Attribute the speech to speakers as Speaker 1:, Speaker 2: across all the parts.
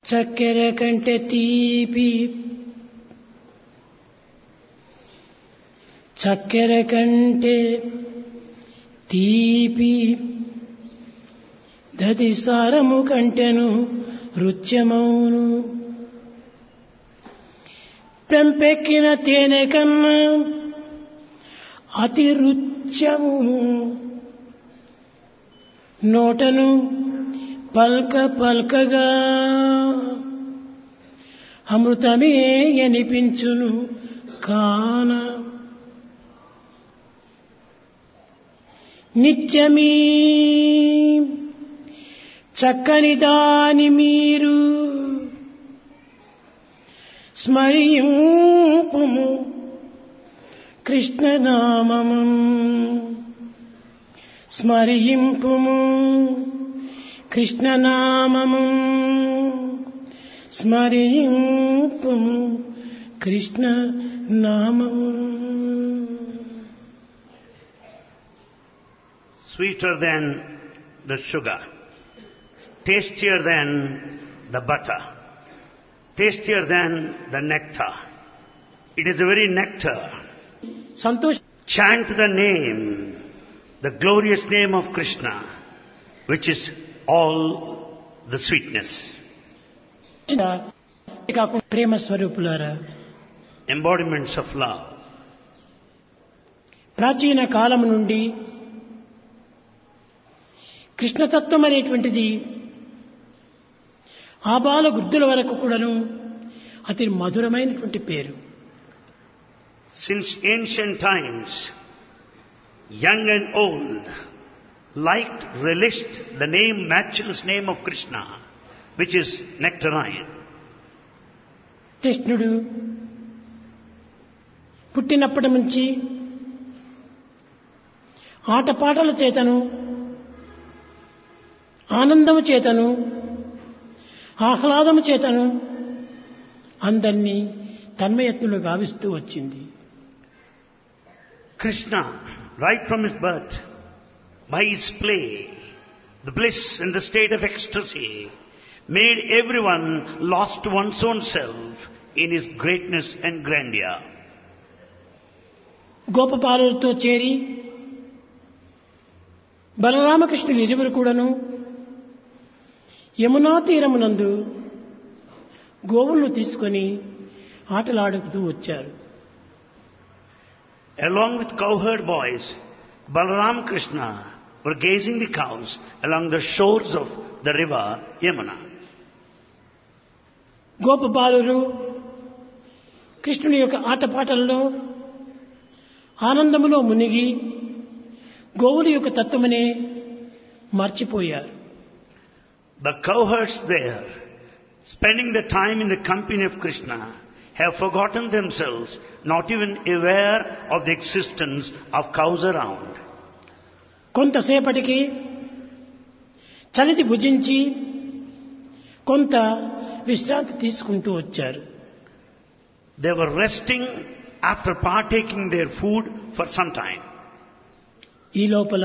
Speaker 1: చక్కెర కంటే తీపి చక్కెర కంటే తీపి దది సారము కంటెను రుచ్యమౌను పెంపెక్కిన తేనె కన్నా అతి రుచ్యము నోటను పల్క పల్కగా అమృతమే అనిపించును కాన నిత్యమీ చక్కని దాని మీరు స్మరింపుము కృష్ణనామము స్మరింపుము కృష్ణనామము స్మరింపుము కృష్ణ నామము
Speaker 2: sweeter than the sugar, tastier than the butter, tastier than the nectar. It is the very nectar.
Speaker 1: సంతోష
Speaker 2: Chant the name, the glorious name of Krishna, which is all the sweetness.
Speaker 1: కాకుండా ప్రేమ స్వరూపులారా
Speaker 2: Embodiments of love.
Speaker 1: ప్రాచీన కాలం నుండి కృష్ణతత్వం అనేటువంటిది ఆబాల వృద్ధుల వరకు కూడాను అతి మధురమైనటువంటి పేరు
Speaker 2: Since ancient times, young and old liked, relished the name, matchless name of Krishna, which is nectarine.
Speaker 1: కృష్ణుడు పుట్టినప్పటి నుంచి ఆటపాటల చేతను ఆనందము చేతను ఆహ్లాదము చేతను అందరినీ తన్మయత్నులు గావిస్తూ వచ్చింది
Speaker 2: Krishna, right from his birth, by his play, the bliss and the state of ecstasy, made everyone lost to one's own self in his greatness and grandeur.
Speaker 1: గోపపాలులతో చేరి బలరామకృష్ణులు ఇరువురు కూడాను యమునా తీరమునందు గోవులను తీసుకొని ఆటలాడుతూ వచ్చారు
Speaker 2: Along with cowherd boys, Balaram Krishna were gazing the cows along the shores of the river Yamuna.
Speaker 1: గోపబాలురు కృష్ణుని యొక్క ఆటపాటల్లో ఆనందములో మునిగి గోవుల యొక్క తత్వమనే మర్చిపోయారు
Speaker 2: The cowherds there, spending the time in the company of Krishna, have forgotten themselves, not even aware of the existence of cows around.
Speaker 1: కొంతసేపటికి చలితి భుజించి కొంత విశ్రాంతి తీసుకుంటూ వచ్చారు
Speaker 2: They were resting after partaking their food for some time.
Speaker 1: ఈ లోపల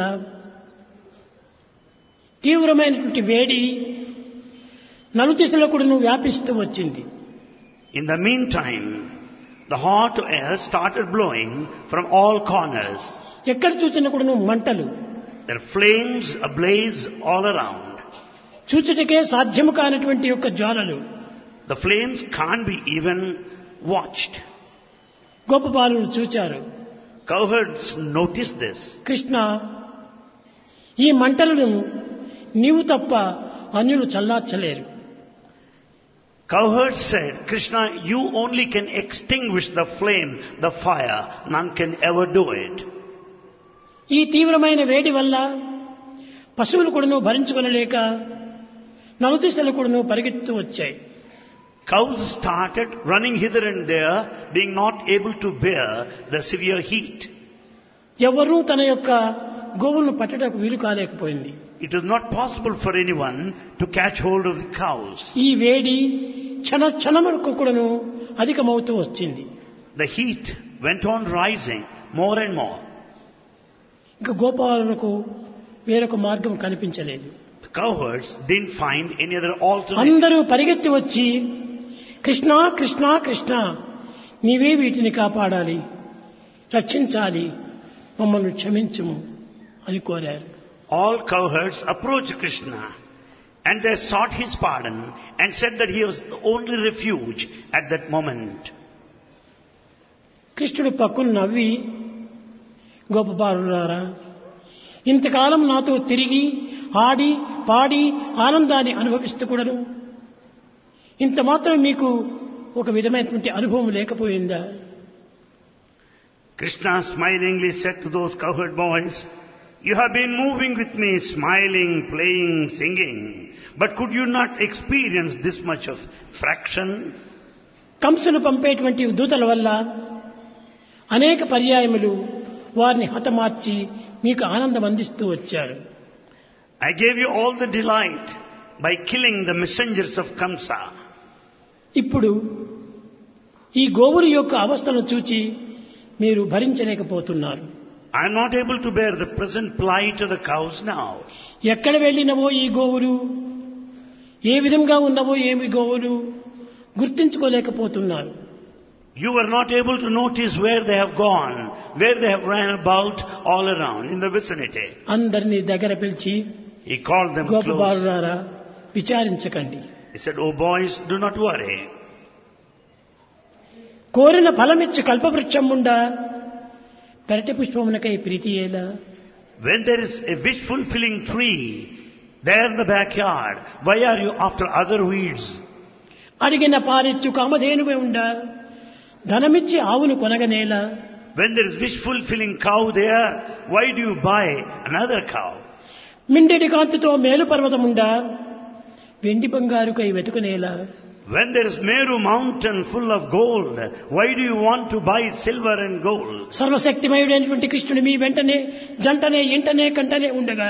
Speaker 1: తీవ్రమైనటువంటి వేడి నలుదిశలో కూడా వ్యాపిస్తూ వచ్చింది
Speaker 2: In the meantime, the hot air started blowing from all corners.
Speaker 1: ఎక్కడ చూసినా కూడా మంటలు
Speaker 2: There are flames ablaze all around.
Speaker 1: చూచుటకే సాధ్యము కానటువంటి యొక్క జ్వాలలు
Speaker 2: The flames can't be even watched.
Speaker 1: గోపబాలులు చూచారు
Speaker 2: Cowherds noticed this.
Speaker 1: కృష్ణ ఈ మంటలను నీవు తప్ప అన్యులు చల్లార్చలేరు
Speaker 2: Cowherds said, Krishna, you only can extinguish the flame, the fire. None can ever do it.
Speaker 1: ఈ తీవ్రమైన వేడి వల్ల పశువులు కూడాను భరించుకొనలేక నలుదిశలు కూడాను పరిగెత్తు వచ్చాయి
Speaker 2: Cows started running hither and there, being not able to bear the severe heat.
Speaker 1: ఎవరూ తన యొక్క గోవులను పట్టడానికి వీలు కాలేకపోయింది
Speaker 2: It was not possible for anyone to catch hold of the cows.
Speaker 1: ఈ వేడి క్షణ క్షణములకు కూడాను అధికమవుతూ వచ్చింది
Speaker 2: The heat went on rising more and more.
Speaker 1: ఇంకా గోపాలకు వేరొక మార్గం కనిపించలేదు
Speaker 2: The cowherds didn't find any other alternative.
Speaker 1: అందరూ పరిగెత్తి వచ్చి కృష్ణ కృష్ణ కృష్ణ నీవే వీటిని కాపాడాలి రక్షించాలి మమ్మల్ని క్షమించుము అని కోరారు
Speaker 2: All cowherds approached Krishna and they sought his pardon and said that he was the only refuge at that moment.
Speaker 1: కృష్ణుడు పక్కును నవ్వి గోపబాలురారా ఇంతకాలం నాతో తిరిగి ఆడి పాడి ఆనందాన్ని అనుభవిస్తూ కూడాను ఇంత మాత్రం మీకు ఒక విధమైనటువంటి అనుభవం లేకపోయిందా
Speaker 2: Krishna smilingly said to those cowherd boys, You have been moving with me, smiling, playing, singing, but could you not experience this much of fraction?
Speaker 1: కంసును పంపేటువంటి దూతల వల్ల అనేక పర్యాయములు వారిని హతమార్చి మీకు ఆనందం అందిస్తూ వచ్చారు
Speaker 2: I gave you all the delight by killing the messengers of Kamsa.
Speaker 1: ఇప్పుడు ఈ గోవుల యొక్క అవస్థను చూచి మీరు భరించలేకపోతున్నారు
Speaker 2: I am not able to bear the present plight of the cows now.
Speaker 1: ఎక్కడ వెళ్ళినవో ఈ గోవులు ఏ విధంగా ఉన్నవో ఏమి గోవులు గుర్తించుకోలేకపోతున్నారు
Speaker 2: You were not able to notice where they have gone, where they have ran about all around in the vicinity.
Speaker 1: అందరినీ దగ్గర పిలిచి
Speaker 2: He called them close.
Speaker 1: గోపబాలురారా విచారించకండి
Speaker 2: He said, Oh boys, do not worry.
Speaker 1: కోరిన ఫలమిచ్చి కల్పవృక్షం ఉండా పెరటి పుష్పమునకై ప్రీతి ఏలా
Speaker 2: When there is a wish fulfilling tree there in the backyard, why are you after other weeds?
Speaker 1: అడిగిన పారిచ్చు కామధేనువే ఉండా ధనమిచ్చి ఆవును కొనగనేలా
Speaker 2: When there is wish fulfilling cow there, why do you buy another cow?
Speaker 1: మిండెడి కాంతితో మేలు పర్వతముండా వెండి బంగారుకై వెతుకునేలా
Speaker 2: When there is Meru mountain full of gold, why do you want to buy silver and gold?
Speaker 1: సర్వశక్తిమయుడైనటువంటి కృష్ణుడు మీ వెంటనే జంటనే ఇంటనే కంటనే ఉండగా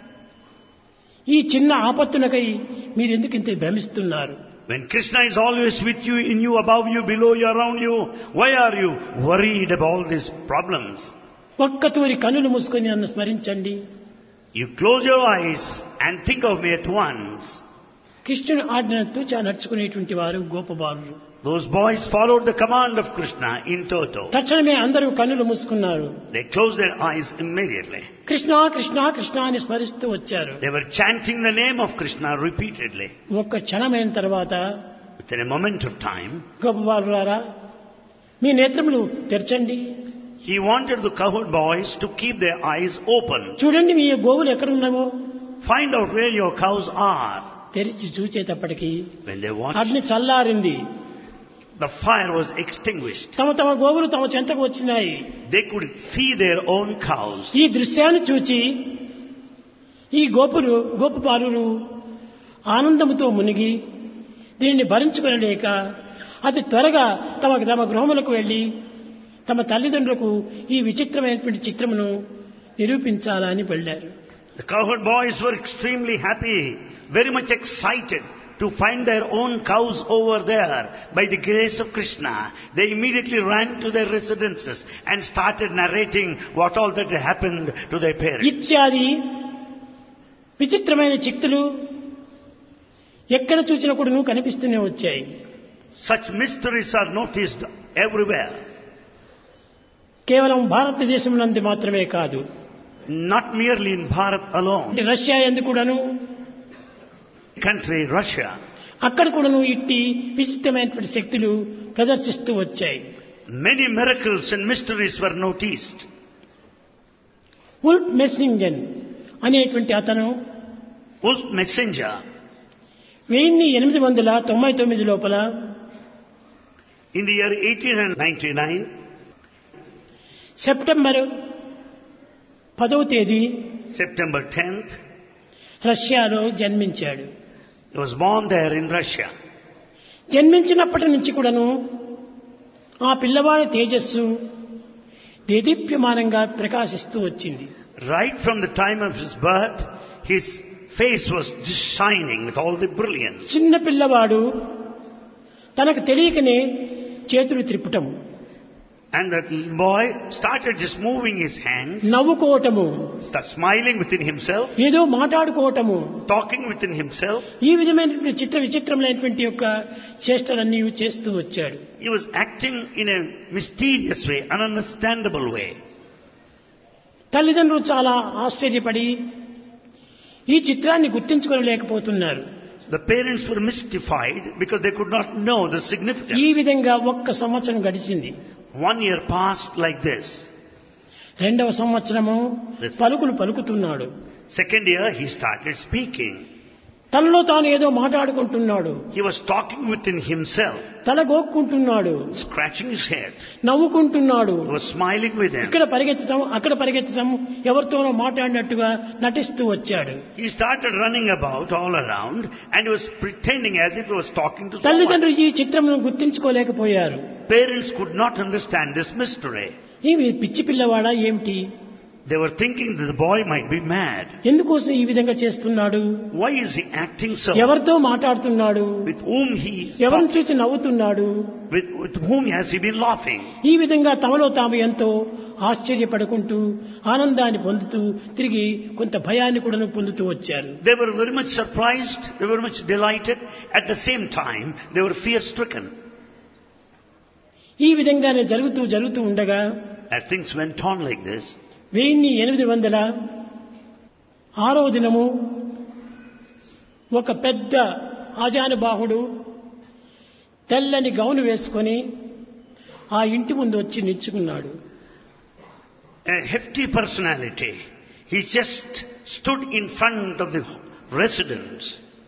Speaker 1: ఈ చిన్న ఆపత్తులకై మీరెందుకు ఇంత భ్రమిస్తున్నారు
Speaker 2: When Krishna is always with you, in you, above you, below you, around you, why are you worried about all these problems?
Speaker 1: ఒక్కతూరి కన్నులు మూసుకొని నన్ను స్మరించండి
Speaker 2: You close your eyes and think of me at once.
Speaker 1: కృష్ణుని ఆజ్ఞను తూచా నడుచుకునేటువంటి వారు గోపబాలురు
Speaker 2: Those boys followed the command of Krishna in toto.
Speaker 1: తక్షణమే అందరూ కన్నులు మూసుకున్నారు
Speaker 2: They closed their eyes immediately.
Speaker 1: Krishna Krishna Krishna అని స్మరిస్తూ వచ్చారు
Speaker 2: They were chanting the name of Krishna repeatedly.
Speaker 1: ఒక్క క్షణమైన తర్వాత
Speaker 2: Within a moment of time,
Speaker 1: గోపబాలురారా మీ నేత్రములు తెరచండి
Speaker 2: he wanted the cowherd boys to keep their eyes open.
Speaker 1: చూడండి మీ గోవులు ఎక్కడున్నావో
Speaker 2: Find out where your cows are.
Speaker 1: తెరిచి చూచేటప్పటికి
Speaker 2: When they watched,
Speaker 1: అగ్ని చల్లారింది
Speaker 2: the fire was extinguished.
Speaker 1: తమ తమ గోవులు తమ చెంతకు వచ్చినాయి
Speaker 2: They could see their own cows.
Speaker 1: ఈ దృశ్యాన్ని చూచి ఈ గోపులు గోపపాలురు ఆనందముతో మునిగి దీనిని భరించుకొనలేక అతి త్వరగా తమ తమ గృహములకు వెళ్లి తమ తల్లిదండ్రులకు ఈ విచిత్రమైనటువంటి చిత్రమును నిరూపించాలని వెళ్ళారు
Speaker 2: The cowherd boys were extremely happy, very much excited to find their own cows over there by the grace of Krishna. They immediately ran to their residences and started narrating what all that had happened to their parents.
Speaker 1: ఇత్యాది విచిత్రమైన చిక్తులు ఎక్కడ చూసినా కూడాను కనిపిస్తూనే వచ్చాయి
Speaker 2: Such mysteries are noticed everywhere,
Speaker 1: కేవలం భారతదేశం నందు మాత్రమే కాదు
Speaker 2: not merely in Bharat alone.
Speaker 1: అంటే రష్యా ఎందుకు కూడాను
Speaker 2: Country, Russia,
Speaker 1: అక్కడ కూడాను ఇట్టి విచిత్రమైనటువంటి శక్తులు ప్రదర్శిస్తూ వచ్చాయి
Speaker 2: many miracles and mysteries were noticed.
Speaker 1: Wolf Messing అనేటువంటి అతను
Speaker 2: Wolf Messenger,
Speaker 1: వెయ్యి ఎనిమిది వందల తొంభై తొమ్మిది లోపల
Speaker 2: in the year 1899,
Speaker 1: సెప్టెంబర్ పదవ తేదీ
Speaker 2: September 10th,
Speaker 1: రష్యాలో జన్మించాడు
Speaker 2: he was born there in Russia.
Speaker 1: జన్మించినప్పటి నుంచి కూడాను ఆ పిల్లవాడి తేజస్సు దేదీప్యమానంగా ప్రకాశిస్తూ వచ్చింది
Speaker 2: Right from the time of his birth, his face was just shining with all the brilliance.
Speaker 1: చిన్న పిల్లవాడు తనకు తెలియకనే చేతులు త్రిప్పటం
Speaker 2: And that little boy started just moving his hands,
Speaker 1: నవ్వుకోవటము
Speaker 2: start smiling within himself,
Speaker 1: ఏదో మాట్లాడుకోవటము
Speaker 2: talking within himself.
Speaker 1: ఈ విధమైనటువంటి చిత్ర విచిత్రమైనటువంటి యొక్క చేష్టలన్నీ చేస్తూ వచ్చాడు
Speaker 2: He was acting in a mysterious way, ununderstandable way.
Speaker 1: తల్లిదండ్రులు చాలా ఆశ్చర్యపడి ఈ చిత్రాన్ని గుర్తించుకోలేకపోతున్నారు
Speaker 2: The parents were mystified because they could not know the
Speaker 1: ఈ
Speaker 2: significance.
Speaker 1: విధంగా ఒక్క సంవత్సరం గడిచింది
Speaker 2: One year passed like this.
Speaker 1: రెండవ సంవత్సరము
Speaker 2: Yes.
Speaker 1: పలుకులు పలుకుతున్నాడు
Speaker 2: Second year, he started speaking.
Speaker 1: తనలో తాను ఏదో మాట్లాడుకుంటున్నాడు
Speaker 2: He was talking within himself,
Speaker 1: తల గోక్కుంటున్నాడు
Speaker 2: scratching his head.
Speaker 1: నవ్వుకుంటున్నాడు
Speaker 2: He was smiling with them.
Speaker 1: ఇక్కడ పరిగెత్తడం అక్కడ పరిగెత్తడం ఎవరితోనో మాట్లాడినట్టుగా నటిస్తూ వచ్చాడు
Speaker 2: He started running about all around and he was pretending as if he was talking to someone.
Speaker 1: తల్లిదండ్రులు ఈ చిత్రమును గుర్తించుకోలేకపోయారు
Speaker 2: Parents could not understand this mystery.
Speaker 1: ఈ పిచ్చి పిల్లవాడా ఏమిటి
Speaker 2: They were thinking that the boy might be mad.
Speaker 1: ఎందుకోసం ఈ విధంగా చేస్తున్నాడు
Speaker 2: Why is he acting so?
Speaker 1: ఎవరితో మాట్లాడుతున్నాడు
Speaker 2: With whom he is
Speaker 1: ఎవరిని
Speaker 2: talking?
Speaker 1: చూసి నవ్వుతున్నాడు
Speaker 2: With, with whom has he been laughing?
Speaker 1: ఈ విధంగా తమలో తాము ఎంతో ఆశ్చర్యపడుకుంటూ ఆనందాన్ని పొందుతూ తిరిగి కొంత భయాన్ని కూడా పొందుతూ వచ్చారు
Speaker 2: They were very much surprised. They were much delighted. At the same time, they were fear stricken.
Speaker 1: ఈ విధంగానే జరుగుతూ జరుగుతూ ఉండగా
Speaker 2: As things went on like this,
Speaker 1: వెయ్యి ఎనిమిది వందల ఆరవ దినము ఒక పెద్ద ఆజానుబాహుడు తెల్లని గౌను వేసుకొని ఆ ఇంటి ముందు వచ్చి నిల్చుకున్నాడు
Speaker 2: a hefty personality, he just stood in front of the residence.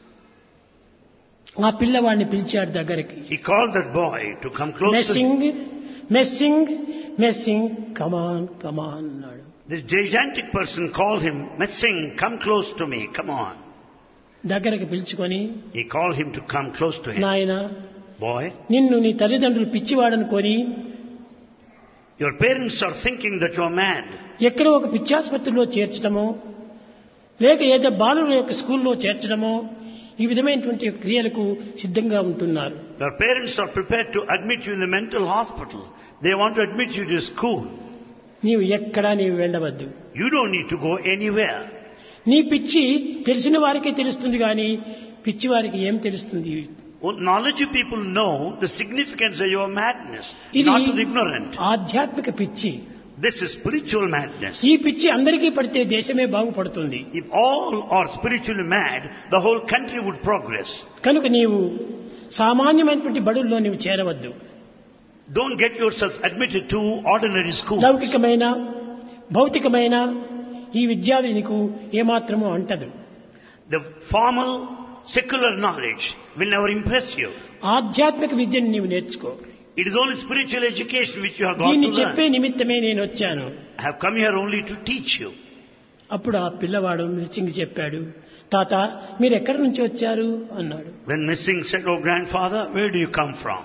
Speaker 1: ఆ పిల్లవాడిని పిలిచాడు దగ్గరికి
Speaker 2: He called that boy to come close to him.
Speaker 1: Messing Messing Messing come on come on అన్నాడు
Speaker 2: This gigantic person called him, Messing, come close to me, come on.
Speaker 1: దగ్గరికి పిలుచుకొని
Speaker 2: He called him to come close to him.
Speaker 1: నాయన
Speaker 2: Boy,
Speaker 1: నిన్ను నీ తల్లిదండ్రులు పిచ్చివాడనుకొని
Speaker 2: your parents are thinking that you are mad.
Speaker 1: ఎక్కడో ఒక పిచ్చాసుపత్రిలో చేర్చడమో లేక ఏదో బాలుల యొక్క స్కూల్లో చేర్చడమో ఈ విధమైనటువంటి క్రియలకు సిద్ధంగా ఉంటున్నారు
Speaker 2: Your parents are prepared to admit you in the mental hospital. They want to admit you to school.
Speaker 1: నీవు ఎక్కడా నీవు వెళ్ళవద్దు
Speaker 2: You don't need to go anywhere.
Speaker 1: నీ పిచ్చి తెలిసిన వారికే తెలుస్తుంది కానీ పిచ్చి వారికి ఏం తెలుస్తుంది
Speaker 2: Well, knowledge people know the significance of your madness,
Speaker 1: ఇది
Speaker 2: not to the ignorant.
Speaker 1: ఆధ్యాత్మిక పిచ్చి
Speaker 2: This is spiritual madness.
Speaker 1: ఈ పిచ్చి అందరికీ పడితే దేశమే బాగుపడుతుంది
Speaker 2: If all are spiritually mad, the whole country would progress.
Speaker 1: కనుక నీవు సామాన్యమైనటువంటి బడుల్లో నీవు చేరవద్దు
Speaker 2: Don't get yourself admitted to ordinary school.
Speaker 1: లౌకికమైన భౌతికమైన ఈ విద్య నీకు ఏమాత్రమూ అంటదు
Speaker 2: The formal, secular knowledge will never impress you.
Speaker 1: ఆధ్యాత్మిక విద్యను నీవు నేర్చుకో
Speaker 2: It is only spiritual education which you have got
Speaker 1: దీన్ని
Speaker 2: to
Speaker 1: చెప్పే
Speaker 2: learn.
Speaker 1: నిమిత్తమే నేను వచ్చాను
Speaker 2: I have come here only to teach you.
Speaker 1: అప్పుడు ఆ పిల్లవాడు మిర్చింగ్ చెప్పాడు తాత మీరు ఎక్కడి నుంచి వచ్చారు అన్నాడు
Speaker 2: Then Missing said, Oh grandfather, where do you come from?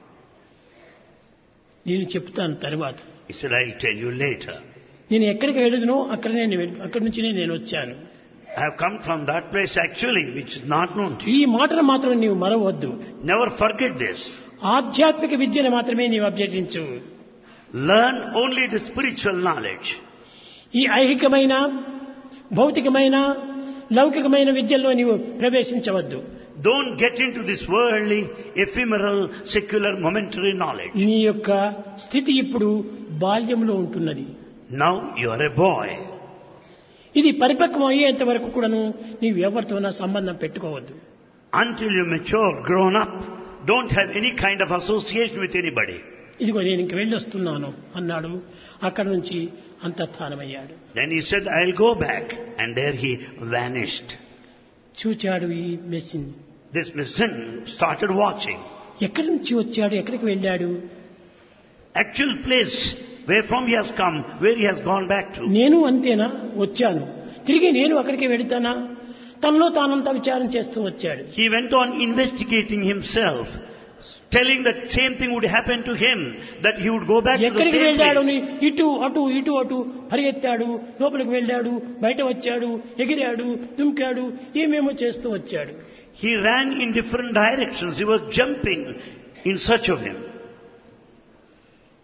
Speaker 1: నేను చెప్తాను తర్వాత
Speaker 2: He said, I'll tell you later.
Speaker 1: నేను ఎక్కడికి వెళ్ళదునో అక్కడనే నేను వెళ్- అక్కడి నుంచినే నేను వచ్చాను
Speaker 2: I have come from that place actually, which is not known to you.
Speaker 1: ఈ మాటను మాత్రం నీవు మరవద్దు
Speaker 2: Never forget this.
Speaker 1: ఆధ్యాత్మిక విద్యను మాత్రమే నీవు అభ్యసించు
Speaker 2: Learn only the spiritual knowledge.
Speaker 1: ఈ ఐహికమైన భౌతికమైన లౌకికమైన విద్యల్లో నీవు ప్రవేశించవద్దు
Speaker 2: Don't get into this worldly, ephemeral, secular, momentary knowledge.
Speaker 1: నీ యొక్క స్థితి ఇప్పుడు బాల్యంలో ఉంటున్నది
Speaker 2: Now you are a boy.
Speaker 1: ఇది పరిపక్వం అయ్యేంత వరకు కూడాను నీవు ఎవరితోనా సంబంధం పెట్టుకోవద్దు
Speaker 2: Until you mature, grown up, don't have any kind of association with anybody.
Speaker 1: ఇదిగో నేను ఇంక వెళ్ళి వస్తున్నాను అన్నాడు అక్కడి నుంచి అంతర్ధానమయ్యాడు
Speaker 2: Then he said, I'll go back. And there he vanished.
Speaker 1: చూచాడు ఈ Messing
Speaker 2: This Missing started watching.
Speaker 1: ఎక్కడి నుంచి వచ్చాడు ఎక్కడికి వెళ్ళాడు
Speaker 2: Actual place where from he has come, where he has gone back to.
Speaker 1: నేను అంతేనా వచ్చాను తిరిగి నేను అక్కడికి వెళతానా తనలో తానంతా విచారం చేస్తూ వచ్చాడు
Speaker 2: He went on investigating himself, telling that same thing would happen to him, that he would go back to the
Speaker 1: ఎక్కడికి
Speaker 2: same
Speaker 1: వెళ్ళాడు
Speaker 2: place.
Speaker 1: అని ఇటు అటు ఇటు అటు పరిగెత్తాడు లోపలికి వెళ్ళాడు బయట వచ్చాడు ఎగిరాడు దుంకాడు ఏమేమో చేస్తూ వచ్చాడు
Speaker 2: He ran in different directions. He was jumping in search of him.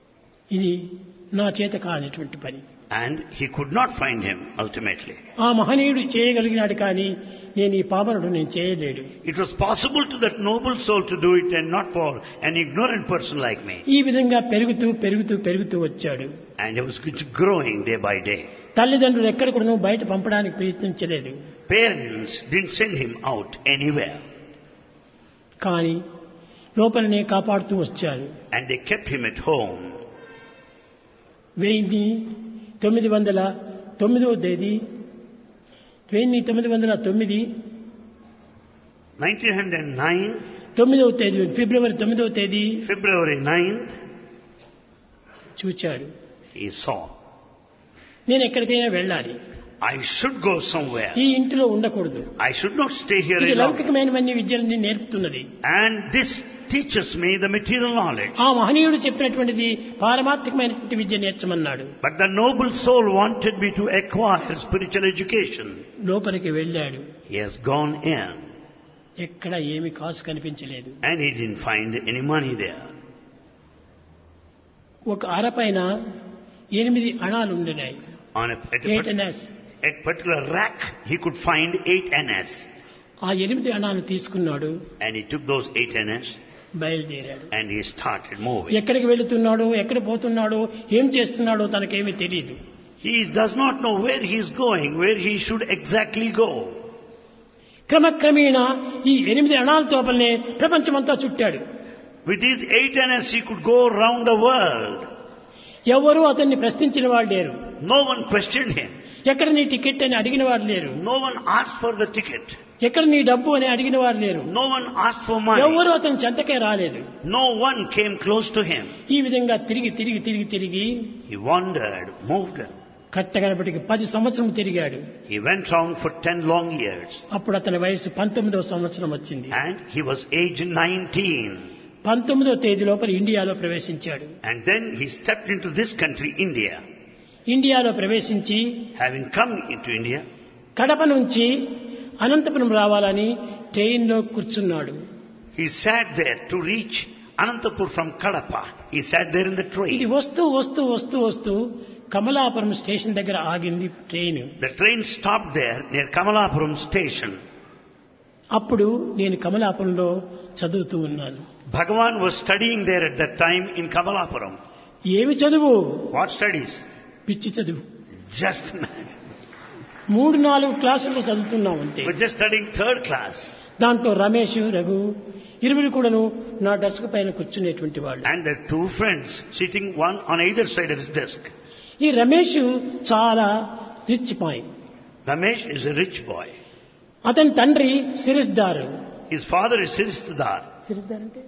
Speaker 1: ఇది నా చేత కానిటువంటి పని
Speaker 2: And he could not find him ultimately.
Speaker 1: ఆ మహనీయుడు చేయగలిగినాడు కానీ నేను ఈ పామరుడు నేను చేయలేడు
Speaker 2: It was possible to that noble soul to do it and not for an ignorant person like me.
Speaker 1: ఈ విధంగా పెరుగుతూ పెరుగుతూ పెరుగుతూ వచ్చాడు
Speaker 2: And he was growing day by day.
Speaker 1: తల్లిదండ్రులు ఎక్కడ కూడా బయట పంపడానికి ప్రయత్నించలేదు
Speaker 2: Parents didn't send him out anywhere.
Speaker 1: కానీ లోపలనే కాపాడుతూ వచ్చారు
Speaker 2: And they kept him at home.
Speaker 1: వెయ్యి తొమ్మిది వందల తొమ్మిదవ తేదీ వెయ్యి తొమ్మిది వందల తొమ్మిది
Speaker 2: 1909,
Speaker 1: తొమ్మిదవ తేదీ ఫిబ్రవరి తొమ్మిదవ తేదీ
Speaker 2: February 9th,
Speaker 1: చూచాడు
Speaker 2: he saw,
Speaker 1: నేను ఎక్కడికైనా వెళ్ళాలి
Speaker 2: I should go somewhere.
Speaker 1: ఈ ఇంటిలో ఉండకూడదు
Speaker 2: I should not stay here
Speaker 1: ఇది
Speaker 2: alone.
Speaker 1: లౌకికమైనవన్నీ విద్యలని నేర్పుతున్నది
Speaker 2: And this teaches me the material knowledge.
Speaker 1: ఆ మహనీయుడు చెప్పినటువంటిది పారమార్థికమైనటువంటి విద్య నేర్చమన్నాడు
Speaker 2: But the noble soul wanted me to acquire spiritual education.
Speaker 1: లోపలికి వెళ్ళాడు
Speaker 2: He has gone in
Speaker 1: ఎక్కడ ఏమి కాసు కనిపించలేదు
Speaker 2: and he didn't find any money there.
Speaker 1: ఒక అరపైన ఎనిమిది అణాలు ఉండినాయి
Speaker 2: On a, at, a,
Speaker 1: eight
Speaker 2: part-
Speaker 1: ఎన్ఎస్
Speaker 2: at particular rack, he could find 8 NS.
Speaker 1: ఆ ఎనిమిది అణాలు తీసుకున్నాడు
Speaker 2: And he took those 8 NS
Speaker 1: బయలుదేరాడు
Speaker 2: and he started moving.
Speaker 1: ఎక్కడికి వెళుతున్నాడో ఎక్కడ పోతున్నాడో ఏం చేస్తున్నాడో తనకేమీ తెలియదు
Speaker 2: He does not know where he is going, where he should exactly go.
Speaker 1: క్రమక్రమేణా ఈ ఎనిమిది అణాల తోపలనే ప్రపంచమంతా చుట్టాడు
Speaker 2: With these 8 NS, he could go around the world.
Speaker 1: ఎవరూ అతన్ని ప్రశ్నించిన వాళ్ళు లేరు
Speaker 2: No one questioned him.
Speaker 1: ఎక్కడ నీ టికెట్ అని అడిగిన వారు లేరు
Speaker 2: No one asked for the ticket.
Speaker 1: ఎక్కడ నీ డబ్బు అని అడిగిన వారు లేరు
Speaker 2: No one asked for money.
Speaker 1: ఎవరు అతని చెంతకే రాలేదు
Speaker 2: No one came close to him.
Speaker 1: ఈ విధంగా తిరిగి తిరిగి తిరిగి తిరిగి
Speaker 2: He wandered, moved.
Speaker 1: కట్టగనపటికి పది సంవత్సరం తిరిగాడు
Speaker 2: He went round for 10 long years.
Speaker 1: అప్పుడు అతని వయసు పంతొమ్మిదవ సంవత్సరం వచ్చింది
Speaker 2: And he was aged 19.
Speaker 1: పంతొమ్మిదవ తేదీ లోపల ఇండియాలో ప్రవేశించాడు
Speaker 2: And then he stepped into this country, India.
Speaker 1: ఇండియాలో ప్రవేశించి
Speaker 2: Having come into India,
Speaker 1: Kadapa నుంచి అనంతపురం రావాలని ట్రైన్లో కూర్చున్నాడు
Speaker 2: he sat there to reach Anantapur from Kadapa. He sat there in the
Speaker 1: ఇది
Speaker 2: train.
Speaker 1: వస్తూ వస్తూ వస్తూ వస్తూ కమలాపురం స్టేషన్ దగ్గర ఆగింది train
Speaker 2: The train stopped there near Kamalapuram station.
Speaker 1: అప్పుడు నేను కమలాపురంలో చదువుతూ ఉన్నాను
Speaker 2: Bhagavan was studying there at that time in Kamalapuram.
Speaker 1: ఏమి చదువు
Speaker 2: What studies?
Speaker 1: పిచ్చి చదువు
Speaker 2: Just mad.
Speaker 1: మూడు నాలుగు క్లాసుల్లో చదువుతున్నాం అంతే
Speaker 2: We're just studying third class.
Speaker 1: దాంట్లో రమేష్ రఘు ఇరువురు కూడాను నా డెస్క్ పైన కూర్చునేటువంటి వాళ్ళు
Speaker 2: And there are two friends sitting one on either side of his desk.
Speaker 1: ఈ రమేష్ చాలా రిచ్ పాయ్
Speaker 2: Ramesh is a rich boy.
Speaker 1: అతని తండ్రి సిరిస్దార్
Speaker 2: His father is Siristadar.
Speaker 1: సిరిస్దార్ అంటే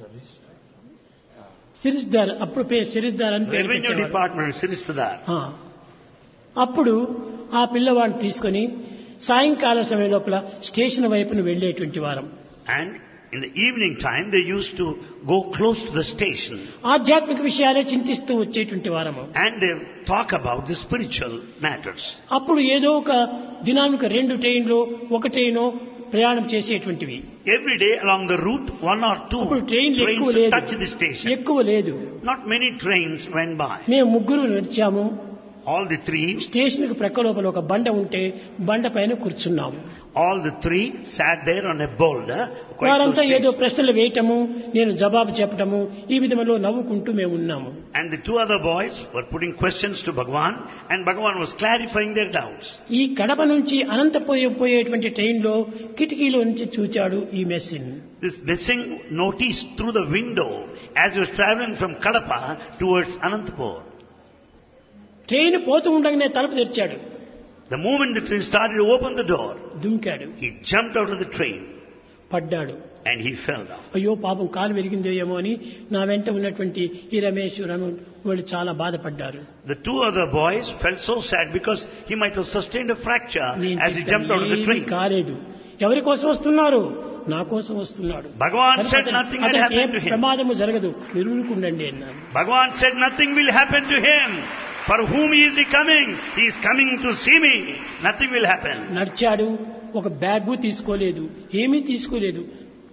Speaker 1: సిరిస్దార్ అప్పుడు పేరు సిరిస్దార్ అని పేరు
Speaker 2: Revenue
Speaker 1: పెట్టేవారు.
Speaker 2: department, Siristadar.
Speaker 1: ఆ. అప్పుడు ఆ పిల్లవాడిని తీసుకొని సాయంకాల సమయం లోపల స్టేషన్ వైపున వెళ్ళేటువంటి వారం
Speaker 2: And in the evening time, they used to go close to the station
Speaker 1: ఆధ్యాత్మిక విషయాలే చింతిస్తూ వచ్చేటువంటి వారము
Speaker 2: and they talk about the spiritual matters.
Speaker 1: అప్పుడు ఏదో ఒక దినానికి రెండు ట్రైన్లు ఒక ట్రైను ప్రయాణం చేసేటువంటివి
Speaker 2: Every day along the route, one or two
Speaker 1: అప్పుడు ట్రైన్లు
Speaker 2: trains
Speaker 1: ఎక్కువ లేదు
Speaker 2: touch the station.
Speaker 1: ఎక్కువ లేదు
Speaker 2: Not many trains went by.
Speaker 1: మేము ముగ్గురు నడిచాము
Speaker 2: All the three,
Speaker 1: స్టేషన్ కి ప్రక్క లోపల ఒక బండ ఉంటే బండ పైన కూర్చున్నాము
Speaker 2: all the three sat there on a boulder. quite close
Speaker 1: వారంతా
Speaker 2: to
Speaker 1: ఏదో
Speaker 2: station.
Speaker 1: ప్రశ్నలు వేయటము నేను జవాబు చెప్పటము ఈ విధంలో నవ్వుకుంటూ మేము ఉన్నాము
Speaker 2: And the two other boys were putting questions to Bhagavan and Bhagavan was clarifying their doubts.
Speaker 1: ఈ కడప నుంచి అనంతపురం పోయేటువంటి ట్రైన్లో కిటికీలో నుంచి చూచాడు ఈ Messing
Speaker 2: This blessing noticed through the window as he was traveling from Kadapa towards Anantapur.
Speaker 1: Train పోతూ ఉండగానే తలుపు తెరిచాడు
Speaker 2: The moment the train started to open the door,
Speaker 1: దుంకాడు
Speaker 2: he jumped out of the train
Speaker 1: పడ్డాడు
Speaker 2: and he fell down.
Speaker 1: అయ్యో పాపం కాలు వెలిగిందో ఏమో అని నా వెంట ఉన్నటువంటి ఈ రమేష్ రమణ్ వాళ్ళు చాలా బాధపడ్డారు
Speaker 2: The two other boys felt so sad because he might have sustained a fracture
Speaker 1: నేను
Speaker 2: as he jumped out of the
Speaker 1: చెప్పాను,
Speaker 2: train.
Speaker 1: "ఏమీ కాలేదు ఎవరి కోసం వస్తున్నారు నా కోసం వస్తున్నాడు
Speaker 2: Bhagavan
Speaker 1: కనుక
Speaker 2: said
Speaker 1: అతను-
Speaker 2: nothing had
Speaker 1: అతనికి ఏ
Speaker 2: happened to him.
Speaker 1: ప్రమాదము జరగదు నిరుకుండండి అన్నాను
Speaker 2: Bhagavan said nothing will happen to him. For whom is he coming? He is coming to see me. Nothing will happen.
Speaker 1: నడిచాడు ఒక బ్యాగు తీసుకోలేదు ఏమీ తీసుకోలేదు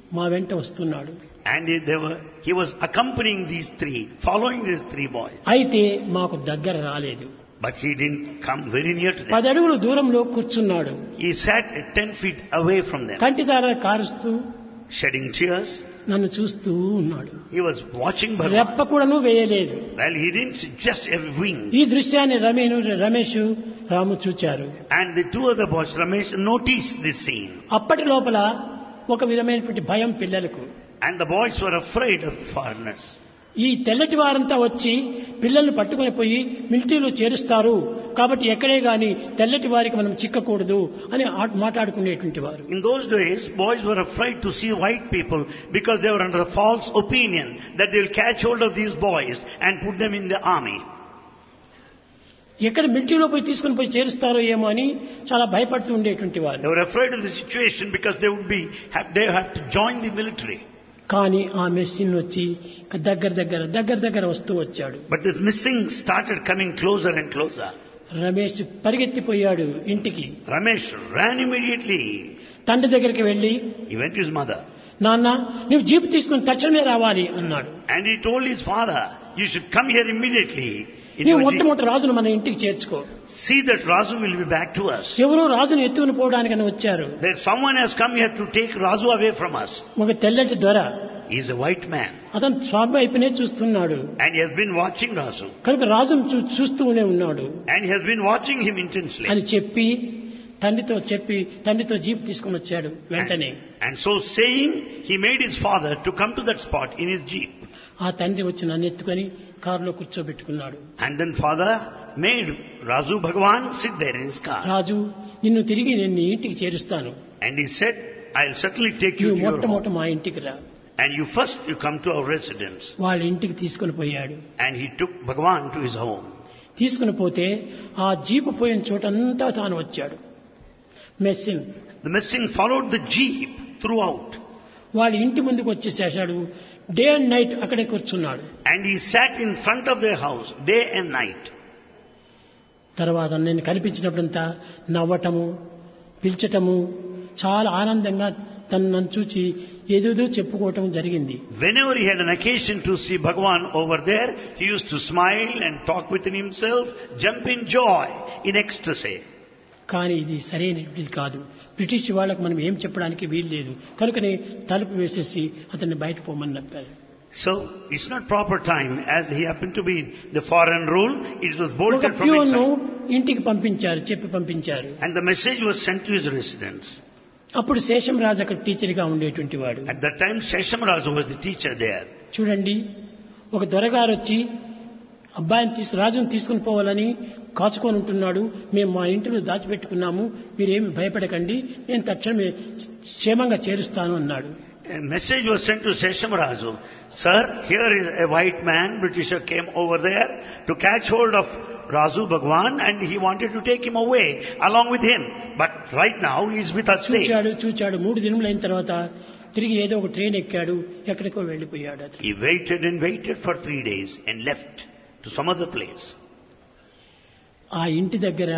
Speaker 1: మా వెంట వస్తున్నాడు
Speaker 2: And he, they were, he was accompanying these three, following these three boys.
Speaker 1: అయితే మాకు దగ్గర రాలేదు
Speaker 2: But he didn't come very near to them.
Speaker 1: పది అడుగులు దూరంలో కూర్చున్నాడు
Speaker 2: He sat at ten feet away from them,
Speaker 1: కంటిదార కారుస్తూ
Speaker 2: shedding tears.
Speaker 1: నన్ను చూస్తూ ఉన్నాడు
Speaker 2: He was watching Bhagavan.
Speaker 1: రెప్ప కూడాను వేయలేదు
Speaker 2: Well, he didn't just a wing.
Speaker 1: ఈ దృశ్యాన్ని రమేను రమేష్ రాము చూచారు
Speaker 2: And the two other boys, Ramesh, noticed this scene.
Speaker 1: అప్పటి లోపల ఒక విధమైనటువంటి భయం పిల్లలకు
Speaker 2: And the boys were afraid of foreigners.
Speaker 1: ఈ తెల్లటి వారంతా వచ్చి పిల్లల్ని పట్టుకొని పోయి మిలిటరీలో చేరుస్తారు కాబట్టి ఎక్కడే గాని తెల్లటి వారికి మనం చిక్కకూడదు అని ఆ- మాట్లాడుకునేటువంటి వారు
Speaker 2: In those days, boys were afraid to see white people because they were under the false opinion that they will catch hold of these boys and put them in the army.
Speaker 1: ఎక్కడ మిలిటరీలో పోయి తీసుకుని పోయి చేరుస్తారో ఏమో అని చాలా భయపడుతూ ఉండేటువంటి వారు
Speaker 2: They were afraid of the situation because they would be, have, they have to join the military.
Speaker 1: కానీ ఆ మెషిన్ వచ్చి దగ్గర దగ్గర దగ్గర దగ్గర వస్తూ వచ్చాడు
Speaker 2: But this missing started coming closer and closer.
Speaker 1: Ramesh పరిగెత్తిపోయాడు ఇంటికి
Speaker 2: Ramesh ran immediately.
Speaker 1: తండ్రి దగ్గరికి వెళ్లి
Speaker 2: He went to his mother
Speaker 1: నాన్న నువ్వు జీపు తీసుకుని తక్షణమే రావాలి అన్నాడు
Speaker 2: and he told his father, you should come here immediately. in
Speaker 1: నీవు
Speaker 2: your jeep.
Speaker 1: మొట్టమొదటి రాజును మన ఇంటికి చేర్చుకో
Speaker 2: See that Razu will be back to us.
Speaker 1: ఎవరో రాజును ఎత్తుకుని పోవడానికని వచ్చారు
Speaker 2: There someone has come here to take Razu away from us.
Speaker 1: ఒక తెల్లటి దొర
Speaker 2: He's a white man
Speaker 1: అతను స్వామి వైపునే చూస్తున్నాడు
Speaker 2: and he has been watching Razu
Speaker 1: కనుక రాజును చూ- చూస్తూనే ఉన్నాడు
Speaker 2: and he has been watching him intensely.
Speaker 1: అని చెప్పి తండ్రితో చెప్పి తండ్రితో జీప్ తీసుకుని వచ్చాడు వెంటనే
Speaker 2: And so saying, he made his father to come to that spot in his jeep.
Speaker 1: ఆ తండ్రి వచ్చి నన్ను ఎత్తుకొని కారులో కూర్చోబెట్టుకున్నాడు
Speaker 2: And then father made Razu Bhagwan sit there in his car.
Speaker 1: రాజు నిన్ను తిరిగి నేను నీ ఇంటికి చేరుస్తాను
Speaker 2: And he said, I'll certainly take you
Speaker 1: నువ్వు
Speaker 2: to your home.
Speaker 1: మొట్టమొదట మా ఇంటికి రా
Speaker 2: And you first, you come to our residence.
Speaker 1: వాళ్ళ ఇంటికి తీసుకుని పోయాడు
Speaker 2: And he took Bhagwan to his home.
Speaker 1: తీసుకుని పోతే ఆ జీపు పోయిన చోటంతా తాను వచ్చాడు మెస్సిన్
Speaker 2: The missing followed the jeep throughout.
Speaker 1: వాళ్ళ ఇంటి ముందుకు వచ్చేసేసాడు డే అండ్ నైట్ అక్కడే కూర్చున్నాడు
Speaker 2: And he sat in front of their house day and night.
Speaker 1: తర్వాత నేను కనిపించినప్పుడంతా నవ్వటము పిలిచటము చాలా ఆనందంగా తను నన్ను చూచి ఏదేదో చెప్పుకోవటం జరిగింది
Speaker 2: Whenever he had an occasion to see Bhagwan over there, he used to smile and talk within himself, jump in joy, in ecstasy.
Speaker 1: కానీ ఇది సరైనటువంటిది కాదు బ్రిటిష్ వాళ్ళకు మనం ఏం చెప్పడానికి వీలు లేదు కనుకనే తలుపు వేసేసి అతన్ని బయట పోమని చెప్పారు
Speaker 2: So, it's not proper time, as he happened to be the foreign rule, it was
Speaker 1: ఒక
Speaker 2: bolted from
Speaker 1: ప్యూను
Speaker 2: inside.
Speaker 1: ఇంటికి పంపించారు చెప్పి పంపించారు
Speaker 2: And the message was sent to his residence.
Speaker 1: అప్పుడు శేషం రాజు అక్కడ టీచర్గా ఉండేటువంటి వాడు
Speaker 2: At that time, Seshamrazu was the teacher there.
Speaker 1: చూడండి ఒక దొరగారు వచ్చి అబ్బాయిని తీసు రాజును తీసుకుని పోవాలని కాచుకొని ఉంటున్నాడు మేము మా ఇంటిలో దాచిపెట్టుకున్నాము మీరేమి భయపడకండి నేను తక్షణమే క్షేమంగా చేరుస్తాను అన్నాడు
Speaker 2: A message was sent to Seshamrazu. Sir, here is a white man, Britisher came over there to catch hold of Razu Bhagwan and he wanted to take him away along with him. But right now he is with us safe.
Speaker 1: చూచాడు చూచాడు మూడు దినములు అయిన తర్వాత తిరిగి ఏదో ఒక train ఎక్కాడు ఎక్కడికో వెళ్ళిపోయాడు అతను
Speaker 2: He waited and waited for three days and left to some other place.
Speaker 1: ఆ ఇంటి దగ్గర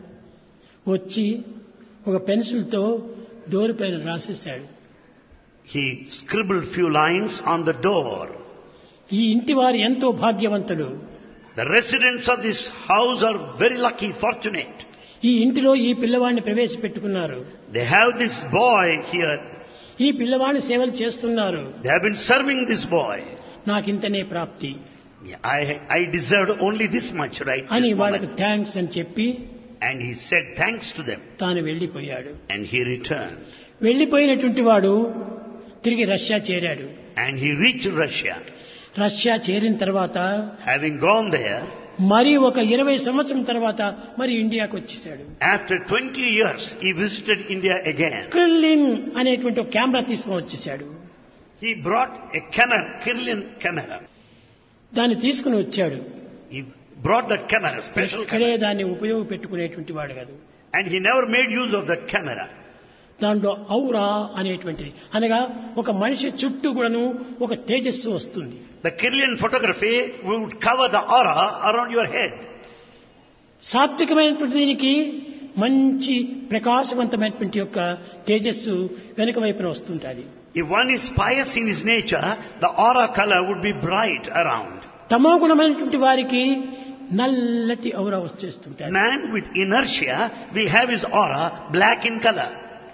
Speaker 1: వచ్చి ఒక పెన్సిల్తో డోర్ పైన రాసేశాడు
Speaker 2: He scribbled few lines on the door.
Speaker 1: ఈ ఇంటి వారు ఎంతో భాగ్యవంతుడు
Speaker 2: The residents of this house are very lucky, fortunate.
Speaker 1: ఈ ఇంటిలో ఈ పిల్లవాడిని ప్రవేశపెట్టుకున్నారు
Speaker 2: They have this boy here.
Speaker 1: ఈ పిల్లవాడిని సేవలు చేస్తున్నారు
Speaker 2: They have been serving this boy.
Speaker 1: నాకింతనే ప్రాప్తి
Speaker 2: I, I deserved only this much right
Speaker 1: అని
Speaker 2: this
Speaker 1: వాళ్ళకు
Speaker 2: moment.
Speaker 1: థ్యాంక్స్ అని చెప్పి
Speaker 2: And he said thanks to them.
Speaker 1: తాను వెళ్ళిపోయాడు
Speaker 2: And he returned.
Speaker 1: వెళ్ళిపోయినటువంటి వాడు తిరిగి రష్యా చేరాడు
Speaker 2: And he reached Russia.
Speaker 1: Russia చేరిన తర్వాత
Speaker 2: Having gone there,
Speaker 1: మరి ఒక ఇరవై సంవత్సరం తర్వాత మరి ఇండియాకు వచ్చేసాడు
Speaker 2: after 20 years, he visited India again.
Speaker 1: క్రిల్లిన్ అనేటువంటి ఒక కెమెరా తీసుకొని వచ్చేసాడు
Speaker 2: He brought a camera, Kirlian camera.
Speaker 1: దాన్ని తీసుకుని వచ్చాడు
Speaker 2: He brought that camera, special
Speaker 1: ఇక్కడే
Speaker 2: camera.
Speaker 1: దాన్ని ఉపయోగపెట్టుకునేటువంటి వాడు కాదు
Speaker 2: And he never made use of that camera.
Speaker 1: దాంట్లో ఔరా అనేటువంటిది అనగా ఒక మనిషి చుట్టూ కూడాను ఒక తేజస్సు వస్తుంది
Speaker 2: The Kirlian photography would cover the aura around your head.
Speaker 1: సాత్వికమైనటువంటి దీనికి మంచి ప్రకాశవంతమైనటువంటి యొక్క తేజస్సు వెనుక వైపున వస్తుంటుంది
Speaker 2: If one is pious in his nature, the aura color would be bright around.
Speaker 1: తమో గుణమైనటువంటి వారికి నల్లటి ఔర వచ్చేస్తుంటాయి
Speaker 2: Man with inertia will have his aura black in color.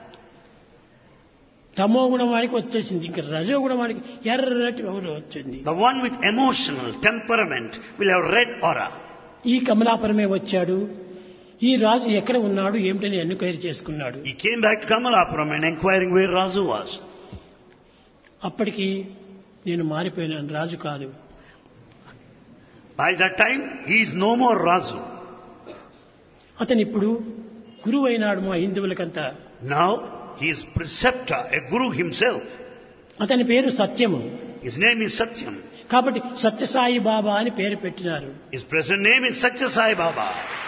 Speaker 1: తమో గుణం వారికి వచ్చేసింది ఇంకా రజో గుణం వారికి ఎర్రటి ఔర వచ్చింది
Speaker 2: The one with emotional temperament will have red aura.
Speaker 1: ఈ కమలాపురమే వచ్చాడు ఈ రాజు ఎక్కడ ఉన్నాడు ఏమిటని ఎన్నుకైరు చేసుకున్నాడు
Speaker 2: He came back to Kamalapuram and inquiring where Razu was.
Speaker 1: అప్పటికి నేను మారిపోయినాను రాజు కాదు
Speaker 2: By that time, he is no more Razu.
Speaker 1: అతను ఇప్పుడు గురువు అయినాడు మా హిందువులకంతా
Speaker 2: Now, he is preceptor, a guru himself.
Speaker 1: అతని పేరు సత్యము
Speaker 2: His name is Satyam.
Speaker 1: కాబట్టి సత్యసాయి బాబా అని పేరు పెట్టినారు
Speaker 2: His present name is Satya Sai Baba.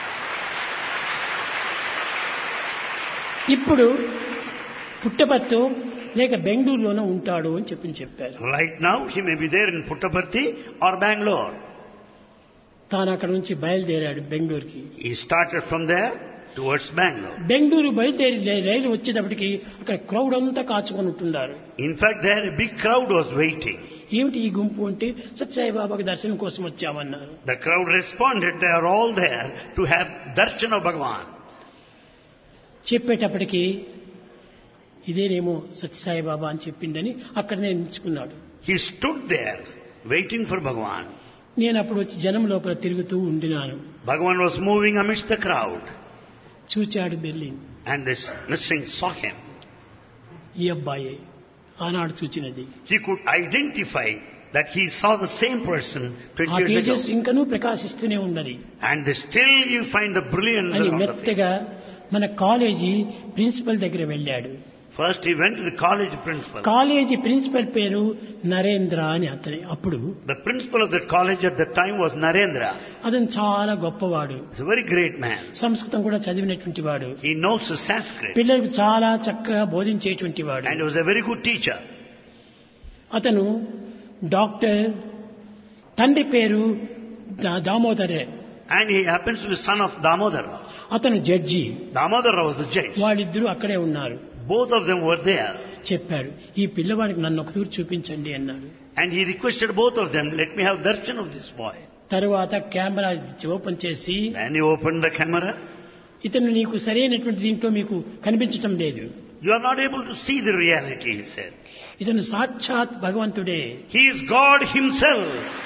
Speaker 1: ఇప్పుడు పుట్టపర్తి లేక బెంగళూరులోనే ఉంటాడు అని చెప్పి చెప్పారు
Speaker 2: Right now, he may be there in Puttaparthi or Bangalore.
Speaker 1: తాను అక్కడ నుంచి బయలుదేరాడు బెంగళూరుకి
Speaker 2: He started from there towards Bangalore.
Speaker 1: Bengaluru బయలుదేరి రై- రైలు వచ్చేటప్పటికి అక్కడ క్రౌడ్ అంతా కాచుకొని ఉంటున్నారు
Speaker 2: In fact, there a big crowd was waiting.
Speaker 1: ఏమిటి ఈ గుంపు అంటే సత్యసాయి బాబాకి దర్శనం కోసం వచ్చామన్నారు
Speaker 2: The crowd responded, they are all there to have darshan of Bhagavan.
Speaker 1: చెప్పేటప్పటికి ఇదేనేమో సత్యసాయి బాబా అని చెప్పిందని అక్కడనే నిలుచుకున్నాడు
Speaker 2: He stood there waiting for Bhagavan.
Speaker 1: నేను అప్పుడు వచ్చి జనం లోపల తిరుగుతూ ఉండినాను
Speaker 2: Bhagavan was moving amidst the crowd
Speaker 1: చూచాడు Berlin
Speaker 2: and this Nising saw him.
Speaker 1: ఈ అబ్బాయే ఆనాడు చూచినది
Speaker 2: He could identify that he saw the same person
Speaker 1: ఆ
Speaker 2: 20 years
Speaker 1: తేజస్
Speaker 2: ago.
Speaker 1: ఇంకనూ ప్రకాశిస్తూనే ఉన్నది
Speaker 2: And still you find the brilliance
Speaker 1: అని
Speaker 2: around the face.
Speaker 1: మెత్తగా మన కాలేజీ ప్రిన్సిపల్ దగ్గర వెళ్ళాడు
Speaker 2: First he went to the college principal.
Speaker 1: College principal పేరు నరేంద్ర అని అతని అప్పుడు
Speaker 2: The principal of that college at that time was Narendra.
Speaker 1: అతను చాలా గొప్పవాడు
Speaker 2: He's a very great man.
Speaker 1: సంస్కృతం కూడా చదివినటువంటి వాడు
Speaker 2: He knows the Sanskrit
Speaker 1: పిల్లలకు చాలా చక్కగా బోధించేటువంటి వాడు
Speaker 2: and he was a very good teacher.
Speaker 1: అతను డాక్టర్ తండ్రి పేరు దా- దామోదరే
Speaker 2: And he happens to be son of Damodara.
Speaker 1: అతను judge
Speaker 2: Damodara was the judge.
Speaker 1: వాళ్ళిద్దరూ అక్కడే ఉన్నారు
Speaker 2: Both of them were there.
Speaker 1: చెప్పాడు ఈ పిల్లవాడికి నన్ను ఒక తూరు చూపించండి అన్నాడు
Speaker 2: And he requested both of them, let me have darshan of this boy.
Speaker 1: తరువాత కెమెరా ఓపెన్ చేసి
Speaker 2: Then he opened the camera.
Speaker 1: ఇతను నీకు సరైనటువంటి దీంట్లో మీకు కనిపించటం లేదు
Speaker 2: You are not able to see the reality, he said.
Speaker 1: ఇతను సాక్షాత్ భగవంతుడే
Speaker 2: He is God himself.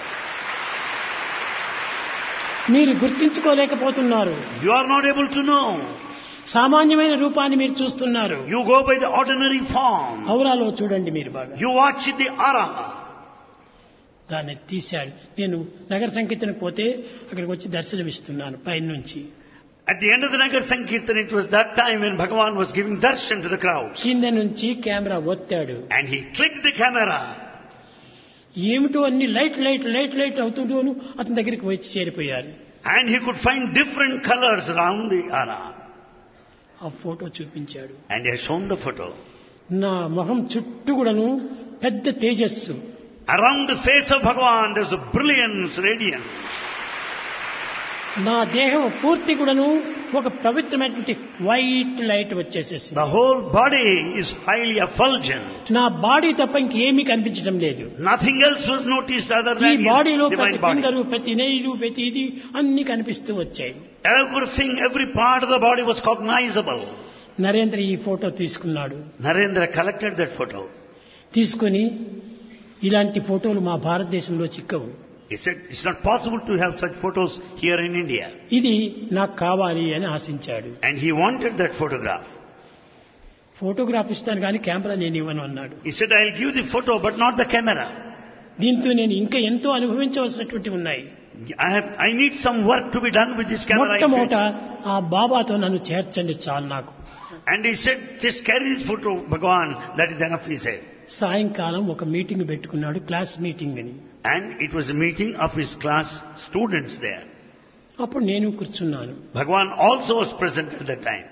Speaker 1: మీరు గుర్తించుకోలేకపోతున్నారు
Speaker 2: You are not able to know.
Speaker 1: సామాన్యమైన రూపాన్ని మీరు చూస్తున్నారు
Speaker 2: You go by the ordinary form.
Speaker 1: ఔరాలో చూడండి మీరు బాగా
Speaker 2: You watch the aura.
Speaker 1: దాన్ని తీశాడు నేను నగర సంకీర్తన పోతే అక్కడికి వచ్చి దర్శనమిస్తున్నాను పైన నుంచి
Speaker 2: At the end of the Nagar Sankirtan, it was that time when Bhagavan was giving darshan to the crowds.
Speaker 1: కింద నుంచి కెమెరా ఒత్తాడు
Speaker 2: And he clicked the camera.
Speaker 1: ఏమిటో అన్ని లైట్ లైట్ లైట్ లైట్ అవుతుంటూను అతని దగ్గరికి వచ్చి చేరిపోయారు
Speaker 2: And he could find different colors around the aura.
Speaker 1: ఆ ఫోటో చూపించాడు
Speaker 2: And he has shown the photo.
Speaker 1: నా మొహం చుట్టూ కూడాను పెద్ద తేజస్సు
Speaker 2: Around the face of Bhagavan, there's a brilliance, radiance.
Speaker 1: నా దేహం పూర్తి కూడాను ఒక పవిత్రమైనటువంటి వైట్ లైట్ వచ్చేసేసింది
Speaker 2: The whole body is highly effulgent.
Speaker 1: నా బాడీ తప్ప ఇంకేమీ కనిపించడం లేదు
Speaker 2: Nothing else was noticed other
Speaker 1: ఈ
Speaker 2: than
Speaker 1: బాడీలో
Speaker 2: his
Speaker 1: ప్రతి
Speaker 2: divine body.
Speaker 1: ఫింగరు ప్రతి నెయిలు ప్రతి ఇది అన్ని కనిపిస్తూ వచ్చాయి
Speaker 2: Everything, every part of the body was cognizable.
Speaker 1: Narendra ఈ ఫోటో తీసుకున్నాడు
Speaker 2: Narendra collected that photo.
Speaker 1: తీసుకొని ఇలాంటి ఫోటోలు మా భారతదేశంలో చిక్కవు
Speaker 2: He said, it's not possible to have such photos here in India.
Speaker 1: ఇది నాకు కావాలి అని ఆశించాడు
Speaker 2: And he wanted that photograph.
Speaker 1: Photograph ఇస్తాను కానీ కెమెరా నేను ఇవ్వను అన్నాడు
Speaker 2: He said, I'll give the photo, but not the camera.
Speaker 1: దీంతో నేను ఇంకా ఎంతో అనుభవించవలసినటువంటి ఉన్నాయి
Speaker 2: I have, I need some work to be done with this camera. I
Speaker 1: మొట్టమొదట
Speaker 2: feel.
Speaker 1: ఆ బాబాతో నన్ను చేర్చండి చాలు నాకు
Speaker 2: And he said, just carry this photo, Bhagavan. That is enough, he said.
Speaker 1: సాయంకాలం ఒక మీటింగ్ పెట్టుకున్నాడు క్లాస్ మీటింగ్ అని
Speaker 2: And it was a meeting of his class students there.
Speaker 1: అప్పుడు నేను కూర్చున్నాను
Speaker 2: Bhagavan also was present at that time.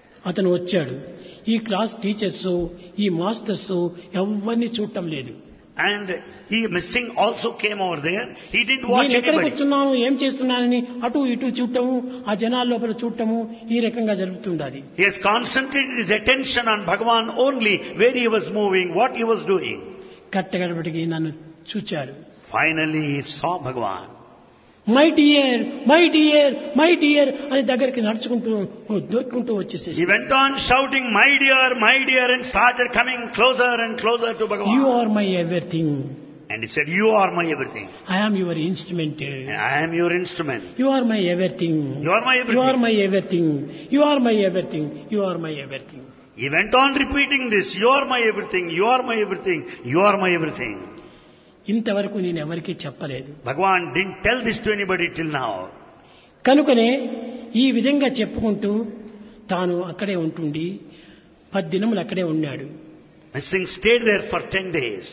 Speaker 1: అతను వచ్చాడు ఈ క్లాస్ టీచర్స్ ఈ మాస్టర్స్ ఎవరిని చూడటం లేదు
Speaker 2: And he missing also came over there. He didn't watch
Speaker 1: నేను ఎక్కడికి
Speaker 2: anybody.
Speaker 1: వచ్చున్నాను ఏం చేస్తున్నానని అటు ఇటు చూడటము ఆ జనాల లోపల చూడటము ఈ రకంగా జరుగుతుండాలి
Speaker 2: He has concentrated his attention on Bhagavan only, where he was moving, what he was doing.
Speaker 1: కట్టగడపటికి నన్ను చూచాడు
Speaker 2: Finally he saw Bhagavan.
Speaker 1: My dear my dear my dear అని దగ్గరికి నడుచుకుంటూ దొక్కుంటూ వచ్చేసేసి
Speaker 2: He went on shouting, my dear, my dear, and started coming closer and closer to
Speaker 1: you
Speaker 2: Bhagavan.
Speaker 1: Are my everything
Speaker 2: And he said, you are my everything.
Speaker 1: I am your instrument
Speaker 2: And I am your instrument.
Speaker 1: You are my everything
Speaker 2: You are my
Speaker 1: you are
Speaker 2: everything.
Speaker 1: My everything you are my everything you are my everything
Speaker 2: He went on repeating this, you are my everything, you are my everything, you are my everything.
Speaker 1: ఇంతవరకు నేను ఎవరికీ చెప్పలేదు
Speaker 2: Bhagavan didn't tell this to anybody till now.
Speaker 1: కనుకనే ఈ విధంగా చెప్పుకుంటూ తాను అక్కడే ఉంటుండి పది దినములు అక్కడే ఉన్నాడు
Speaker 2: Missing stayed there for ten days.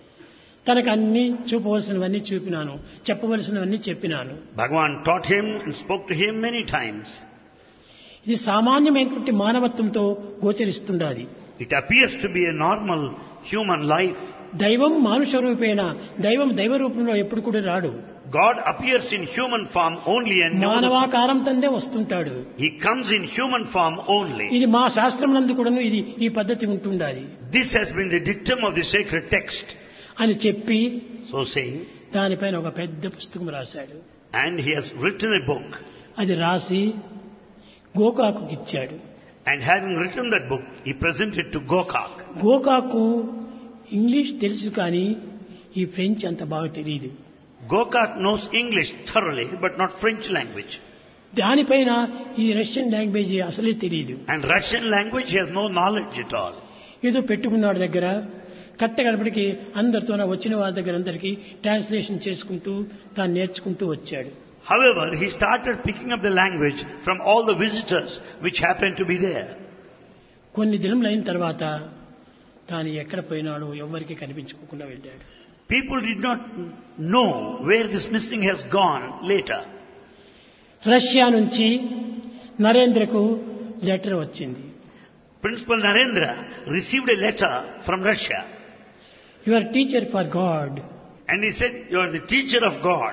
Speaker 1: తనకు అన్ని చూపవలసినవన్నీ చూపినాను చెప్పవలసినవన్నీ చెప్పినాను
Speaker 2: Bhagavan taught him and spoke to him many times.
Speaker 1: ఇది సామాన్యమైనటువంటి మానవత్వంతో గోచరిస్తుండాలి
Speaker 2: It appears to be a normal human life.
Speaker 1: దైవం మానుష రూపేణ దైవం దైవ రూపంలో ఎప్పుడు కూడా రాడు
Speaker 2: God appears in human form only and no other-
Speaker 1: మానవాకారం తందే వస్తుంటాడు
Speaker 2: He comes in human form only.
Speaker 1: ఇది మా శాస్త్రం నందు కూడాను ఇది ఈ పద్ధతి ఉంటుండాలి
Speaker 2: This has been the dictum of the sacred text.
Speaker 1: అని చెప్పి
Speaker 2: So saying,
Speaker 1: దానిపైన ఒక పెద్ద పుస్తకం రాశాడు
Speaker 2: and he has written a book.
Speaker 1: అది రాసి గోకాకు ఇచ్చాడు
Speaker 2: And having written that book, he presented to Gokak.
Speaker 1: Gokak English తెలుసు కానీ ఈ ఫ్రెంచ్ అంత బాగా తెలియదు
Speaker 2: Gokak knows English thoroughly, but not French language.
Speaker 1: దానిపైన ఈ రష్యన్ లాంగ్వేజ్ అసలే తెలియదు
Speaker 2: And Russian language he has no knowledge at all.
Speaker 1: ఏదో పెట్టుకున్నాడు దగ్గర కట్ట గడపడికి అందరితో వచ్చిన వారి దగ్గర అందరికీ ట్రాన్స్లేషన్ చేసుకుంటూ తాను నేర్చుకుంటూ వచ్చాడు
Speaker 2: However, he started picking up the language from all the visitors which happened to be there.
Speaker 1: కొన్ని దినములు అయిన తర్వాత తాను ఎక్కడ పోయినాడో ఎవ్వరికి కనిపించుకోకుండా వెళ్ళాడు
Speaker 2: People did not know where this missing has gone later.
Speaker 1: Russia నుంచి నరేంద్రకు లెటర్ వచ్చింది
Speaker 2: Principal Narendra received a letter from Russia
Speaker 1: your teacher for God
Speaker 2: and he said, You are the teacher of God.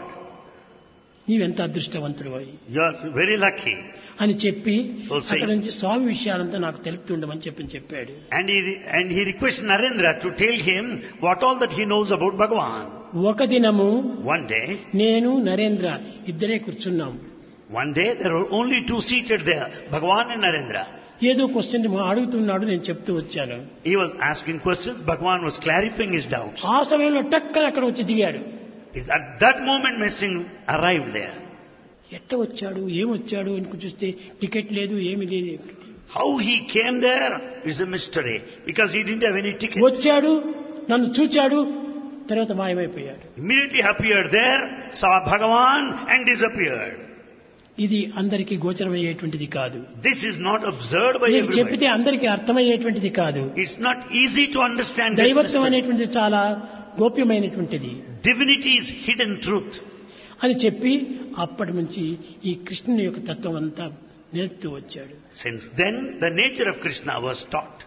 Speaker 1: నీవెంత అదృష్టవంతుడు అయి
Speaker 2: You are very lucky.
Speaker 1: అని చెప్పి
Speaker 2: So say-
Speaker 1: అక్కడ నుంచి స్వామి విషయాలంతా నాకు తెలుపుతుండమని చెప్పి చెప్పాడు
Speaker 2: And he, and he requested Narendra to tell him what all that he knows about Bhagavan.
Speaker 1: ఒక దినము
Speaker 2: One day,
Speaker 1: నేను నరేంద్ర ఇద్దరే కూర్చున్నాం
Speaker 2: one day there were only two seated there, Bhagavan and Narendra.
Speaker 1: ఏదో క్వశ్చన్ అడుగుతున్నాడు నేను చెప్తూ వచ్చాను
Speaker 2: He was asking questions, Bhagavan was clarifying his doubts.
Speaker 1: ఆ సమయంలో టక్కన అక్కడ వచ్చి దిగాడు
Speaker 2: At that moment, Messing arrived there.
Speaker 1: ఎట్ట వచ్చాడు ఏమొచ్చాడు అని చూస్తే టికెట్ లేదు ఏమి లేదు
Speaker 2: How he came there is a mystery because he didn't have any ticket.
Speaker 1: వచ్చాడు నన్ను చూచాడు తర్వాత మాయమైపోయాడు
Speaker 2: Immediately appeared there, saw Bhagavan and disappeared.
Speaker 1: ఇది అందరికీ గోచరమయ్యేటువంటిది కాదు
Speaker 2: This is not observed by
Speaker 1: నేను
Speaker 2: everybody.
Speaker 1: చెప్పితే అందరికీ అర్థమయ్యేటువంటిది కాదు
Speaker 2: It's not easy to understand this
Speaker 1: దైవత్వం
Speaker 2: mystery.
Speaker 1: అనేటువంటిది చాలా గోప్యమైనటువంటిది
Speaker 2: Divinity is hidden truth.
Speaker 1: అని చెప్పి అప్పటి నుంచి ఈ కృష్ణుని యొక్క తత్వం అంతా నేర్పుతూ వచ్చాడు
Speaker 2: Since then, the nature of Krishna was taught.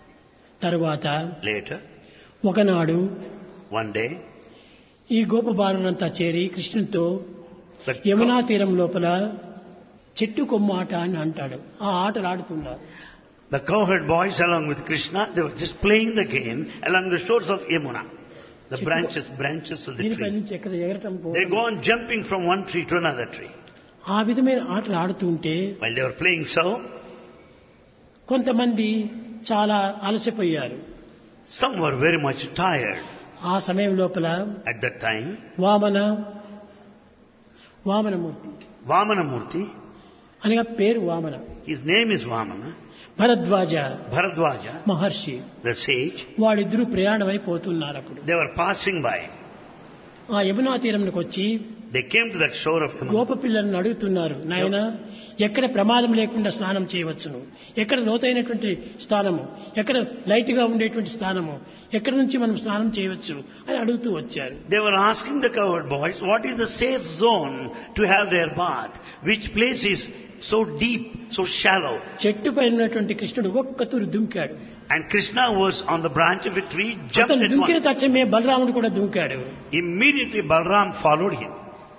Speaker 1: తరువాత
Speaker 2: Later,
Speaker 1: ఒకనాడు
Speaker 2: one day,
Speaker 1: ఈ గోపబాలునంతా చేరి కృష్ణునితో
Speaker 2: the,
Speaker 1: యమునా తీరం లోపల చెట్టు కొమ్మ ఆట అని అంటాడు ఆ ఆటలు ఆడుతున్నారు
Speaker 2: the cowherd boys along with Krishna, they were just playing the game along the shores of Yamuna. The branches, branches of the
Speaker 1: దీనిపై
Speaker 2: tree.
Speaker 1: నుంచి ఎక్కడ ఎగరటం
Speaker 2: They
Speaker 1: పోవటం.
Speaker 2: go on jumping from one tree to another tree.
Speaker 1: ఆ విధమైన ఆటలు ఆడుతూ ఉంటే
Speaker 2: While they were playing so,
Speaker 1: కొంతమంది చాలా అలసిపోయారు
Speaker 2: some were very much tired.
Speaker 1: ఆ సమయం లోపల
Speaker 2: At that time,
Speaker 1: Vamana Vamanamurthy
Speaker 2: Vamanamurti,
Speaker 1: అనగా పేరు Vamana
Speaker 2: his name is Vamana,
Speaker 1: Bharadwaj
Speaker 2: Bharadwaja,
Speaker 1: Maharshi
Speaker 2: the sage,
Speaker 1: వాడిద్దరూ ప్రయాణమైపోతున్నారు అప్పుడు
Speaker 2: they were passing by.
Speaker 1: ఆ యమునా తీరంకి వచ్చి
Speaker 2: They came to that shore of Yamuna.
Speaker 1: గోప పిల్లలను అడుగుతున్నారు నాయన ఎక్కడ ప్రమాదం లేకుండా స్నానం చేయవచ్చును ఎక్కడ లోతైనటువంటి స్థానము ఎక్కడ లైట్ గా ఉండేటువంటి స్థానము ఎక్కడి నుంచి మనం స్నానం చేయవచ్చు అని అడుగుతూ వచ్చారు
Speaker 2: They were asking the cowherd boys, what is the safe zone to have their bath? Which place is so deep, so shallow.
Speaker 1: చెట్టు పైన ఉన్నటువంటి కృష్ణుడు ఒక్క తూరు దుంకాడు
Speaker 2: And Krishna was on the branch of a tree, jumped
Speaker 1: అతను
Speaker 2: at
Speaker 1: దుంకిన
Speaker 2: once.
Speaker 1: తక్షణమే బలరాముడు కూడా దుంకాడు
Speaker 2: Immediately Balram followed him.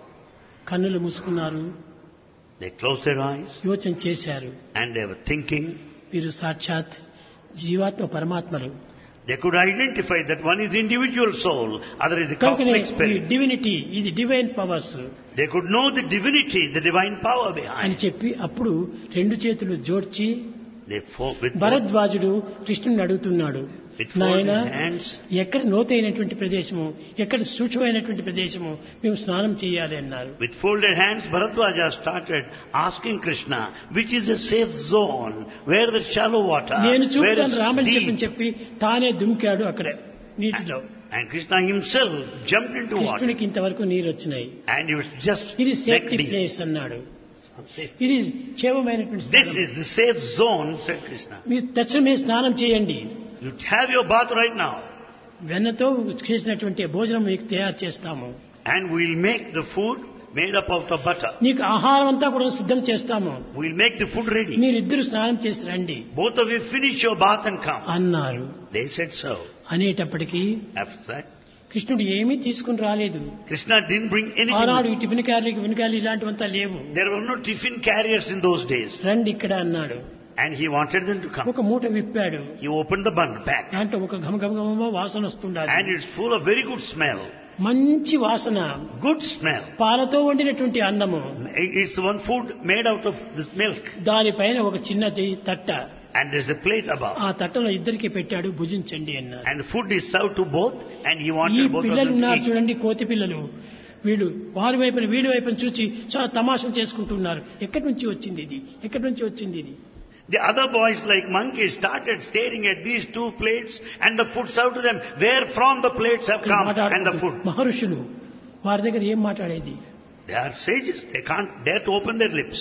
Speaker 1: కన్నులు మూసుకున్నారు
Speaker 2: They closed their eyes
Speaker 1: యోచన చేశారు
Speaker 2: and they were thinking.
Speaker 1: వీరు సాక్షాత్ జీవాత్మ పరమాత్మలు
Speaker 2: They could identify that one is the individual soul, other is the
Speaker 1: కనుకనే
Speaker 2: cosmic
Speaker 1: ఈ
Speaker 2: spirit.
Speaker 1: డివినిటీ ఇది divine powers
Speaker 2: They could know the divinity, the divine power
Speaker 1: అని
Speaker 2: behind.
Speaker 1: చెప్పి అప్పుడు రెండు చేతులు జోడ్చి
Speaker 2: They fought with both,
Speaker 1: భరద్వాజుడు కృష్ణుని అడుగుతున్నాడు
Speaker 2: with
Speaker 1: నాయన
Speaker 2: folded hands.
Speaker 1: ఎక్కడ లోతైనటువంటి ప్రదేశము ఎక్కడ సూక్ష్మమైనటువంటి ప్రదేశము మేము స్నానం చేయాలి అన్నారు
Speaker 2: With folded hands, Bharadwaja started asking Krishna, which is a safe zone, where the shallow water,
Speaker 1: నేను
Speaker 2: where
Speaker 1: చూపుతాను రామని
Speaker 2: is
Speaker 1: చెప్పని
Speaker 2: deep.
Speaker 1: చెప్పి తానే దుంకాడు అక్కడ నీటిలో
Speaker 2: And Krishna himself jumped into water.
Speaker 1: కృష్ణుడికి ఇంతవరకు నీరు వచ్చినాయి
Speaker 2: And he was just
Speaker 1: ఇది
Speaker 2: neck
Speaker 1: సేఫ్టీ
Speaker 2: deep.
Speaker 1: ప్లేస్ అన్నాడు
Speaker 2: Safe.
Speaker 1: ఇది క్షేమమైనటువంటి
Speaker 2: This
Speaker 1: స్థానం.
Speaker 2: is the safe zone, said Krishna.
Speaker 1: మీరు తక్షణమే స్నానం చేయండి
Speaker 2: You have your bath right now.
Speaker 1: వెన్నతో చేసినటువంటి భోజనం మీకు తయారు చేస్తాము
Speaker 2: And we'll make the food made up out of butter.
Speaker 1: నీకు ఆహారం అంతా కూడా సిద్ధం చేస్తాము
Speaker 2: We'll make the food ready.
Speaker 1: మీరిద్దరు స్నానం చేసి రండి
Speaker 2: Both of you finish your bath and come.
Speaker 1: అన్నారు
Speaker 2: They said so.
Speaker 1: అనేటప్పటికీ
Speaker 2: After that,
Speaker 1: కృష్ణుడు ఏమీ తీసుకుని రాలేదు
Speaker 2: Krishna didn't bring
Speaker 1: ఆనాడు
Speaker 2: anything.
Speaker 1: ఈ టిఫిన్ క్యారీ టిఫిన్ క్యారీ ఇలాంటివంతా లేవు
Speaker 2: There were no tiffin carriers in those days.
Speaker 1: రండి ఇక్కడ అన్నాడు
Speaker 2: And he wanted them to come.
Speaker 1: ఒక మూట విప్పాడు
Speaker 2: He opened the bundle back.
Speaker 1: దాంట్లో ఒక ఘమఘమఘమ వాసన వస్తుండాలి
Speaker 2: And it's full of very good smell.
Speaker 1: మంచి వాసన
Speaker 2: Good smell.
Speaker 1: పాలతో వండినటువంటి అన్నము
Speaker 2: It's one food made out of this milk.
Speaker 1: దానిపైన ఒక చిన్నది తట్ట
Speaker 2: And there's a plate above.
Speaker 1: ఆ తట్టలో ఇద్దరికి పెట్టాడు భుజించండి అన్నారు
Speaker 2: And the food is served to both. And he
Speaker 1: ఈ
Speaker 2: wanted both of
Speaker 1: పిల్లలు
Speaker 2: them to
Speaker 1: ఉన్నారు
Speaker 2: eat.
Speaker 1: చూడండి కోతి పిల్లలు వీళ్ళు వారి వైపున వీడి వైపున చూచి చాలా తమాషలు చేసుకుంటున్నారు ఎక్కడి నుంచి వచ్చింది ఇది ఎక్కడి నుంచి వచ్చింది ఇది
Speaker 2: The other boys like monkeys started staring at these two plates and the food served to them. Where from the plates have come and the food.
Speaker 1: మహర్షులు వారి దగ్గర ఏం మాట్లాడేది
Speaker 2: They are sages. They can't dare to open their lips.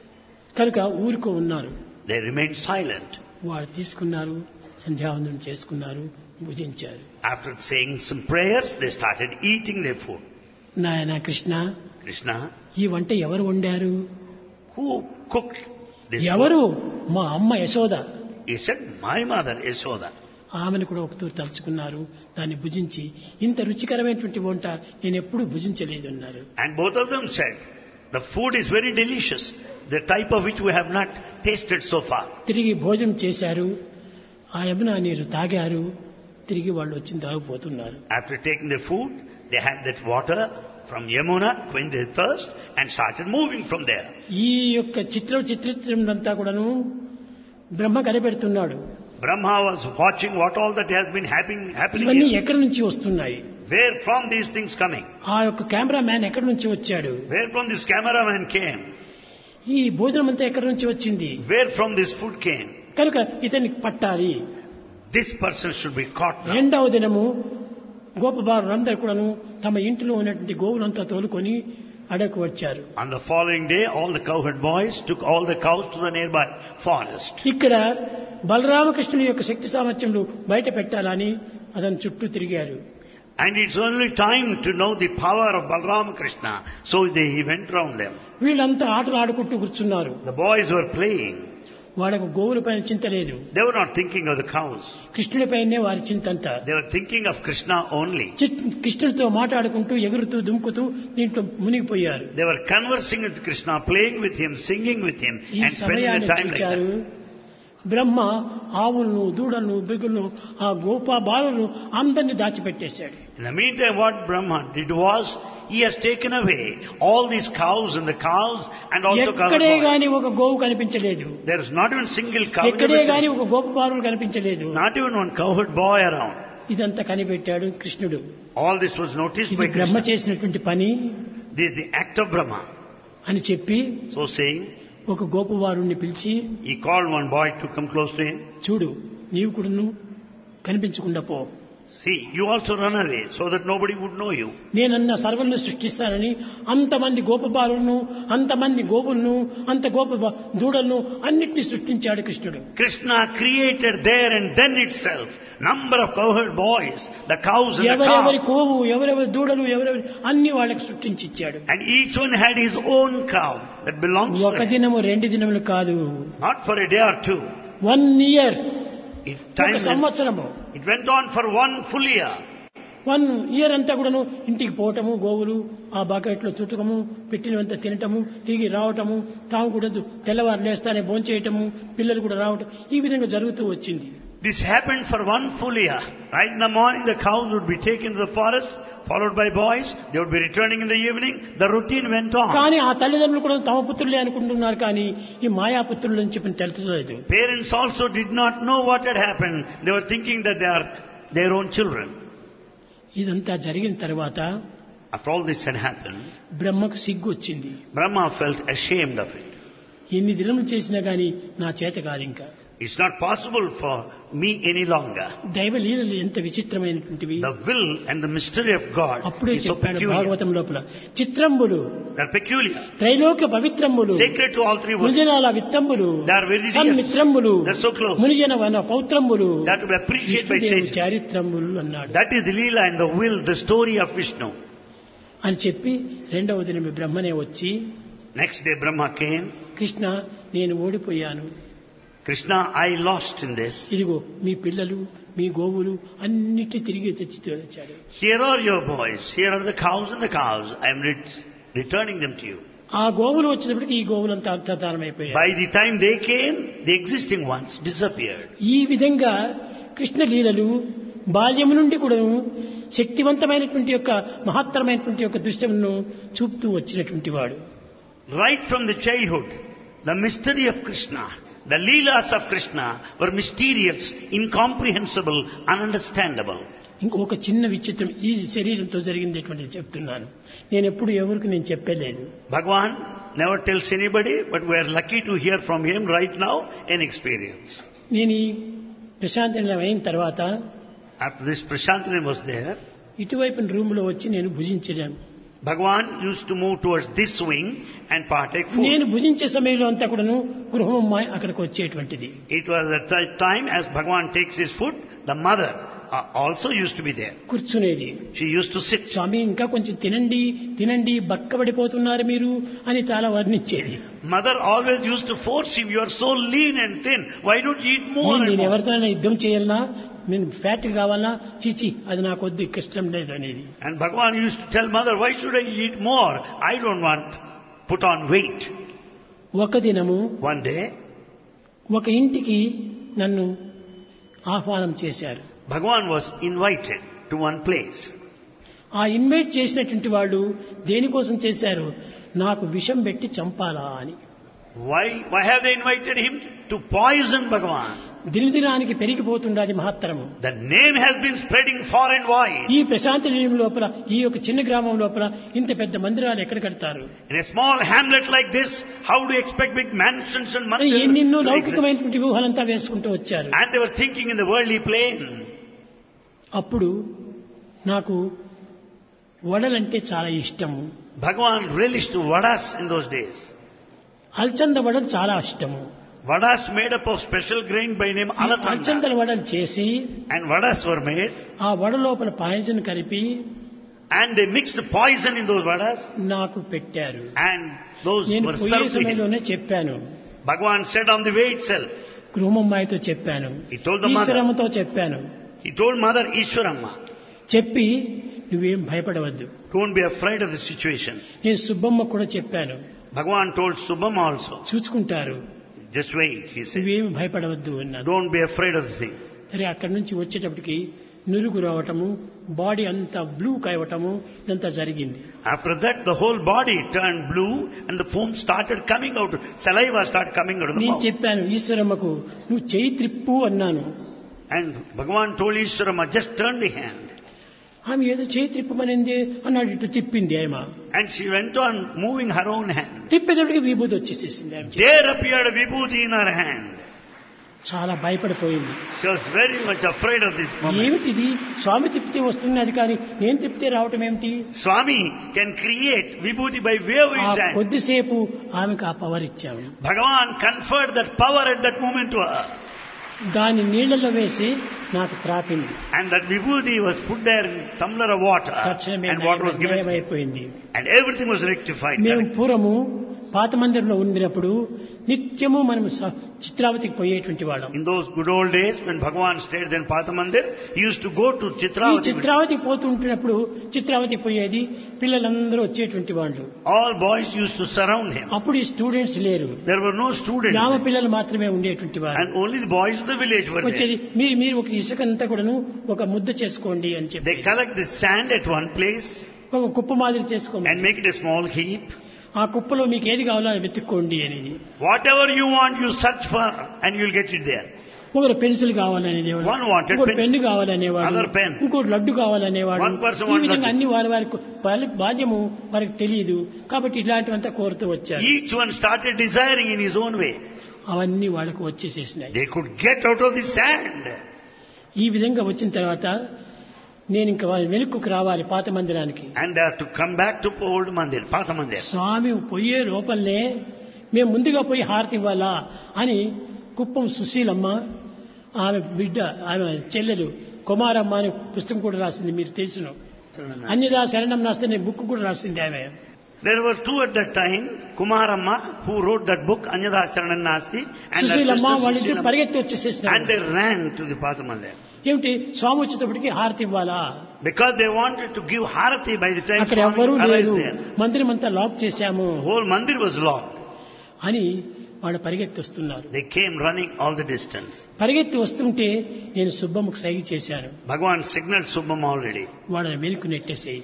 Speaker 1: కనుక ఊరుకో ఉన్నారు
Speaker 2: They remained silent.
Speaker 1: వారు తీసుకున్నారు సంధ్యావందనం చేసుకున్నారు భుజించారు
Speaker 2: After saying some prayers, they started eating their food.
Speaker 1: నాయన కృష్ణ
Speaker 2: Krishna,
Speaker 1: ఈ వంట ఎవరు వండారు
Speaker 2: who cooked this
Speaker 1: ఎవరు మా అమ్మ Yashoda
Speaker 2: food? He said, my mother, Yashoda.
Speaker 1: ఆమెను కూడా ఒకతూరు తలుచుకున్నారు దాన్ని భుజించి ఇంత రుచికరమైనటువంటి వంట నేను ఎప్పుడూ భుజించలేదు అన్నారు
Speaker 2: And both of them said, the food is very delicious, the type of which we have not tasted so far.
Speaker 1: తిరిగి భోజనం చేశారు ఆ యమునా నీరు తాగారు తిరిగి వాళ్ళు వచ్చి తాగిపోతున్నారు
Speaker 2: After taking the food, they had that water from Yamuna, quenched their thirst, and started moving from there.
Speaker 1: ఈ యొక్క చిత్ర చిత్రం అంతా కూడాను బ్రహ్మ కనిపెడుతున్నాడు
Speaker 2: Brahma was watching what all that has been happening, happening
Speaker 1: ఇవన్నీ
Speaker 2: here.
Speaker 1: ఎక్కడి నుంచి వస్తున్నాయి
Speaker 2: Where from these things coming?
Speaker 1: ఆ యొక్క కెమెరా మ్యాన్ ఎక్కడి నుంచి వచ్చాడు
Speaker 2: Where from this cameraman came?
Speaker 1: ఈ భోజనం అంతా ఎక్కడి నుంచి వచ్చింది
Speaker 2: Where from this food came?
Speaker 1: కనుక ఇతన్ని పట్టాలి
Speaker 2: This person should be caught now.
Speaker 1: రెండవ దినము గోపబారులందరూ కూడాను తమ ఇంటిలో ఉన్నటువంటి గోవులంతా తోలుకొని అడకు వచ్చారు
Speaker 2: On the following day, all the cowherd boys took all the cows to the nearby forest.
Speaker 1: ఇక్కడ బలరామకృష్ణుని యొక్క శక్తి సామర్థ్యములు బయట పెట్టాలని అతని చుట్టూ తిరిగారు
Speaker 2: And it's only time to know the power of Balrama Krishna. So they, he went round them.
Speaker 1: వీళ్ళంతా ఆటలు ఆడుకుంటూ కూర్చున్నారు
Speaker 2: The boys were playing.
Speaker 1: వాళ్ళకు గోవుల పైన చింత లేదు
Speaker 2: They were not thinking of the cows.
Speaker 1: కృష్ణుడిపైనే వారి చింతంతా
Speaker 2: They were thinking of Krishna only.
Speaker 1: చి- కృష్ణుడితో మాట్లాడుకుంటూ ఎగురుతూ దుంకుతూ దీంట్లో మునిగిపోయారు
Speaker 2: They were conversing with Krishna, playing with him, singing with him,
Speaker 1: ఈ
Speaker 2: and spending the
Speaker 1: సమయాన్ని
Speaker 2: time like
Speaker 1: చూచారు
Speaker 2: that.
Speaker 1: బ్రహ్మ ఆవులను దూడలను బిగులను ఆ గోపా బాలను అందరినీ దాచిపెట్టేశాడు
Speaker 2: In the meantime, what Brahma did was, he has taken away all these cows and the cows and also covered
Speaker 1: ఎక్కడే
Speaker 2: boys.
Speaker 1: గాని ఒక గోవు కనిపించలేదు
Speaker 2: There is not even single cow.
Speaker 1: ఎక్కడే గాని
Speaker 2: Not
Speaker 1: ఒక గోప బాలుడు కనిపించలేదు
Speaker 2: even one cowherd boy around.
Speaker 1: ఇదంతా కనిపెట్టాడు కృష్ణుడు
Speaker 2: All this was noticed
Speaker 1: ఇది
Speaker 2: by
Speaker 1: బ్రహ్మ
Speaker 2: Krishna.
Speaker 1: చేసినటువంటి పని
Speaker 2: This is the act of Brahma.
Speaker 1: అని చెప్పి
Speaker 2: So saying,
Speaker 1: ఒక గోపవారుణ్ణి పిలిచి
Speaker 2: he called one boy to come close to him.
Speaker 1: చూడు నీవు కూడాను కనిపించకుండా పో
Speaker 2: See, you also run away so that nobody would know you.
Speaker 1: నేనన్న సర్వల్ని సృష్టిస్తానని అంతమంది గోపబాలులను అంతమంది గోపులను అంత గోప బ- దూడలను అన్నిటినీ సృష్టించాడు కృష్ణుడు
Speaker 2: Krishna created there and then itself number of cowherd boys, the cows and the
Speaker 1: ఎవరెవరి
Speaker 2: cow.
Speaker 1: కోవు ఎవరెవరి దూడలు ఎవరెవరి అన్ని వాళ్ళకి సృష్టించి ఇచ్చాడు
Speaker 2: And each one had his own cow that belongs to
Speaker 1: ఒక
Speaker 2: him.
Speaker 1: దినము రెండు దినములు కాదు
Speaker 2: Not for a day or two.
Speaker 1: One year
Speaker 2: It,
Speaker 1: ఒక
Speaker 2: time went,
Speaker 1: సంవత్సరము
Speaker 2: it went on for one full year.
Speaker 1: One year అంతా కూడాను ఇంటికి పోవటము గోవులు ఆ బకెట్లో చుట్టకము పెట్టినవంతా తినటము తిరిగి రావటము తాము కూడా తెల్లవారు లేస్తానే భోంచేయటము పిల్లలు కూడా రావటం ఈ విధంగా జరుగుతూ వచ్చింది
Speaker 2: This happened for one full year. Right in the morning, the cows would be taken to the forest, followed by boys. They would be returning in the evening. The routine went on.
Speaker 1: కానీ ఆ తల్లిదండ్రులు కూడా తమ పుత్రులే అనుకుంటున్నారు కానీ ఈ మాయాపుత్రులు అని చెప్పి తెలుసలేదు
Speaker 2: Parents also did not know what had happened. They were thinking that they are their own children.
Speaker 1: ఇదంతా జరిగిన తర్వాత
Speaker 2: After all this had happened,
Speaker 1: బ్రహ్మకు సిగ్గు వచ్చింది
Speaker 2: Brahma felt ashamed of it.
Speaker 1: ఎన్ని దినములు చేసినా గాని నా చేత కాదు ఇంకా
Speaker 2: It's not possible for me any longer.
Speaker 1: దైవ లీలలు ఎంత విచిత్రమైనటువంటివి
Speaker 2: The will and the mystery of God
Speaker 1: అప్పుడే
Speaker 2: is so
Speaker 1: చెప్పాడు
Speaker 2: peculiar.
Speaker 1: భాగవతం లోపల చిత్రంబులు
Speaker 2: They're peculiar.
Speaker 1: త్రైలోక్య పవిత్రంబులు
Speaker 2: Sacred to all three worlds.
Speaker 1: మునిజనాల విత్తంబులు
Speaker 2: They are very dear.
Speaker 1: సన్మిత్రంబులు
Speaker 2: They're so close.
Speaker 1: మునిజన వన పౌత్రంబులు
Speaker 2: They are to be appreciated by
Speaker 1: విష్ణుదేవుని
Speaker 2: sages.
Speaker 1: చారిత్రంబులు అన్నాడు
Speaker 2: That is the Leela and the will, the story of Vishnu.
Speaker 1: అని చెప్పి రెండవ దినం బ్రహ్మనే వచ్చి
Speaker 2: Next day Brahma came.
Speaker 1: Krishna నేను ఓడిపోయాను
Speaker 2: Krishna, I lost in this.
Speaker 1: ఇదిగో మీ పిల్లలు మీ గోవులు అన్నిటి తిరిగి తెచ్చి తెచ్చాడు
Speaker 2: Here are your boys. Here are the cows and the cows. I am ret- returning them to you.
Speaker 1: ఆ గోవులు వచ్చినప్పటికి ఈ గోవులంతా అంతర్ధానమైపోయాయి
Speaker 2: By the time they came, the existing ones disappeared.
Speaker 1: ఈ విధంగా కృష్ణ లీలలు బాల్యము నుండి కూడా శక్తివంతమైనటువంటి యొక్క మహత్తరమైనటువంటి యొక్క దృశ్యమును చూపుతూ వచ్చినటువంటి వాడు
Speaker 2: Right from the childhood, the mystery of Krishna, the Leelas of Krishna were mysterious, incomprehensible, ununderstandable.
Speaker 1: ఇంకొక చిన్న విచిత్రం ఈ శరీరంతో జరిగిందేటువంటిది చెప్తున్నాను నేను ఎప్పుడు ఎవరికి నేను చెప్పలేదు
Speaker 2: Bhagwan never tells anybody, but we are lucky to hear from him right now an experience.
Speaker 1: నేను ఈ ప్రశాంతి నిలయం అయిన తర్వాత
Speaker 2: After this, Prashantini was there.
Speaker 1: ఇటువైపు రూమ్లో వచ్చి నేను భుజించలేను
Speaker 2: Bhagwan used to move towards this wing and partake
Speaker 1: నేను
Speaker 2: food.
Speaker 1: భుజించే సమయంలో అంతా కూడాను గృహమ్మాయి అక్కడికి వచ్చేటువంటిది
Speaker 2: It was at that time as Bhagwan takes his food, the mother uh, also used to be there.
Speaker 1: కూర్చునేది
Speaker 2: She used to sit.
Speaker 1: స్వామి ఇంకా కొంచెం తినండి తినండి బక్కబడిపోతున్నారు మీరు అని చాలా వర్ణించేది
Speaker 2: Mother always used to force him, you are so lean and thin, why don't you eat more
Speaker 1: నేను
Speaker 2: and
Speaker 1: నేను
Speaker 2: more?
Speaker 1: ఎవరితోనైనా యుద్ధం చేయాలన్నా నేను ఫ్యాట్ కావాలన్నా చీచి అది నాకు వద్దు ఇక్కడ ఇష్టం లేదు అనేది
Speaker 2: And Bhagwan used to tell mother, why should I eat more? I don't want put on weight.
Speaker 1: ఒక దినము
Speaker 2: One day,
Speaker 1: ఒక ఇంటికి నన్ను ఆహ్వానం చేశారు
Speaker 2: Bhagwan was invited to one place.
Speaker 1: ఆ ఇన్వైట్ చేసినటువంటి వాళ్ళు దేనికోసం చేశారు నాకు విషం పెట్టి చంపాలా అని
Speaker 2: Why, why have they invited him? To poison Bhagwan.
Speaker 1: దినదినానికి పెరిగిపోతుండది మహత్తరము
Speaker 2: The name has been spreading far and wide.
Speaker 1: ఈ ప్రశాంతి నిలయం లోపల ఈ యొక్క చిన్న గ్రామం లోపల ఇంత పెద్ద మందిరాలు ఎక్కడ కడతారు
Speaker 2: In a small hamlet like this, how do you expect big mansions and
Speaker 1: అని
Speaker 2: mandirs
Speaker 1: ఎన్నెన్నో
Speaker 2: to exist?
Speaker 1: లౌకికమైనటువంటి వ్యూహాలంతా వేసుకుంటూ వచ్చారు
Speaker 2: And they were thinking in the worldly plane.
Speaker 1: అప్పుడు నాకు వడలంటే చాలా ఇష్టము
Speaker 2: Bhagwan relished vadas in those days.
Speaker 1: అల్చంద వడలు చాలా ఇష్టము
Speaker 2: Vadas made up of special grain by name Alathanda.
Speaker 1: అల్చందల వడలు చేసి
Speaker 2: And vadas were made.
Speaker 1: ఆ వడ లోపల పాయసం కలిపి
Speaker 2: And they mixed poison in those vadas.
Speaker 1: నాకు పెట్టారు
Speaker 2: And those
Speaker 1: నేను
Speaker 2: were
Speaker 1: పోయే
Speaker 2: served to him.
Speaker 1: సమయంలోనే చెప్పాను
Speaker 2: Bhagwan said on the way itself.
Speaker 1: గృహమమ్మాయితో చెప్పాను
Speaker 2: He told the mother.
Speaker 1: ఈశ్వరమ్మతో చెప్పాను
Speaker 2: He told Mother Ishwaramma,
Speaker 1: చెప్పి నువ్వేం భయపడవద్దు
Speaker 2: don't be afraid of the situation.
Speaker 1: నేను సుబ్బమ్మ కూడా చెప్పాను
Speaker 2: Bhagwan told Subham also,
Speaker 1: చూసుకుంటారు
Speaker 2: just wait, he said.
Speaker 1: నువ్వేమి భయపడవద్దు అన్నాను
Speaker 2: Don't be afraid of the thing.
Speaker 1: సరే అక్కడి నుంచి వచ్చేటప్పటికి నురుగు రావటము బాడీ అంతా బ్లూ కావటము ఇదంతా జరిగింది
Speaker 2: After that, the whole body turned blue and the foam started coming out. Saliva started coming out of the
Speaker 1: నేను
Speaker 2: mouth.
Speaker 1: చెప్పాను ఈశ్వరమ్మకు నువ్వు చేయి త్రిప్పు అన్నాను
Speaker 2: And Bhagwan told Ishwarama, just turn the hand.
Speaker 1: ఆమె ఏదో చేయి త్రిప్పమనింది అన్నాడు ఇటు తిప్పింది ఆమె
Speaker 2: And she went on moving her own hand.
Speaker 1: తిప్పేటప్పటికి విభూతి వచ్చేసేసింది ఆమె చేతికి.
Speaker 2: There appeared a vibhuti in her hand.
Speaker 1: చాలా భయపడిపోయింది
Speaker 2: She was very much afraid of this moment.
Speaker 1: ఏమిటిది స్వామి తిప్పితే వస్తున్నది కానీ నేను తిప్పితే రావటం ఏమిటి
Speaker 2: Swami can create vibhuti by way of
Speaker 1: ఆ
Speaker 2: his hand.
Speaker 1: కొద్దిసేపు ఆమెకు ఆ పవర్ ఇచ్చాము
Speaker 2: Bhagavan conferred that power at that moment to her.
Speaker 1: దాని నీళ్లలో వేసి నాకు త్రాపింది
Speaker 2: And that vibhuti was put there in tumbler of water.
Speaker 1: తక్షణమే
Speaker 2: And water was given.
Speaker 1: నయమైపోయింది
Speaker 2: And everything was rectified.
Speaker 1: మేము
Speaker 2: correct?
Speaker 1: పూర్వము పాత మందిరంలో ఉండినప్పుడు నిత్యము మనం స- చిత్రావతికి పోయేటువంటి వాళ్ళం
Speaker 2: In those good old days when Bhagavan stayed there in Pathamandir, he used to go to
Speaker 1: ఈ
Speaker 2: Chitravati.
Speaker 1: చిత్రావతి పోతుంటున్నప్పుడు చిత్రావతి పోయేది పిల్లలందరూ వచ్చేటువంటి వాళ్ళు
Speaker 2: All boys used to surround him.
Speaker 1: అప్పుడు ఈ స్టూడెంట్స్ లేరు
Speaker 2: There were no students.
Speaker 1: గ్రామ
Speaker 2: there.
Speaker 1: పిల్లలు మాత్రమే ఉండేటువంటి వారు
Speaker 2: And only the boys of the village were
Speaker 1: వచ్చేది
Speaker 2: there.
Speaker 1: మీరు మీరు ఒక ఇసుకంతా కూడాను ఒక ముద్ద చేసుకోండి అని చెప్పి
Speaker 2: They collect the sand at one place
Speaker 1: ఒక కుప్ప మాదిరి చేసుకోండి
Speaker 2: and make it a small heap.
Speaker 1: ఆ కుప్పలో మీకు ఏది కావాలో అది వెతుక్కోండి అనేది
Speaker 2: Whatever you want, you search for and you'll get it there.
Speaker 1: ఒకరు పెన్సిల్ కావాలనేవాడు
Speaker 2: One wanted
Speaker 1: ఇంకోటి
Speaker 2: pencil.
Speaker 1: పెన్ను కావాలనేవాడు
Speaker 2: Other pen.
Speaker 1: ఇంకోటి లడ్డు కావాలనేవాడు
Speaker 2: One person
Speaker 1: ఈ
Speaker 2: want
Speaker 1: విధంగా
Speaker 2: laddu.
Speaker 1: అన్ని వారి వారి వాళ్ళ బాల్యము వారికి తెలియదు కాబట్టి ఇలాంటివంతా కోరుతూ వచ్చారు
Speaker 2: Each one started desiring in his own way.
Speaker 1: అవన్నీ వాళ్ళకు వచ్చేసేసినాయి
Speaker 2: They could get out of the sand.
Speaker 1: ఈ విధంగా వచ్చిన తర్వాత నేను ఇంకా వాళ్ళ వెనుకకు రావాలి పాత మందిరానికి
Speaker 2: And they have to come back to old Mandir, Patha Mandir.
Speaker 1: స్వామి పోయే లోపలనే మేము ముందుగా పోయి హారతి ఇవ్వాలా అని కుప్పం సుశీలమ్మ ఆమె బిడ్డ ఆమె చెల్లెలు కుమారమ్మ అని పుస్తకం కూడా రాసింది మీరు తెలిసిన అన్యదా శరణం రాస్తే నేను బుక్ కూడా రాసింది ఆమె
Speaker 2: There were two at that time, Kumaramma, who wrote that book, Anyada Sharanam Nasti, and that
Speaker 1: Susheelamma
Speaker 2: sister
Speaker 1: వాళ్ళిద్దరు
Speaker 2: Sushilama.
Speaker 1: పరిగెత్తి
Speaker 2: And
Speaker 1: వచ్చేసేసినారు
Speaker 2: they ran to the Patha Mandir.
Speaker 1: ఏమిటి స్వామి వచ్చేటప్పటికి హారతి ఇవ్వాలా
Speaker 2: Because they wanted to give Harati by the time
Speaker 1: అక్కడ
Speaker 2: Swami
Speaker 1: ఎవ్వరూ
Speaker 2: arrived
Speaker 1: లేదు
Speaker 2: there.
Speaker 1: మందిరం అంతా లాక్ చేశాము
Speaker 2: The whole Mandir was locked.
Speaker 1: అని వాళ్ళు పరిగెత్తి వస్తున్నారు
Speaker 2: They came running all the distance.
Speaker 1: పరిగెత్తి వస్తుంటే నేను సుబ్బమ్మకు సైగ చేశాను
Speaker 2: Bhagavan signaled Subham already.
Speaker 1: వాళ్ళని వెనుక నెట్టేసేయి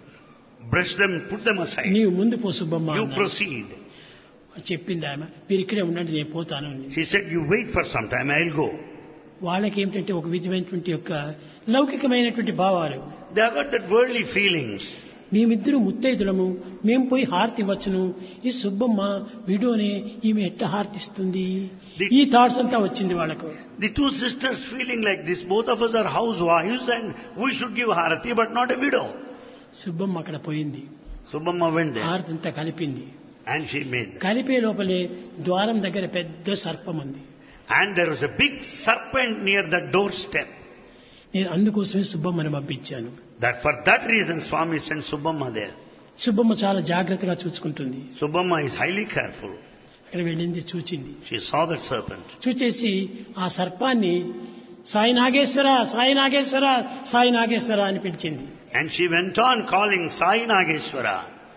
Speaker 2: Brush them, put them aside.
Speaker 1: నీవు ముందు పో సుబ్బమ్మ
Speaker 2: You
Speaker 1: అన్నాడు.
Speaker 2: proceed.
Speaker 1: చెప్పింది ఆమె మీరు ఇక్కడే ఉండండి నేను పోతాను అని.
Speaker 2: She said, you wait for some time, I'll go.
Speaker 1: వాళ్ళకి ఏమిటంటే ఒక విధమైనటువంటి యొక్క లౌకికమైనటువంటి భావాలు
Speaker 2: They have got that worldly feelings.
Speaker 1: మేమిద్దరు ముత్తైదులము మేము పోయి హారతి ఇవ్వచ్చును ఈ సుబ్బమ్మ విడోనే ఈమె ఎట్ట హారతిస్తుంది
Speaker 2: The-
Speaker 1: ఈ థాట్స్ అంతా వచ్చింది వాళ్ళకు
Speaker 2: The two sisters feeling like this, both of us are housewives and we should give Harati but not a widow.
Speaker 1: Subbamma అక్కడ పోయింది
Speaker 2: Subhamma went there
Speaker 1: హారతి అంతా కలిపింది
Speaker 2: and she made them.
Speaker 1: కలిపే లోపలే ద్వారం దగ్గర పెద్ద సర్పం ఉంది
Speaker 2: And there was a big serpent near the doorstep.
Speaker 1: నేను అందుకోసమే సుబ్బమ్మని పంపించాను
Speaker 2: That for that reason Swami sent Subhamma there.
Speaker 1: Subbamma చాలా జాగ్రత్తగా చూసుకుంటుంది
Speaker 2: Subhamma is highly careful.
Speaker 1: అక్కడ వెళ్ళింది చూచింది
Speaker 2: She saw that serpent.
Speaker 1: చూచేసి ఆ సర్పాన్ని సాయి నాగేశ్వర సాయి నాగేశ్వర సాయి నాగేశ్వర అని పిలిచింది
Speaker 2: And she went on calling Sai Nageshwara.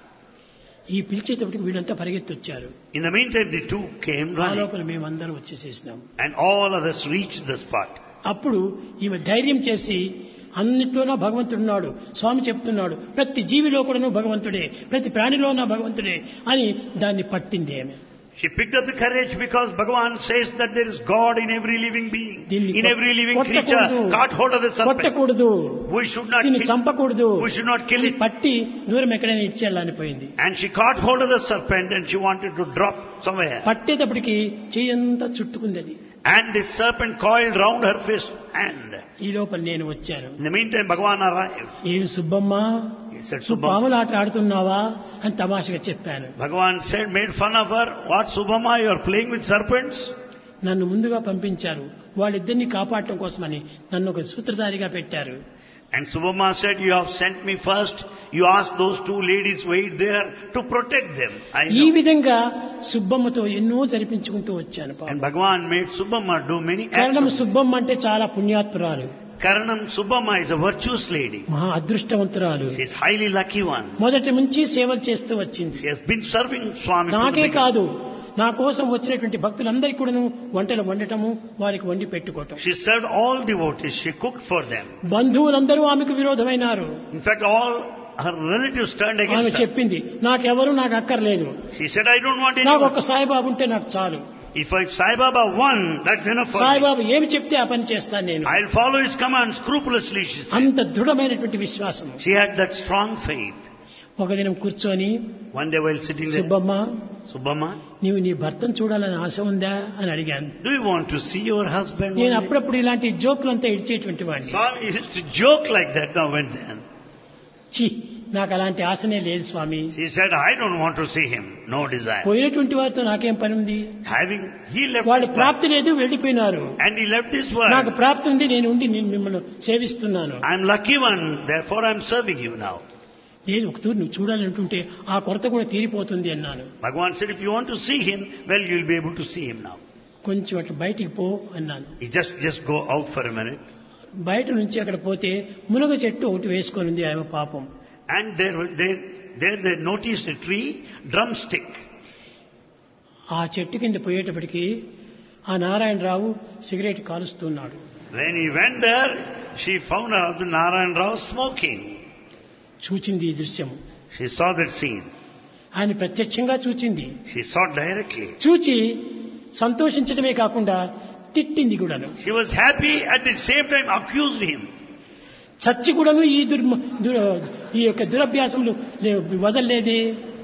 Speaker 1: ఈ పిలిచేటప్పటికి వీళ్ళంతా పరిగెత్తి వచ్చారు
Speaker 2: In the meantime, the two came
Speaker 1: ఆ
Speaker 2: running
Speaker 1: లోపల మేమందరం వచ్చేసేసినాం
Speaker 2: and all others reached the spot.
Speaker 1: అప్పుడు ఈమె ధైర్యం చేసి అన్నిట్లోనా భగవంతుడున్నాడు స్వామి చెప్తున్నాడు ప్రతి జీవిలో కూడాను భగవంతుడే ప్రతి ప్రాణిలోనా భగవంతుడే అని దాన్ని పట్టింది ఆమె
Speaker 2: She picked up the courage because Bhagavan says that there is God in every living being,
Speaker 1: దీన్ని
Speaker 2: in every living
Speaker 1: కొట్టకూడదు.
Speaker 2: creature. Caught hold of the serpent.
Speaker 1: కొట్టకూడదు
Speaker 2: We should not
Speaker 1: దీన్ని
Speaker 2: kill,
Speaker 1: చంపకూడదు
Speaker 2: we should not kill
Speaker 1: ఇది
Speaker 2: it.
Speaker 1: పట్టి దూరం ఎక్కడైనా ఇచ్చేయాలని పోయింది
Speaker 2: And she caught hold of the serpent and she wanted to drop somewhere.
Speaker 1: పట్టేటప్పటికి చెయ్యంతా చుట్టుకుంది అది
Speaker 2: And the serpent coiled round her fist hand.
Speaker 1: ఈ లోపల నేను వచ్చాను
Speaker 2: In the meantime, Bhagavan arrived.
Speaker 1: ఏం సుబ్బమ్మ
Speaker 2: He said,
Speaker 1: నువ్వు
Speaker 2: Subhamma.
Speaker 1: పాముల ఆట ఆడుతున్నావా అని తమాషగా చెప్పాను
Speaker 2: Bhagavan said, made fun of her. What, Subhamma, you are playing with serpents?
Speaker 1: నన్ను ముందుగా పంపించారు వాళ్ళిద్దరిని కాపాడటం కోసమని నన్ను ఒక సూత్రధారిగా పెట్టారు
Speaker 2: And Subhamma said, you have sent me first. You asked those two ladies wait there to protect them. I
Speaker 1: ఈ
Speaker 2: know.
Speaker 1: విధంగా సుబ్బమ్మతో ఎన్నో జరిపించుకుంటూ వచ్చాను పాపం.
Speaker 2: And Bhagavan made Subhamma do many
Speaker 1: కారణం
Speaker 2: acts.
Speaker 1: సుబ్బమ్మ అంటే చాలా పుణ్యాత్పురాలు
Speaker 2: Karanam Subhamma is a virtuous lady.
Speaker 1: మహా అదృష్టవంతురాలు
Speaker 2: She is highly lucky one.
Speaker 1: మొదటి నుంచి సేవలు చేస్తూ వచ్చింది
Speaker 2: She has been serving Swami. from the
Speaker 1: నాకే
Speaker 2: beginning.
Speaker 1: కాదు నా కోసం వచ్చినటువంటి భక్తులందరికీ కూడాను వంటలు వండటము వారికి వండి పెట్టుకోవటం
Speaker 2: She served all devotees. She cooked for them.
Speaker 1: బంధువులందరూ ఆమెకు విరోధమైనారు
Speaker 2: In fact, all her relatives turned
Speaker 1: ఆమె
Speaker 2: against her.
Speaker 1: చెప్పింది నాకెవరు నాకు అక్కర్లేదు
Speaker 2: She said, I don't want
Speaker 1: నాకు
Speaker 2: anyone.
Speaker 1: ఒక్క సాయిబాబు ఉంటే నాకు చాలు
Speaker 2: If I Sai Baba won, that's enough for me.
Speaker 1: Saibaba ఏమి చెప్తే ఆ పని చేస్తాను నేను
Speaker 2: I'll follow his command scrupulously, she said.
Speaker 1: అంత దృఢమైనటువంటి విశ్వాసం
Speaker 2: She had that strong faith.
Speaker 1: ఒక దినం కూర్చొని
Speaker 2: One day while sitting there,
Speaker 1: Subbamma
Speaker 2: Subhamma,
Speaker 1: నీవు నీ భర్తను చూడాలని ఆశ ఉందా అని అడిగాను
Speaker 2: do you want to see your husband?
Speaker 1: నేను
Speaker 2: one day?
Speaker 1: అప్పుడప్పుడు ఇలాంటి జోకులంతా ఇడిచేటువంటి వాడిని
Speaker 2: Swami used to joke like that now and then.
Speaker 1: చి నాకు అలాంటి ఆశనే లేదు స్వామి
Speaker 2: He said, I don't want to see him. No desire.
Speaker 1: పోయినటువంటి వారితో నాకేం పని ఉంది
Speaker 2: Having, he left
Speaker 1: వాళ్ళు
Speaker 2: this world.
Speaker 1: ప్రాప్తి లేదు వెళ్ళిపోయినారు
Speaker 2: And he left this
Speaker 1: నాకు
Speaker 2: world.
Speaker 1: ప్రాప్తి ఉంది నేను ఉండి నేను మిమ్మల్ని సేవిస్తున్నాను
Speaker 2: I'm lucky one, therefore I'm serving you now.
Speaker 1: లేదు ఒక తూరు నువ్వు చూడాలంటుంటే ఆ కొరత కూడా తీరిపోతుంది అన్నాను
Speaker 2: Bhagavan said, if you want to see him, well, you'll be able to see him now.
Speaker 1: కొంచెం అట్లా బయటికి పో అన్నాను
Speaker 2: He just, just go out for a minute.
Speaker 1: బయట నుంచి అక్కడ పోతే మునగ చెట్టు ఒకటి వేసుకొని ఉంది ఆమె పాపం
Speaker 2: And there, was- there, there they noticed a tree, drumstick.
Speaker 1: ఆ చెట్టు కింద పోయేటప్పటికి ఆ Narayana Rao cigarette కాలుస్తున్నాడు
Speaker 2: When he went there, she found her husband Narayan Rao smoking.
Speaker 1: చూచింది ఈ దృశ్యం
Speaker 2: She saw that scene.
Speaker 1: ఆయన ప్రత్యక్షంగా చూచింది
Speaker 2: She saw directly.
Speaker 1: చూచి సంతోషించడమే కాకుండా తిట్టింది కూడాను
Speaker 2: She was happy at the same time accused him.
Speaker 1: చచ్చి కూడాను ఈ దుర్మ దుర ఈ యొక్క దురభ్యాసములు లే- వదలలేదే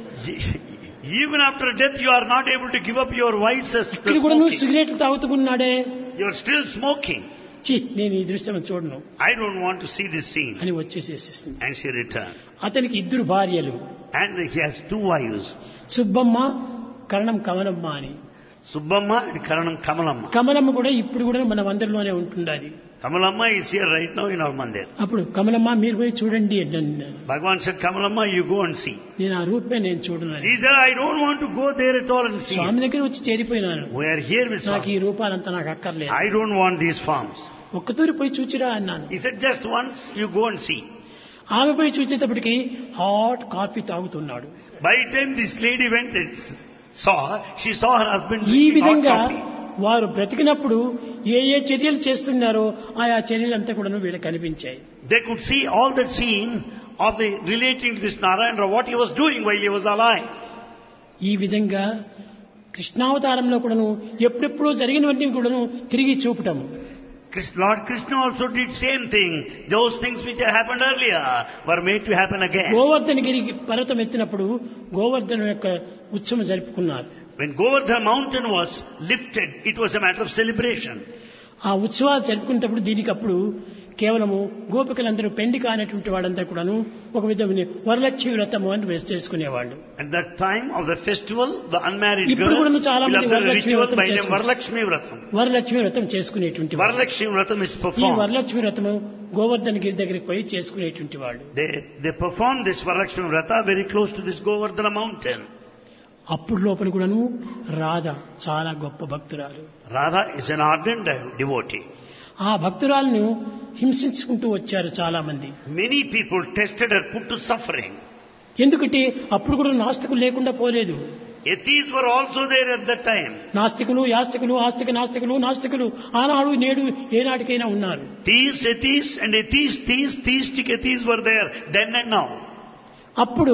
Speaker 2: Even after death, you are not able to give up your vices. the
Speaker 1: ఇక్కడ కూడాను
Speaker 2: smoking.
Speaker 1: సిగరెట్లు తాగుతున్నాడే
Speaker 2: You are still smoking.
Speaker 1: చి నేను ఈ దృశ్యం చూడను
Speaker 2: I don't want to see this scene.
Speaker 1: అని వచ్చేసేసింది
Speaker 2: And she returned.
Speaker 1: అతనికి ఇద్దరు భార్యలు
Speaker 2: And he has two wives,
Speaker 1: Subbamma కరణం కమలమ్మ అని
Speaker 2: Subbamma and Karanam Kamalamma.
Speaker 1: Kamalamma కూడా ఇప్పుడు కూడా మన అందరిలోనే ఉంటుండాలి
Speaker 2: Kamalamma is here right now in our mandir.
Speaker 1: అప్పుడు కమలమ్మ మీరు పోయి చూడండి అన్నాను.
Speaker 2: Bhagavan said, Kamalamma, you go and see.
Speaker 1: నేను ఆ రూపమే నేను చూడను
Speaker 2: He said, I don't want to go there at all and see.
Speaker 1: స్వామి దగ్గర వచ్చి చేరిపోయినాను
Speaker 2: We are here with
Speaker 1: నాకు
Speaker 2: Swami.
Speaker 1: ఈ రూపాలంతా నాకు అక్కర్లేదు
Speaker 2: I don't want these forms.
Speaker 1: ఒక్కతూరి పోయి చూచిరా అన్నాను
Speaker 2: He said, just once you go and see.
Speaker 1: ఆమె పోయి చూసేటప్పటికి హాట్ కాఫీ తాగుతున్నాడు
Speaker 2: By the time this lady went and s- saw, she saw her husband
Speaker 1: ఈ
Speaker 2: drinking hot
Speaker 1: విధంగా
Speaker 2: coffee.
Speaker 1: వారు బ్రతికినప్పుడు ఏ ఏ చర్యలు చేస్తున్నారో ఆయా చర్యలంతా కూడా వీళ్ళకి కనిపించాయి
Speaker 2: They could see all that scene of the relating to this Narayana, what he was doing while he was alive.
Speaker 1: ఈ విధంగా కృష్ణావతారంలో కూడాను ఎప్పుడెప్పుడో జరిగినవన్నీ కూడాను తిరిగి చూపటం
Speaker 2: Krishna, Lord Krishna also did same thing. Those things which had happened earlier were made to happen again.
Speaker 1: గోవర్ధనగిరికి పర్వతం ఎత్తినప్పుడు గోవర్ధన యొక్క ఉత్సవం జరుపుకున్నారు
Speaker 2: When Govardhana mountain was lifted, it was a matter of celebration.
Speaker 1: ఆ ఉత్సవాలు జరుపుకునేటప్పుడు దీనికి అప్పుడు కేవలము గోపికలందరూ పెండి కానటువంటి వాళ్ళంతా కూడాను ఒక విధమైన వరలక్ష్మి వ్రతము అని వేసి చేసుకునేవాళ్ళు
Speaker 2: At that time of the festival, the unmarried
Speaker 1: ఇప్పుడు
Speaker 2: girls
Speaker 1: కూడా చాలా
Speaker 2: will
Speaker 1: మంది
Speaker 2: observe a
Speaker 1: వరలక్ష్మి
Speaker 2: ritual
Speaker 1: వ్రతం
Speaker 2: by name
Speaker 1: చేసుకుంటారు.
Speaker 2: Varalakshmi Vratam.
Speaker 1: వరలక్ష్మి వ్రతం చేసుకునేటువంటి వాళ్ళు
Speaker 2: Varalakshmi Vratam is
Speaker 1: ఈ
Speaker 2: performed.
Speaker 1: వరలక్ష్మి వ్రతము గోవర్ధనగిరి దగ్గరికి పోయి చేసుకునేటువంటి వాళ్ళు
Speaker 2: They, they perform this Varalakshmi Vrata very close to this Govardhana mountain.
Speaker 1: అప్పుడు లోపల కూడాను రాధ చాలా గొప్ప భక్తురాలు
Speaker 2: Radha is an ardent devotee.
Speaker 1: ఆ భక్తురాలను హింసించుకుంటూ వచ్చారు చాలా మంది
Speaker 2: Many people tested her, put to suffering.
Speaker 1: ఎందుకంటే అప్పుడు కూడా నాస్తికులు లేకుండా పోలేదు
Speaker 2: Atheists were also there at that time.
Speaker 1: నాస్తికులు యాస్తికులు ఆస్తిక నాస్తికులు నాస్తికులు ఆనాడు నేడు ఏనాటికైనా ఉన్నారు
Speaker 2: Theists, atheists, and atheists, theists, theistic atheists were there then and now.
Speaker 1: అప్పుడు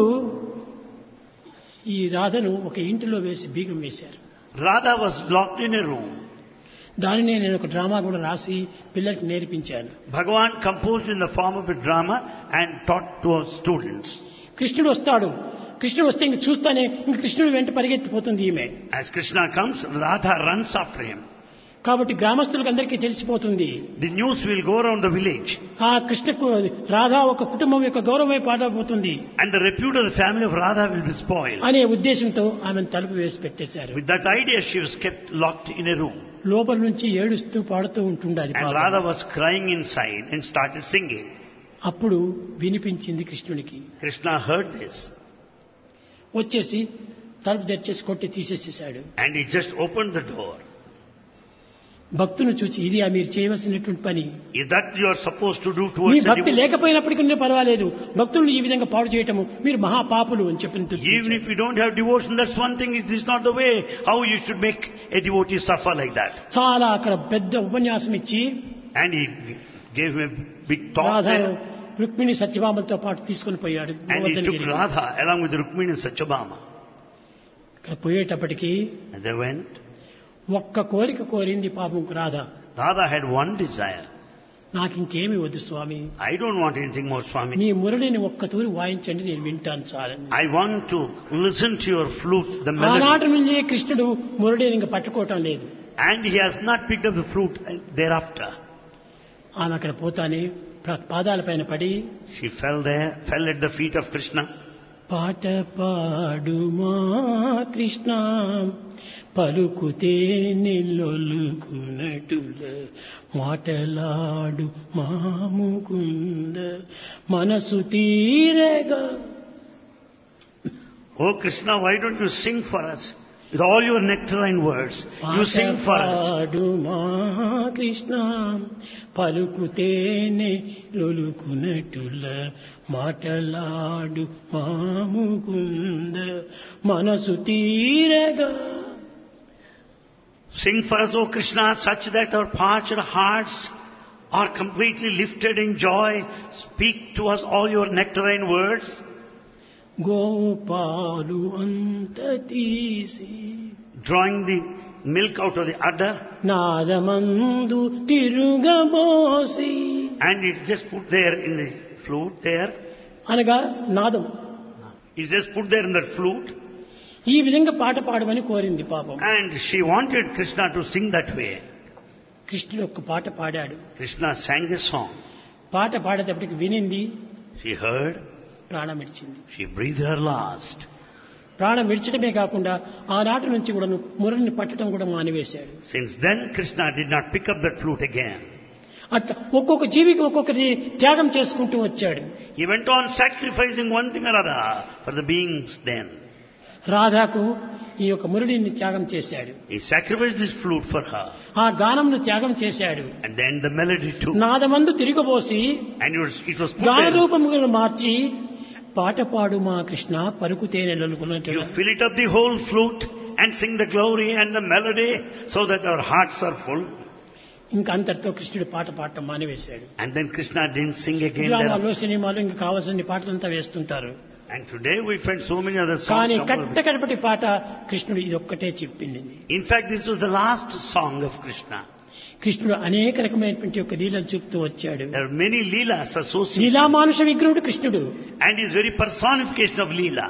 Speaker 1: ఈ రాధను ఒక ఇంటిలో వేసి బీగం వేశారు
Speaker 2: Radha was locked in a room.
Speaker 1: దానినే నేను ఒక డ్రామా కూడా రాసి పిల్లలకి నేర్పించాను
Speaker 2: Bhagavan composed in the form of a drama and taught to our students.
Speaker 1: కృష్ణుడు వస్తాడు కృష్ణుడు వస్తే ఇంక చూస్తానే ఇంక కృష్ణుడు వెంట పరిగెత్తిపోతుంది ఈమె
Speaker 2: As Krishna comes, Radha runs after him.
Speaker 1: కాబట్టి గ్రామస్తులకు అందరికీ తెలిసిపోతుంది
Speaker 2: The news will go around the village.
Speaker 1: ఆ కృష్ణకు రాధా ఒక కుటుంబం యొక్క గౌరవమే పాడబోతుంది
Speaker 2: And the repute of the family of Radha will be spoiled.
Speaker 1: అనే ఉద్దేశంతో ఆమెను తలుపు వేసి పెట్టేశారు
Speaker 2: With that idea, she was kept locked in a room.
Speaker 1: లోపల నుంచి ఏడుస్తూ పాడుతూ ఉంటుండాలి
Speaker 2: And
Speaker 1: పాపం.
Speaker 2: Radha was crying inside and started singing.
Speaker 1: అప్పుడు వినిపించింది కృష్ణునికి
Speaker 2: Krishna heard this
Speaker 1: వచ్చేసి తలుపు తెచ్చేసి కొట్టి తీసేసేసాడు
Speaker 2: and he just opened the door.
Speaker 1: భక్తును చూచి ఇది ఆ మీరు చేయవలసినటువంటి పని
Speaker 2: Is that you are supposed to do
Speaker 1: me
Speaker 2: towards a
Speaker 1: భక్తి
Speaker 2: devotee?
Speaker 1: లేకపోయినప్పటికీ పర్వాలేదు భక్తులను ఈ విధంగా పాడు చేయటము మీరు మహాపాపులు అని చెప్పిన
Speaker 2: Even if you don't have devotion, that's one thing. This is not the way how you should make a devotee suffer like that.
Speaker 1: చాలా అక్కడ పెద్ద ఉపన్యాసం ఇచ్చి
Speaker 2: And he gave him a big talk
Speaker 1: రాధాను
Speaker 2: there.
Speaker 1: Rukmini సత్యభామలతో పాటు తీసుకుని పోయాడు
Speaker 2: And he took
Speaker 1: గోవర్ధనగిరికి.
Speaker 2: Radha along with Rukmini and Satyabhama.
Speaker 1: ఇక్కడ పోయేటప్పటికి
Speaker 2: And they went.
Speaker 1: ఒక్క కోరిక కోరింది పాపం Radha
Speaker 2: Radha had one desire.
Speaker 1: నాకు ఇంకేమి వద్దు స్వామి
Speaker 2: I don't want anything more, Swami.
Speaker 1: మీ మురళిని ఒక్క తూరి వాయించండి నేను వింటాను చాలని
Speaker 2: I want to listen to your flute, the melody.
Speaker 1: ఆనాటి నుండి కృష్ణుడు మురళిని ఇంకా పట్టుకోవటం లేదు
Speaker 2: And he has not picked up the flute thereafter.
Speaker 1: ఆమె అక్కడ పోతానే ప్ర- పాదాలపైన పడి
Speaker 2: She fell there, fell at the feet of Krishna.
Speaker 1: పాట పాడుమా కృష్ణ పలుకుతే నిల్లొలుకునటుల మాటలాడు మాముకుంద మనసు తీరగా
Speaker 2: Oh Krishna, why don't you sing for us? With all your nectarine words, you sing for us.
Speaker 1: పాడుమా Krishna పలుకుతేనే లొలుకునటుల మాటలాడు మాముకుంద మనసు తీరగా
Speaker 2: Sing for us, O Krishna, such that our parched hearts are completely lifted in joy. Speak to us all your nectarine words.
Speaker 1: గోపాలు అంత తీసి
Speaker 2: Drawing the milk out of the udder,
Speaker 1: నాదమందు తిరుగబోసి
Speaker 2: and it's just put there in the flute there.
Speaker 1: అనగా నాదం
Speaker 2: It's just put there in that flute.
Speaker 1: ఈ విధంగా పాట పాడమని కోరింది పాపం
Speaker 2: And she wanted Krishna to sing that way.
Speaker 1: కృష్ణుడు ఒక పాట పాడాడు
Speaker 2: Krishna sang a song.
Speaker 1: పాట పాడేటప్పటికి వినింది
Speaker 2: She heard,
Speaker 1: ప్రాణం విడిచింది
Speaker 2: she breathed her last.
Speaker 1: ప్రాణం విడిచడమే కాకుండా ఆనాటి నుంచి కూడా మురళిని పట్టడం కూడా మానివేశాడు
Speaker 2: Since then, Krishna did not pick up that flute again.
Speaker 1: అట్లా ఒక్కొక్క జీవికి ఒక్కొక్కటి త్యాగం చేసుకుంటూ వచ్చాడు
Speaker 2: He went on sacrificing one thing or other for the beings then.
Speaker 1: రాధాకు ఈ యొక్క మురళిని త్యాగం చేశాడు
Speaker 2: He sacrificed his flute for her.
Speaker 1: ఆ గానంను త్యాగం చేశాడు
Speaker 2: And then the melody too.
Speaker 1: నాదమందు తిరగబోసి
Speaker 2: And it was, it was put
Speaker 1: గాన
Speaker 2: there.
Speaker 1: రూపములను మార్చి పాట పాడు మా Krishna పలుకుతేనే నలుకున్నట్టు
Speaker 2: You fill it up the whole flute and sing the glory and the melody so that our hearts are full.
Speaker 1: ఇంకా అంతటితో కృష్ణుడు పాట పాడటం మానివేశాడు
Speaker 2: And then Krishna didn't sing again there.
Speaker 1: డ్రామాలో సినిమాలు ఇంకా కావాల్సిన పాటలంతా వేస్తుంటారు
Speaker 2: And today we find so many other songs.
Speaker 1: కానీ
Speaker 2: coupled
Speaker 1: కట్ట
Speaker 2: with-
Speaker 1: కడపటి పాట కృష్ణుడు ఇది ఒక్కటే చెప్పింది
Speaker 2: In fact, this was the last song of Krishna.
Speaker 1: కృష్ణుడు అనేక రకమైనటువంటి యొక్క లీలలు చూపుతూ వచ్చాడు
Speaker 2: There are many leelas associated.
Speaker 1: లీలామానుష విగ్రహుడు కృష్ణుడు
Speaker 2: And his very personification of leela.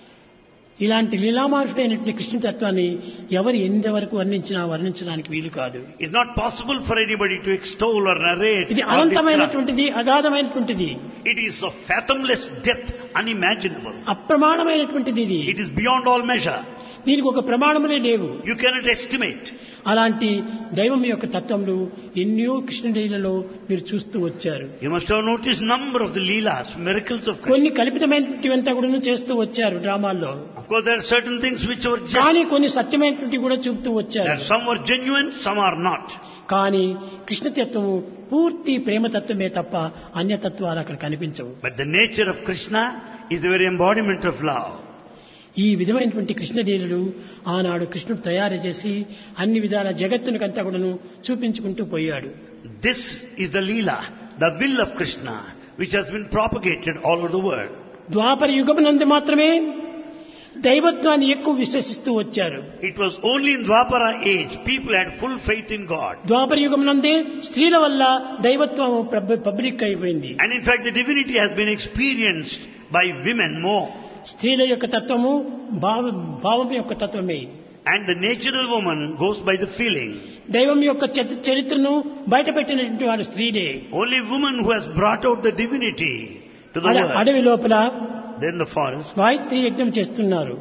Speaker 1: ఇలాంటి లీలామానుషుడైనటువంటి కృష్ణ తత్వాన్ని ఎవరు ఎంతవరకు వర్ణించినా వర్ణించడానికి వీలు కాదు
Speaker 2: It's not possible for anybody to extol or narrate
Speaker 1: ఇది
Speaker 2: or describe.
Speaker 1: అనంతమైనటువంటిది అగాధమైనటువంటిది
Speaker 2: It is of fathomless depth, unimaginable.
Speaker 1: అప్రమాణమైనటువంటిది ఇది
Speaker 2: It is beyond all measure.
Speaker 1: దీనికి ఒక ప్రమాణములే లేవు
Speaker 2: You cannot estimate.
Speaker 1: అలాంటి దైవం యొక్క తత్వములు ఎన్నో కృష్ణలీలలో మీరు చూస్తూ వచ్చారు
Speaker 2: You must have noticed number of the leelas, miracles of Krishna.
Speaker 1: కొన్ని కల్పితమైనటువంటివంతా కూడా చేస్తూ వచ్చారు డ్రామాల్లో
Speaker 2: Of course, there are certain things which were just.
Speaker 1: కానీ కొన్ని సత్యమైనటువంటి కూడా చూపుతూ వచ్చారు
Speaker 2: That some were genuine, some are not.
Speaker 1: కానీ కృష్ణతత్వము పూర్తి ప్రేమతత్వమే తప్ప అన్యతత్వాలు అక్కడ కనిపించవు
Speaker 2: But the nature of Krishna is the very embodiment of love.
Speaker 1: ఈ విధమైనటువంటి కృష్ణలీలలు ఆనాడు కృష్ణుడు తయారు చేసి అన్ని విధాల జగత్తునికంతా కూడాను చూపించుకుంటూ పోయాడు
Speaker 2: This is the Leela, the will of Krishna, which has been propagated all over the world.
Speaker 1: ద్వాపర యుగమునందు మాత్రమే దైవత్వాన్ని ఎక్కువ విశ్వసిస్తూ వచ్చారు
Speaker 2: It was only in Dwapara age people had full faith in God.
Speaker 1: ద్వాపర యుగమునందే స్త్రీల వల్ల దైవత్వం ప్రబ- పబ్లిక్ అయిపోయింది
Speaker 2: And in fact, the divinity has been experienced by women more.
Speaker 1: స్త్రీల యొక్క తత్వము భావ భావం యొక్క తత్వమే
Speaker 2: And the natural woman goes by the feeling.
Speaker 1: దైవం యొక్క చరి- చరిత్రను బయటపెట్టినటువంటి వారు స్త్రీలే
Speaker 2: Only woman who has brought out the divinity to the
Speaker 1: అడ-
Speaker 2: world.
Speaker 1: అడవి లోపల
Speaker 2: Then the forest.
Speaker 1: గాయత్రి యజ్ఞం చేస్తున్నారు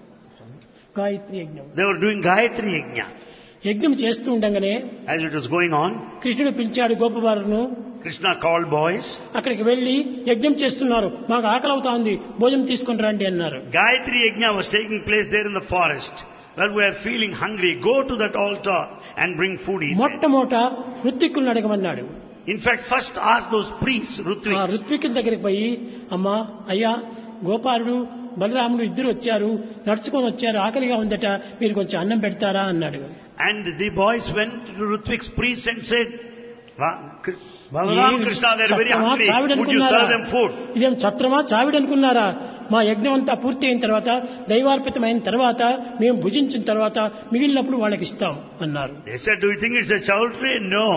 Speaker 1: గాయత్రి యజ్ఞం
Speaker 2: They were doing Gayatri Yajna.
Speaker 1: యజ్ఞం చేస్తూ ఉండగానే
Speaker 2: As it was going on,
Speaker 1: కృష్ణుడు పిలిచాడు గోపబారును
Speaker 2: Krishna called boys.
Speaker 1: అక్కడికి వెళ్లి యజ్ఞం చేస్తున్నారు మాకు ఆకలి అవుతా ఉంది భోజనం తీసుకుని రండి అన్నారు
Speaker 2: Gayatri Yajna was taking place there in the forest. Well, we are feeling hungry. Go to that altar and bring food, he said.
Speaker 1: మొట్టమొదట ఋత్విక్కులను అడగమన్నాడు
Speaker 2: In fact, first ask those priests,
Speaker 1: ఆ
Speaker 2: Rutvik,
Speaker 1: ఋత్వికుల దగ్గరికి పోయి అమ్మా అయ్యా గోపాలుడు బలరాముడు ఇద్దరు వచ్చారు నడుచుకొని వచ్చారు ఆకలిగా ఉందట మీరు కొంచెం అన్నం పెడతారా అన్నాడు
Speaker 2: and the boys went to Rutvik's priests and said, "Ra- Kr- Balaram
Speaker 1: ఏం
Speaker 2: Krishna, they are very
Speaker 1: చత్రమా,
Speaker 2: hungry. Would you
Speaker 1: చావిడనుకున్నారా?
Speaker 2: serve them food?
Speaker 1: ఇదేం చత్రమా చావిడనుకున్నారా మా యజ్ఞం అంతా పూర్తి అయిన తర్వాత దైవార్పితమైన తర్వాత మేము భుజించిన తర్వాత మిగిలినప్పుడు వాళ్ళకి ఇస్తాం అన్నారు
Speaker 2: They said, do you think it's a child tray? No.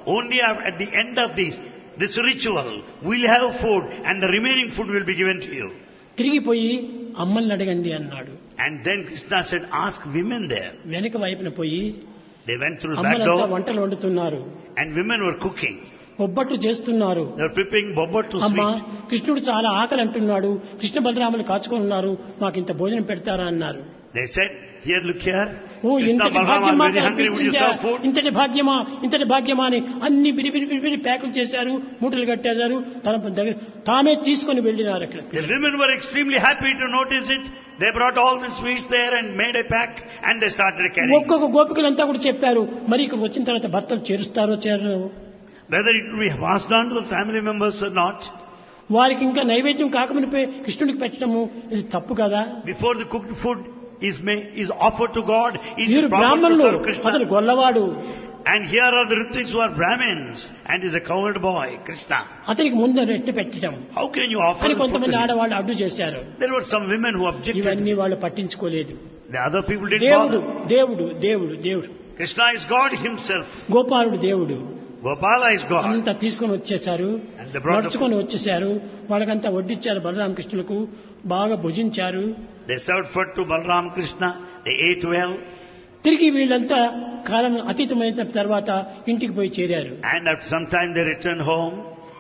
Speaker 2: Only af- at the end of this, this ritual, we'll have food and the remaining food will be given to you.
Speaker 1: తిరిగిపోయి అమ్మల్ని అడగండి అన్నాడు
Speaker 2: And then Krishna said, ask women there.
Speaker 1: వెనక వైపున పోయి
Speaker 2: They went through the back
Speaker 1: అమ్మలంతా
Speaker 2: door
Speaker 1: వంటలు వండుతున్నారు
Speaker 2: and women were cooking.
Speaker 1: ఒబ్బట్లు చేస్తున్నారు
Speaker 2: They were preparing bobot to
Speaker 1: అమ్మ
Speaker 2: sweet.
Speaker 1: కృష్ణుడు చాలా ఆకలి అంటున్నాడు కృష్ణ బలరాములు కాచుకొని ఉన్నారు మాకు ఇంత భోజనం పెడతారా అన్నారు
Speaker 2: They said, here look here,
Speaker 1: oh
Speaker 2: Krishna
Speaker 1: ఇంతటి
Speaker 2: Balram
Speaker 1: భాగ్యం
Speaker 2: are
Speaker 1: మాకు
Speaker 2: very hungry, would you
Speaker 1: అనిపించిందా?
Speaker 2: serve food?
Speaker 1: ఇంతటి భాగ్యమా ఇంతటి భాగ్యమా అని అన్ని బిరి బిరి బిరి బిరి ప్యాకులు చేశారు మూటలు కట్టేశారు తన దగ్గర తామే తీసుకొని వెళ్ళినారు అక్కడ
Speaker 2: The women were extremely happy to notice it. They brought all the sweets there and made a pack and they started carrying.
Speaker 1: ఒక్కొక్క గోపికలంతా కూడా చెప్పారు మరి ఇక్కడ వచ్చిన తర్వాత భర్తలు చేరుస్తారో చేరరు
Speaker 2: Whether it will be passed on to the family members or not,
Speaker 1: వారికి ఇంకా నైవేద్యం కాకమునిపోయి కృష్ణుడికి పెట్టడము ఇది తప్పు కదా
Speaker 2: before the cooked food is made, is offered to God, is
Speaker 1: వీరు
Speaker 2: it proper to
Speaker 1: బ్రాహ్మణులు
Speaker 2: serve Krishna?
Speaker 1: అతను గొల్లవాడు
Speaker 2: And here are the Ritiks who are Brahmins and is a coward boy, Krishna.
Speaker 1: అతనికి ముందు రెట్టి పెట్టడం
Speaker 2: How can you offer
Speaker 1: అని
Speaker 2: the food
Speaker 1: కొంతమంది
Speaker 2: to him?
Speaker 1: ఆడవాళ్ళు అడ్డు చేశారు
Speaker 2: There were some women who objected.
Speaker 1: ఇవన్నీ వాళ్ళు పట్టించుకోలేదు
Speaker 2: The other people did
Speaker 1: దేవుడు
Speaker 2: bother.
Speaker 1: దేవుడు దేవుడు దేవుడు
Speaker 2: Krishna is God himself.
Speaker 1: గోపాలుడు దేవుడు
Speaker 2: Gopala is God.
Speaker 1: అంతా తీసుకొని వచ్చేశారు
Speaker 2: And they brought the
Speaker 1: నడుచుకొని వచ్చేశారు వాళ్ళకంతా వడ్డిచ్చారు బలరామకృష్ణులకు బాగా భుజించారు
Speaker 2: They served food to Balram Krishna. They ate well.
Speaker 1: తిరిగి వీళ్ళంతా కాలం అతీతమైన తర్వాత ఇంటికి పోయి చేరారు
Speaker 2: And after some time they returned home.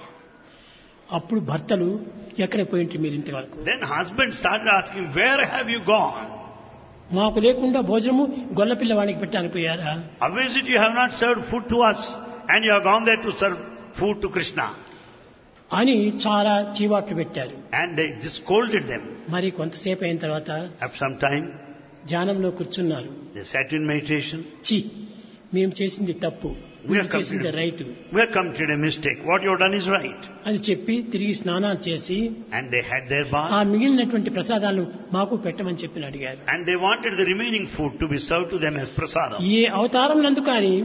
Speaker 1: అప్పుడు భర్తలు ఎక్కడికి పోయింటి మీరు ఇంతవరకు
Speaker 2: Then husband started asking, where have you gone?
Speaker 1: మాకు లేకుండా భోజనము గొల్ల పిల్లవాడికి పెట్టాను పోయారా
Speaker 2: How is it you have not served food to us and you have gone there to serve food to Krishna?
Speaker 1: అని చాలా చీవాట్లు పెట్టారు
Speaker 2: And they just scolded them.
Speaker 1: మరి కొంతసేపు అయిన తర్వాత
Speaker 2: After some time,
Speaker 1: ధ్యానంలో కూర్చున్నారు
Speaker 2: they sat in meditation.
Speaker 1: చి మేము చేసింది తప్పు
Speaker 2: We
Speaker 1: మీరు
Speaker 2: have come
Speaker 1: చేసింది
Speaker 2: to,
Speaker 1: right
Speaker 2: we have committed a mistake. What you have done is right.
Speaker 1: అని చెప్పి తిరిగి స్నానాలు చేసి
Speaker 2: And they had their
Speaker 1: ఆ
Speaker 2: bath.
Speaker 1: మిగిలినటువంటి ప్రసాదాలను మాకు పెట్టమని చెప్పి అడిగారు
Speaker 2: And they wanted the remaining food to be served to them as prasadam.
Speaker 1: ఏ అవతారములందు కానీ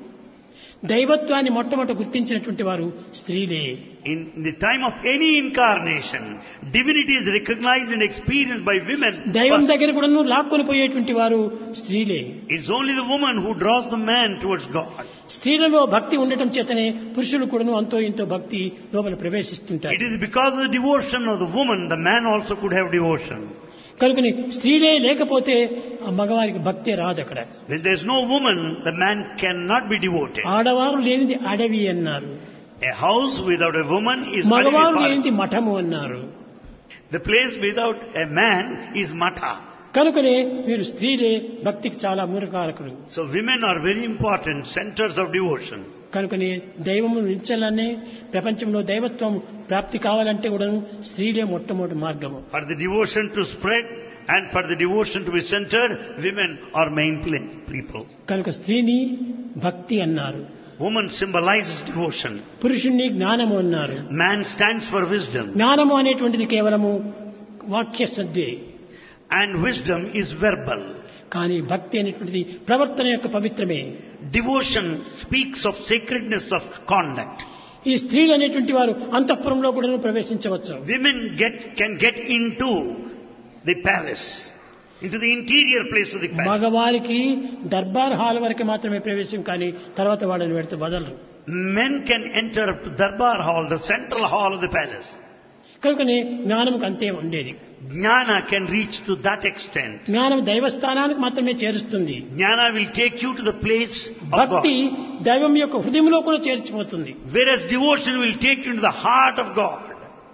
Speaker 1: దైవత్వాన్ని మొట్టమొదట గుర్తించినటువంటి వారు స్త్రీలే
Speaker 2: In the time of any incarnation, divinity is recognized and experienced by women.
Speaker 1: దైవం
Speaker 2: first.
Speaker 1: దగ్గర కూడా లాక్కొని పోయేటువంటి వారు స్త్రీలే
Speaker 2: It's only the woman who draws the man towards God.
Speaker 1: స్త్రీలలో భక్తి ఉండటం చేతనే పురుషులు కూడాను అంతో ఇంతో భక్తి లోపల ప్రవేశిస్తుంటారు
Speaker 2: It is because of the devotion of the woman, the man also could have devotion.
Speaker 1: కనుకని స్త్రీలే లేకపోతే ఆ మగవారికి భక్తే రాదు అక్కడ
Speaker 2: When there's no woman, the man cannot be devoted.
Speaker 1: ఆడవారు లేనిది అడవి అన్నారు
Speaker 2: A house without a woman is
Speaker 1: మగవారు
Speaker 2: Adavi
Speaker 1: లేనిది
Speaker 2: forest.
Speaker 1: మఠము అన్నారు
Speaker 2: The place without a man is Mata.
Speaker 1: కనుకనే వీరు స్త్రీలే భక్తికి చాలా మూలకారకులు
Speaker 2: So women are very important centers of devotion.
Speaker 1: కనుకనే దైవము నిలిచాలనే ప్రపంచంలో దైవత్వం ప్రాప్తి కావాలంటే కూడా స్త్రీలే మొట్టమొదటి మార్గము
Speaker 2: For the devotion to spread and for the devotion to be centered, women are main pla- people.
Speaker 1: కనుక స్త్రీని భక్తి అన్నారు
Speaker 2: Woman symbolizes devotion.
Speaker 1: పురుషుణ్ణి జ్ఞానము అన్నారు
Speaker 2: Man stands for wisdom.
Speaker 1: జ్ఞానము అనేటువంటిది కేవలము వాక్య సద్దే
Speaker 2: And wisdom is verbal.
Speaker 1: కానీ భక్తి అనేటువంటిది ప్రవర్తన యొక్క పవిత్రమే
Speaker 2: Devotion speaks of sacredness of conduct.
Speaker 1: ఈ స్త్రీలు అనేటువంటి వారు అంతఃపురంలో కూడా ప్రవేశించవచ్చు
Speaker 2: Women get, can get into the palace, into the interior place of the palace.
Speaker 1: మగవారికి దర్బార్ హాల్ వరకు మాత్రమే ప్రవేశం కానీ తర్వాత వాళ్ళని పెడితే వదలరు
Speaker 2: Men can enter up to Darbar hall, the central hall of the palace.
Speaker 1: కనుకనే జ్ఞానంకి అంతే ఉండేది
Speaker 2: Jnana can reach to that extent.
Speaker 1: జ్ఞానం దైవస్థానానికి మాత్రమే చేరుస్తుంది
Speaker 2: Jnana will take you to the place of
Speaker 1: భక్తి
Speaker 2: God.
Speaker 1: దైవం యొక్క హృదయంలో కూడా చేర్చిపోతుంది
Speaker 2: Whereas devotion will take you into the heart of God.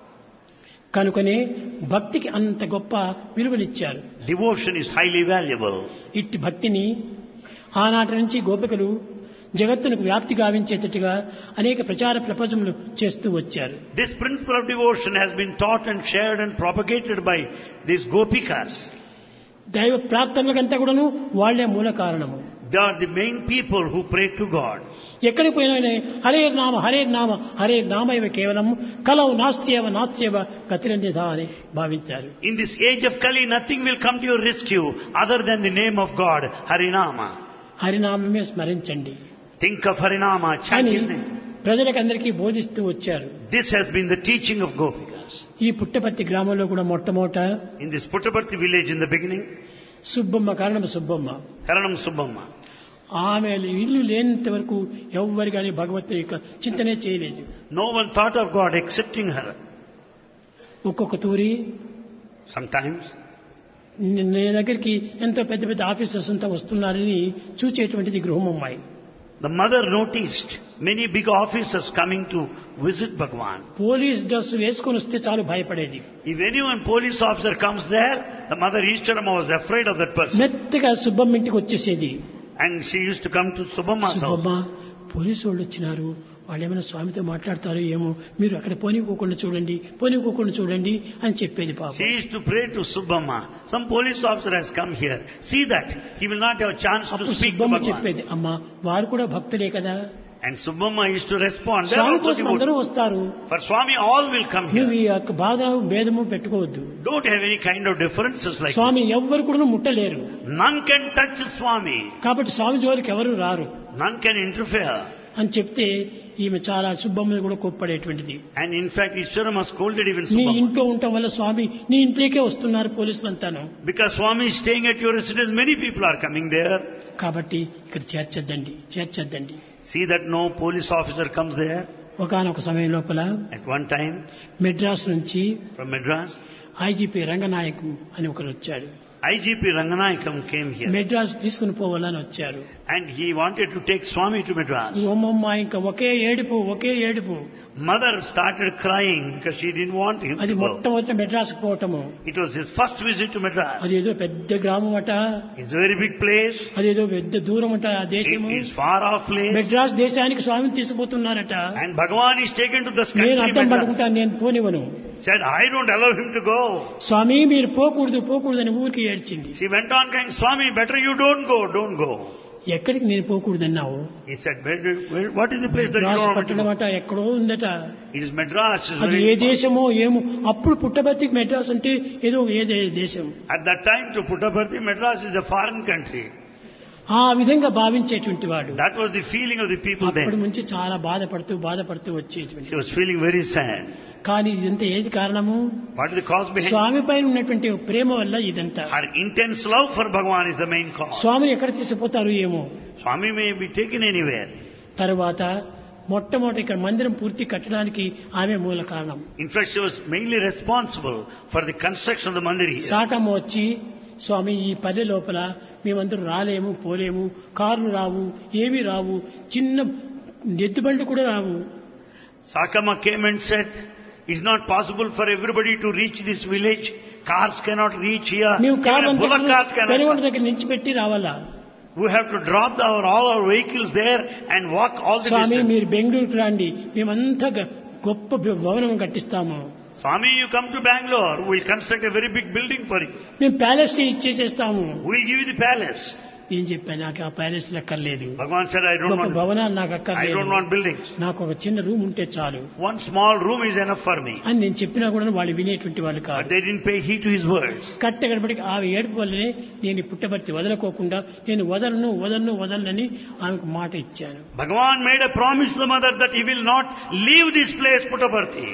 Speaker 1: కనుకనే భక్తికి అంత గొప్ప విలువనిచ్చారు
Speaker 2: Devotion is highly valuable.
Speaker 1: ఇట్టి భక్తిని ఆనాటి నుంచి గోపికలు జగత్తునకు వ్యాప్తి గావించేటట్టుగా అనేక ప్రచార ప్రపంచములు చేస్తూ వచ్చారు
Speaker 2: This principle of devotion has been taught and shared and propagated by these gopikas.
Speaker 1: దైవ ప్రార్థనలకంతా కూడాను వాళ్లే మూల కారణము
Speaker 2: They are the main people who pray to God.
Speaker 1: ఎక్కడికి పోయినా హరే నామ హరే నామ హరే నామ ఇవ కేవలం కలవు నాస్త్యవ నాస్త్యవ గతిరంజధ అని భావించారు
Speaker 2: In this age of Kali, nothing will come to your rescue other than the name of God, Harinama.
Speaker 1: హరినామమే స్మరించండి
Speaker 2: Think of Harinama, chant
Speaker 1: అని
Speaker 2: his name.
Speaker 1: ప్రజలకందరికీ బోధిస్తూ వచ్చారు
Speaker 2: This has been the teaching of Gopikas.
Speaker 1: ఈ పుట్టపర్తి గ్రామంలో కూడా మొట్టమొదట
Speaker 2: In this Puttaparthi village in the beginning,
Speaker 1: Subbamma కారణం Subbamma
Speaker 2: Karanam Subbamma.
Speaker 1: ఆమె ఇల్లు లేనంత వరకు ఎవ్వరు కానీ భగవంతుని యొక్క చింతనే చేయలేదు
Speaker 2: No one thought of God excepting her.
Speaker 1: ఒక్కొక్క తూరి
Speaker 2: Sometimes
Speaker 1: నే- నే దగ్గరికి ఎంతో పెద్ద పెద్ద ఆఫీసర్స్ అంతా వస్తున్నారని చూచేటువంటిది గృహమమ్మాయి
Speaker 2: the mother noticed many big officers coming to visit Bhagwan.
Speaker 1: Police dress వేసుకొని వస్తే చాలు భయపడేది
Speaker 2: If anyone police officer comes there, the mother Ishtarama was afraid of that person.
Speaker 1: మెత్తగా సుబ్బమ్మ ఇంటికి వచ్చేసేది
Speaker 2: And she used to come to Subhamma's house.
Speaker 1: Subbamma police వాళ్ళు వచ్చినారు వాళ్ళు ఏమైనా స్వామితో మాట్లాడతారో ఏమో మీరు అక్కడ పోనీకోకుండా చూడండి పోనీకోకుండా చూడండి అని చెప్పేది పాప
Speaker 2: She used to pray to Subhamma. Some police officer has come here. See that he will not have a chance to
Speaker 1: అప్పుడు
Speaker 2: speak to
Speaker 1: సుబ్బమ్మ
Speaker 2: Bhagwan.
Speaker 1: చెప్పేది అమ్మా వారు కూడా భక్తులే కదా
Speaker 2: And Subhamma used to respond. They are
Speaker 1: Swamy
Speaker 2: also
Speaker 1: కోసం అందరూ
Speaker 2: devotees.
Speaker 1: వస్తారు
Speaker 2: For Swami, all will come
Speaker 1: నువ్వు
Speaker 2: here.
Speaker 1: ఈ యొక్క బాధ భేదము పెట్టుకోవద్దు
Speaker 2: Don't have any kind of differences like
Speaker 1: స్వామి ఎవ్వరు కూడా ముట్టలేరు
Speaker 2: this. None can touch Swami.
Speaker 1: కాబట్టి స్వామి జోలికి ఎవరు రారు
Speaker 2: None can interfere.
Speaker 1: అని చెప్తే ఈమె చాలా సుబ్బమ్మని కూడా కోప్పడేటువంటిది
Speaker 2: And in fact, Ishwarama scolded even
Speaker 1: నీ
Speaker 2: Subhamma.
Speaker 1: ఇంట్లో ఉండటం వల్ల స్వామి నీ ఇంట్లోకే వస్తున్నారు పోలీసులు అంతాను
Speaker 2: Because Swami is staying at your residence, many people are coming there.
Speaker 1: కాబట్టి ఇక్కడ చేర్చొద్దండి చేర్చొద్దండి
Speaker 2: See that no police officer comes there.
Speaker 1: ఒకనొక సమయం లోపల
Speaker 2: At one time,
Speaker 1: మెడ్రాస్ నుంచి
Speaker 2: from Madras,
Speaker 1: ఐజీపీ రంగనాయక్ అని ఒకరు వచ్చాడు
Speaker 2: IGP Ranganayakam came here.
Speaker 1: Madras తీసుకుని పోవాలని వచ్చారు
Speaker 2: And he wanted to take Swami to Madras.
Speaker 1: ఓమమ్మ ఇంకా ఒకే ఏడుపు ఒకే ఏడుపు
Speaker 2: Mother started crying because she didn't want him
Speaker 1: అది
Speaker 2: to go.
Speaker 1: మొట్టమొదటి Madras పోవటము
Speaker 2: It was his first visit to Madras.
Speaker 1: అది ఏదో పెద్ద గ్రామం అట
Speaker 2: It's a very big place.
Speaker 1: అదేదో పెద్ద దూరం అట ఆ
Speaker 2: It
Speaker 1: దేశము
Speaker 2: is far off place.
Speaker 1: Madras దేశానికి స్వామిని తీసుకుపోతున్నారట
Speaker 2: And Bhagavan is taken to this
Speaker 1: నేను
Speaker 2: country,
Speaker 1: అడ్డం
Speaker 2: Madras.
Speaker 1: పట్టుకుంటాను నేను పోనివ్వను
Speaker 2: Said, I don't allow him to go.
Speaker 1: స్వామి మీరు పోకూడదు పోకూడదు అని ఊరికి ఏడ్చింది
Speaker 2: She went on crying, Swami, better you don't go, don't go.
Speaker 1: ఎక్కడికి నేను పోకూడదు అన్నావు
Speaker 2: He said, where, do- where, what is the place that you
Speaker 1: Madras
Speaker 2: don't want me to
Speaker 1: పట్టణం
Speaker 2: go?
Speaker 1: అట ఎక్కడో ఉందట
Speaker 2: It is Madras. It's
Speaker 1: అది
Speaker 2: very
Speaker 1: ఏ దేశమో ఏమో అప్పుడు పుట్టబర్తికి మెడ్రాస్ అంటే ఏదో ఏ దే- దేశం
Speaker 2: At that time, to Puttaparthi, Madras is a foreign country.
Speaker 1: ఆ విధంగా భావించేటువంటి వాడు
Speaker 2: That was the feeling of the people
Speaker 1: అప్పటి
Speaker 2: then.
Speaker 1: నుంచి చాలా బాధపడుతూ బాధపడుతూ వచ్చేటువంటి
Speaker 2: She was feeling very sad.
Speaker 1: కానీ ఇదంతా ఏది కారణము
Speaker 2: What is the cause behind
Speaker 1: స్వామి పైన ఉన్నటువంటి ప్రేమ వల్ల ఇదంతా
Speaker 2: Her intense love for Bhagavan is the main cause.
Speaker 1: స్వామిని ఎక్కడ తీసుకుపోతారు ఏమో
Speaker 2: Swami may be taken anywhere.
Speaker 1: తర్వాత మొట్టమొదటి ఇక్కడ మందిరం పూర్తి కట్టడానికి ఆమె మూల కారణం
Speaker 2: In fact, she was mainly responsible for the construction of the mandir here.
Speaker 1: Sakamma వచ్చి స్వామి ఈ పల్లె లోపల మేమందరూ రాలేము పోలేము కార్లు రావు ఏమీ రావు చిన్న ఎద్దుబండ్లు కూడా రావు
Speaker 2: Sakama came and said, it's not possible for everybody to reach this village. Cars cannot reach here.
Speaker 1: మేము
Speaker 2: Even
Speaker 1: కార్లు
Speaker 2: a bullock cart
Speaker 1: Penugonda
Speaker 2: cannot.
Speaker 1: దగ్గర నిలిచిపెట్టి రావాలా
Speaker 2: We have to drop our, all our vehicles there and walk all the
Speaker 1: Swamy
Speaker 2: distance.
Speaker 1: మీరు బెంగళూరుకు రండి మేమంతా గ- గొప్ప భవనం కట్టిస్తాము
Speaker 2: Swami, you come to Bangalore, we'll construct a very big building for you.
Speaker 1: మేము ప్యాలెస్ ఇచ్చేసేస్తాము
Speaker 2: We'll give you the palace.
Speaker 1: ఏం చెప్పాను నాకు ఆ ప్యాలెస్ అక్కర్లేదు
Speaker 2: Bhagavan said, I don't
Speaker 1: గొప్ప
Speaker 2: want,
Speaker 1: భవనాలు నాకు
Speaker 2: I
Speaker 1: అక్కర్లేదు
Speaker 2: don't want buildings.
Speaker 1: నాకు ఒక చిన్న రూమ్ ఉంటే చాలు
Speaker 2: One small room is enough for me.
Speaker 1: అని నేను చెప్పినా కూడా వాళ్ళు వినేటువంటి వాళ్ళు
Speaker 2: But
Speaker 1: కాదు
Speaker 2: they didn't pay heed to his words.
Speaker 1: కట్టగడబడికి ఆ ఏడుపు వల్లనే నేను ఈ పుట్టబర్తి వదలకోకుండా నేను వదలను వదలను వదలనని ఆమెకు మాట ఇచ్చాను
Speaker 2: Bhagavan made a promise to the mother that he will not leave this place, Puttaparthi.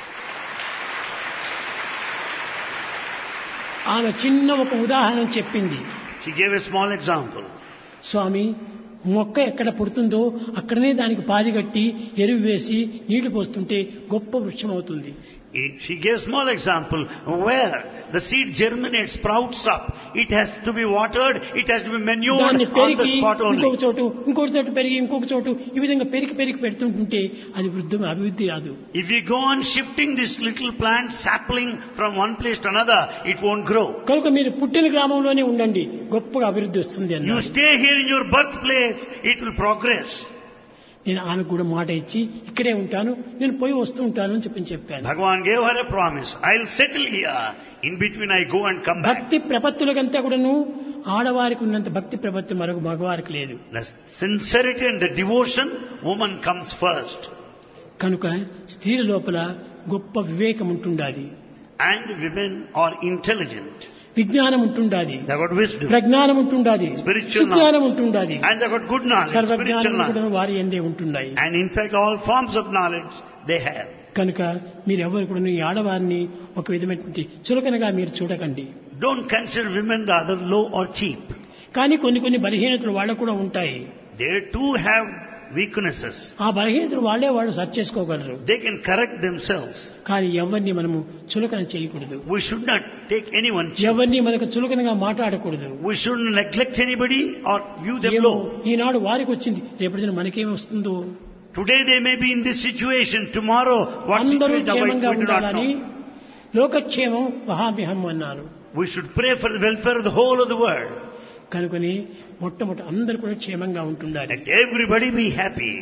Speaker 1: ఆమె చిన్న ఒక ఉదాహరణ చెప్పింది
Speaker 2: She gave a small example.
Speaker 1: స్వామి మొక్క ఎక్కడ పుడుతుందో అక్కడనే దానికి పాది కట్టి ఎరువు వేసి నీళ్లు పోస్తుంటే గొప్ప వృక్షం అవుతుంది
Speaker 2: It, she gave small example where the seed germinates, sprouts up. It has to be watered, it has to be manured
Speaker 1: దాన్ని
Speaker 2: on the
Speaker 1: పెరిగి
Speaker 2: spot
Speaker 1: ఇంకొక
Speaker 2: only.
Speaker 1: చోటు ఇంకొక చోటు పెరిగి ఇంకొక చోటు ఈ విధంగా పెరిగి పెరిగి పెడుతుంటుంటే అది వృద్ధి అభివృద్ధి రాదు
Speaker 2: If we go on shifting this little plant sapling from one place to another, it won't grow.
Speaker 1: కనుక మీరు పుట్టిన గ్రామంలోనే ఉండండి గొప్పగా అభివృద్ధి వస్తుంది
Speaker 2: You
Speaker 1: అన్నారు
Speaker 2: stay here in your birthplace, it will progress.
Speaker 1: నేను ఆమెకు కూడా మాట ఇచ్చి ఇక్కడే ఉంటాను నేను పోయి వస్తూ ఉంటాను అని చెప్పి చెప్పాను
Speaker 2: Bhagavan gave her a promise. I'll settle here. In between I go and come back.
Speaker 1: భక్తి ప్రపత్తులకంతా కూడాను ఆడవారికి ఉన్నంత భక్తి ప్రపత్తి మరొక మగవారికి లేదు
Speaker 2: The sincerity and the devotion, woman comes first.
Speaker 1: కనుక స్త్రీల లోపల గొప్ప వివేకం ఉంటుండాలి
Speaker 2: And women are intelligent.
Speaker 1: విజ్ఞానం ఉంటుండాది
Speaker 2: They've got wisdom.
Speaker 1: ప్రజ్ఞానం ఉంటుండాది
Speaker 2: Spiritual
Speaker 1: సుజ్ఞానం ఉంటుండాది
Speaker 2: And they've got good knowledge, spiritual
Speaker 1: సర్వజ్ఞానం
Speaker 2: knowledge.
Speaker 1: కూడా వారి ఎందే ఉంటున్నాయి
Speaker 2: And in fact, all forms of knowledge they have.
Speaker 1: కనుక మీరు ఎవరు కూడా ఈ ఆడవారిని ఒక విధమైనటువంటి చులకనగా మీరు చూడకండి
Speaker 2: Don't consider women rather low or cheap.
Speaker 1: కానీ కొన్ని కొన్ని బలహీనతలు వాళ్ళకు కూడా ఉంటాయి
Speaker 2: They too have weaknesses.
Speaker 1: ఆ బలహీనతలు వాళ్ళే వాళ్ళు సర్చ్ చేసుకోగలరు
Speaker 2: They can correct themselves.
Speaker 1: కానీ ఎవరిని మనము చులకన చేయకూడదు
Speaker 2: We should not take anyone cheap.
Speaker 1: ఎవరిని మనకు చులకనగా మాట్లాడకూడదు
Speaker 2: We shouldn't neglect anybody or view them
Speaker 1: ఏమో,
Speaker 2: low.
Speaker 1: ఈనాడు వారికి వచ్చింది రేపటి మనకేమి వస్తుందో
Speaker 2: Today they may be in this situation. Tomorrow, what
Speaker 1: అందరూ
Speaker 2: situation awaits,
Speaker 1: క్షేమంగా
Speaker 2: we do not
Speaker 1: ఉండాలని
Speaker 2: know.
Speaker 1: లోకక్షేమం మహాభిహం అన్నారు
Speaker 2: We should pray for the welfare of the whole of the world.
Speaker 1: కనుకొని మొట్టమొదటి అందరూ కూడా క్షేమంగా ఉంటుండాలి
Speaker 2: Let everybody be happy.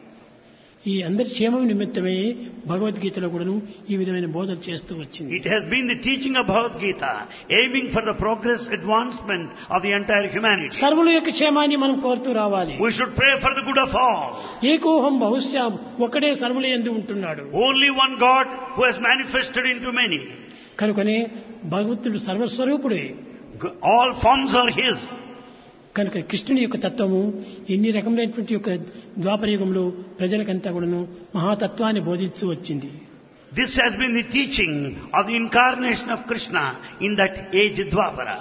Speaker 1: ఈ అందరి క్షేమం నిమిత్తమే భగవద్గీతలో కూడాను ఈ విధమైన బోధన చేస్తూ వచ్చింది
Speaker 2: It has been the teaching of Bhagavad Gita, aiming for the progress, advancement of the entire humanity.
Speaker 1: సర్వుల యొక్క క్షేమాన్ని మనం కోరుతూ రావాలి
Speaker 2: We should pray for the good of all.
Speaker 1: ఏకోహం బహుశ్యాం ఒక్కడే సర్వుల ఎందు ఉంటున్నాడు
Speaker 2: Only one God who has manifested into many.
Speaker 1: కనుకనే భగవంతుడు సర్వస్వరూపుడే
Speaker 2: All forms are His.
Speaker 1: కనుక కృష్ణుని యొక్క తత్వము ఎన్ని రకములైనటువంటి యొక్క ద్వాపరయుగంలో ప్రజలకంతా కూడాను మహాతత్వాన్ని బోధిస్తూ వచ్చింది
Speaker 2: This has been the teaching of the incarnation of Krishna in that age Dwapara.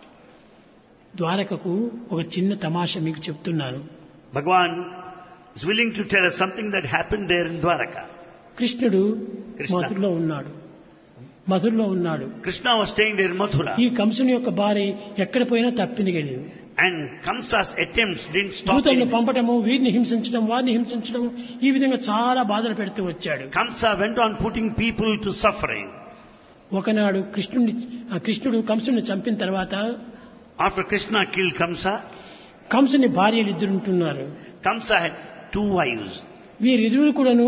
Speaker 1: ద్వారకకు ఒక చిన్న తమాషా మీకు చెప్తున్నాను
Speaker 2: Bhagavan is willing to tell us something that happened there in Dwaraka.
Speaker 1: కృష్ణుడు
Speaker 2: కృష్ణ.
Speaker 1: మధురలో ఉన్నాడు మధురలో ఉన్నాడు
Speaker 2: Krishna was staying there in Mathura
Speaker 1: ఈ కంసుని యొక్క భార్య ఎక్కడ పోయినా తప్పింది గలిగింది
Speaker 2: and Kamsa's attempts didn't stop
Speaker 1: దూతలను
Speaker 2: him.
Speaker 1: పంపటము వీరిని హింసించడం వారిని హింసించడం ఈ విధంగా చాలా బాధలు పెడుతూ వచ్చాడు
Speaker 2: Kamsa went on putting people to suffering.
Speaker 1: ఒకనాడు కృష్ణుడిని ఆ కృష్ణుడు కంసుని చంపిన తర్వాత
Speaker 2: After Krishna killed Kamsa,
Speaker 1: కంసుని భార్యలు ఇద్దరు ఉంటున్నారు
Speaker 2: Kamsa had two wives.
Speaker 1: వీరిరువురు కూడాను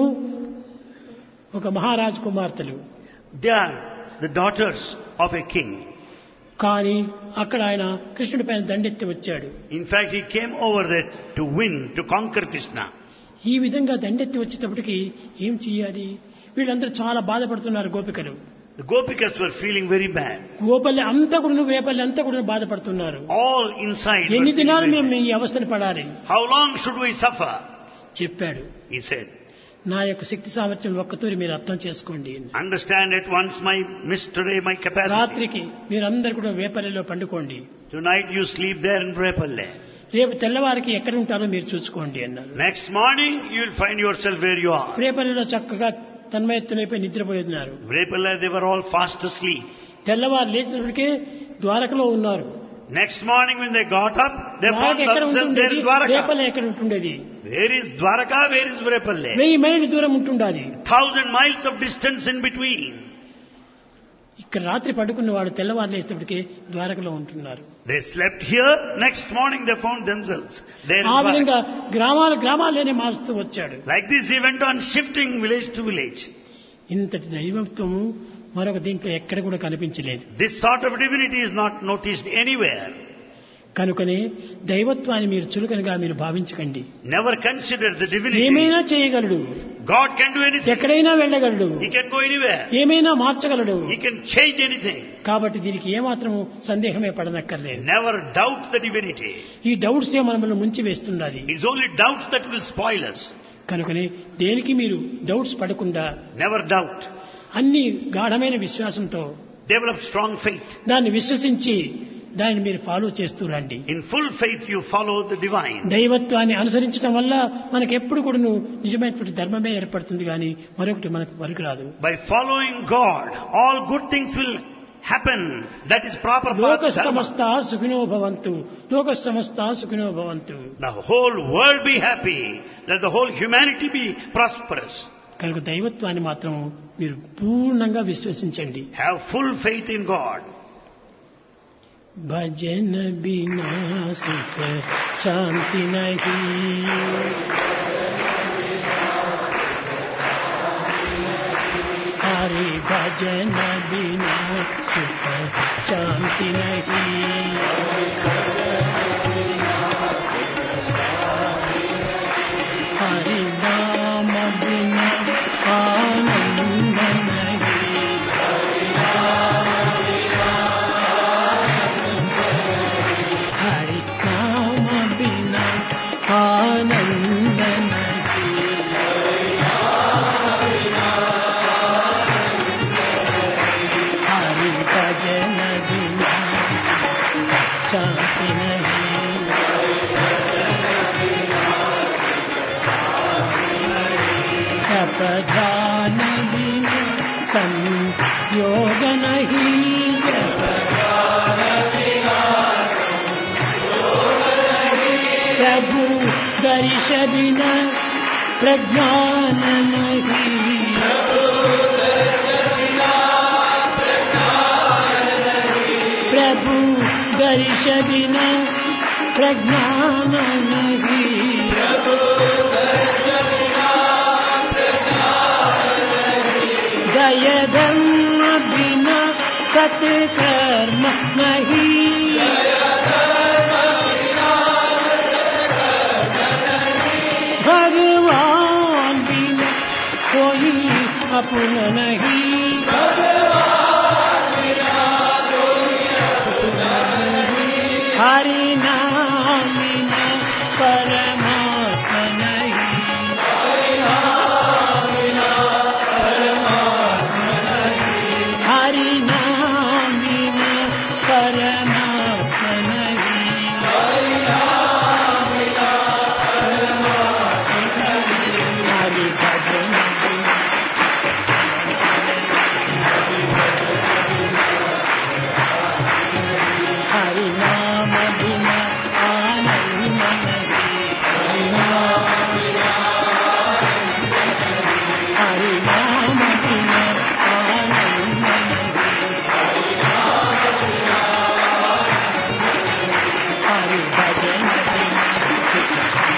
Speaker 1: ఒక మహారాజు కుమార్తెలు
Speaker 2: They are the daughters of a king.
Speaker 1: కానీ అక్కడ ఆయన కృష్ణుడి పైన దండెత్తి వచ్చాడు
Speaker 2: In fact, he came over there to win, to conquer Krishna.
Speaker 1: ఈ విధంగా దండెత్తి వచ్చేటప్పటికి ఏం చెయ్యాలి వీళ్ళందరూ చాలా బాధపడుతున్నారు గోపికలు
Speaker 2: The Gopikas were feeling very bad.
Speaker 1: గోపల్లి అంతా కూడా రేపల్లి అంతా కూడా బాధపడుతున్నారు
Speaker 2: All inside. Were
Speaker 1: ఎన్ని
Speaker 2: feeling
Speaker 1: దినాలు
Speaker 2: very
Speaker 1: మేము
Speaker 2: bad.
Speaker 1: ఈ అవస్థను పడాలి
Speaker 2: How long should we suffer?
Speaker 1: చెప్పాడు
Speaker 2: He said.
Speaker 1: నా యొక్క శక్తి సామర్థ్యం ఒక్కతూరి మీరు అర్థం చేసుకోండి
Speaker 2: Understand at once my mystery, my capacity.
Speaker 1: రాత్రికి మీరందరూ కూడా వేపల్లిలో పండుకోండి
Speaker 2: Tonight you sleep there in Repalle.
Speaker 1: రేపు తెల్లవారికి ఎక్కడ ఉంటారో మీరు చూసుకోండి అన్నారు
Speaker 2: Next morning you will find yourself where you are.
Speaker 1: రేపల్లిలో చక్కగా తన్మయత్తులైపోయి నిద్రపోతున్నారు
Speaker 2: Repalle, they were all fast asleep.
Speaker 1: తెల్లవారు లేచినప్పటికే ద్వారకలో ఉన్నారు
Speaker 2: Next morning when they got up, they
Speaker 1: Dwaraka
Speaker 2: found
Speaker 1: ఎక్కడ
Speaker 2: themselves there
Speaker 1: ఉంటుండేది
Speaker 2: in Dwaraka.
Speaker 1: Repalle ఎక్కడ ఉంటుండేది
Speaker 2: Where is Dwaraka? Where is Repalle?
Speaker 1: వెయ్యి మైళ్ళు దూరం ఉంటుండాది
Speaker 2: Thousand miles of distance in between.
Speaker 1: ఇక్కడ రాత్రి పడుకున్న వాడు తెల్లవారు లేచినప్పటికే ద్వారకలో ఉంటున్నారు
Speaker 2: They slept here. Next morning they found themselves there in
Speaker 1: ఆ
Speaker 2: Dwaraka.
Speaker 1: విధంగా గ్రామాల గ్రామాల్లోనే మారుస్తూ వచ్చాడు
Speaker 2: Like this he went on shifting village to village.
Speaker 1: ఇంతటి దైవత్వము మరొక దీంట్లో ఎక్కడ కూడా కనిపించలేదు
Speaker 2: This sort of divinity is not noticed anywhere.
Speaker 1: కనుకనే దైవత్వాన్ని మీరు చులకనగా మీరు భావించకండి
Speaker 2: Never consider the divinity.
Speaker 1: ఏమైనా చేయగలడు
Speaker 2: God can do anything.
Speaker 1: ఎక్కడైనా వెళ్ళగలడు
Speaker 2: He can go anywhere.
Speaker 1: ఏమైనా మార్చగలడు
Speaker 2: He can change anything.
Speaker 1: కాబట్టి దీనికి ఏమాత్రము సందేహమే పడనక్కర్లేదు
Speaker 2: Never doubt the divinity.
Speaker 1: ఈ డౌట్స్ ఏ మనల్ని ముంచి వేస్తున్నది
Speaker 2: It's only doubts that will spoil us.
Speaker 1: కనుకనే దేనికి మీరు డౌట్స్ పడకుండా
Speaker 2: Never doubt.
Speaker 1: అన్ని గాఢమైన విశ్వాసంతో
Speaker 2: Develop strong faith.
Speaker 1: దాన్ని విశ్వసించి దాన్ని మీరు ఫాలో చేస్తూ రండి
Speaker 2: In full faith you follow the divine.
Speaker 1: దైవత్వాన్ని అనుసరించడం వల్ల మనకు ఎప్పుడు కూడా నిజమైనటువంటి ధర్మమే ఏర్పడుతుంది కానీ మరొకటి మనకు మరొక రాదు
Speaker 2: By following God, all good things will happen. That is proper path.
Speaker 1: లోక
Speaker 2: dharma.
Speaker 1: సమస్త సుఖినో భవంతు లోక సమస్త సుఖినో భవంతు
Speaker 2: The whole world be happy. Let the whole humanity be prosperous.
Speaker 1: కనుక దైవత్వాన్ని మాత్రం మీరు పూర్ణంగా విశ్వసించండి
Speaker 2: Have full faith in God.
Speaker 1: భజన బినా సుఖ శాంతి నహి హరి భజన బినా సుఖ శాంతి నహి హరి నామ బినా ఆనంద నహి हरि नाम बिना आनंद नहीं हरि भजन बिना शांति नहीं जप ध्यान बिना संयोग नहीं जप प्रभु दर्श बिना प्रज्ञान नहीं प्रभु दर्श बिना प्रज्ञान नहीं दय धर्म बिना सत्कर्म नहीं भगवान बिना कोई अपना नहीं हरि नाम बिना परमात्मा नहीं हरि नाम बिना परमात्मा नहीं हरि भजन बिना हरि नाम बिना आनंद नहीं हरि नाम हरि नाम बिना आनंद नहीं हरि भजन बिना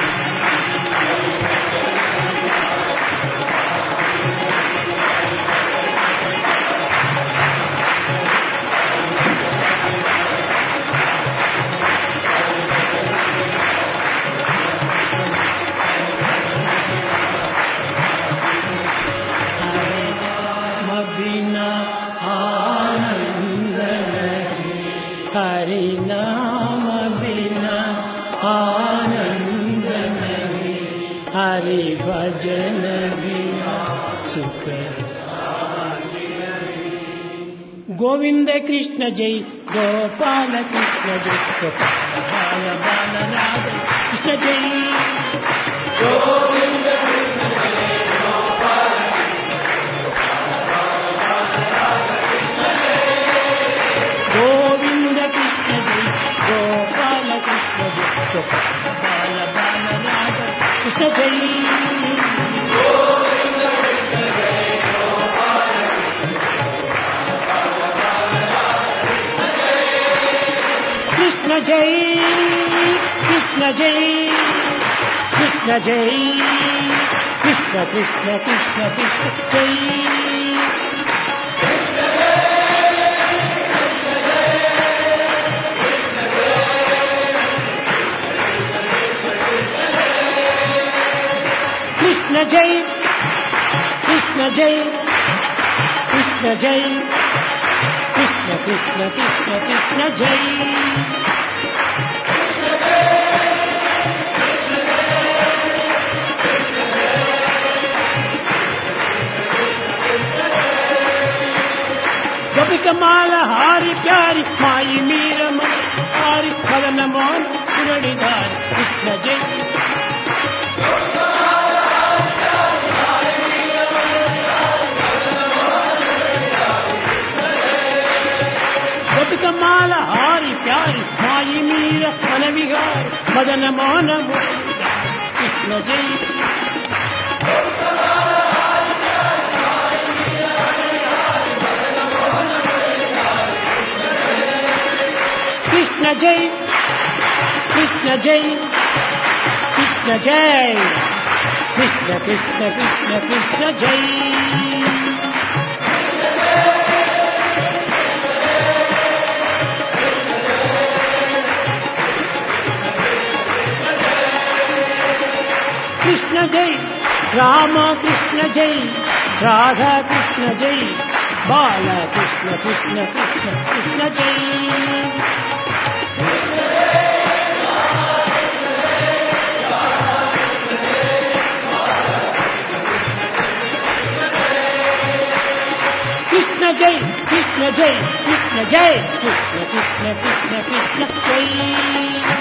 Speaker 1: नाम बिना आनंद नहीं हरि नाम बिना आनंद नहीं हरि भजन बिना सुख गोविंद कृष्ण जय गोपाल कृष्ण जय गोपाल बाल राधे कृष्ण जय गोविंद कृष्ण जय गोपाल कृष्ण जय गोपाल बाल बाल राधा कृष्ण जय कृष्ण जय कृष्ण जय कृष्ण जय कृष्ण कृष्ण कृष्ण कृष्ण जय कृष्ण जय कृष्ण जय कृष्ण जय कृष्ण कृष्ण कृष्ण कृष्ण जय गोपिकमाल हारी प्यारी माई मीर हारी मदन मोहन मुरलीधारी कृष्ण जय బతుకమ్మాల హారి ప్యారి మాయి మీర మన విహారి మదన మోహన కృష్ణ జై కృష్ణ జై కృష్ణ జై కృష్ణ జై కృష్ణ కృష్ణ కృష్ణ కృష్ణ జై कृष्ण जय राम कृष्ण जय राधा कृष्ण जय बाल कृष्ण कृष्ण कृष्ण कृष्ण जय कृष्ण जय कृष्ण जय कृष्ण जय कृष्ण कृष्ण कृष्ण कृष्ण जय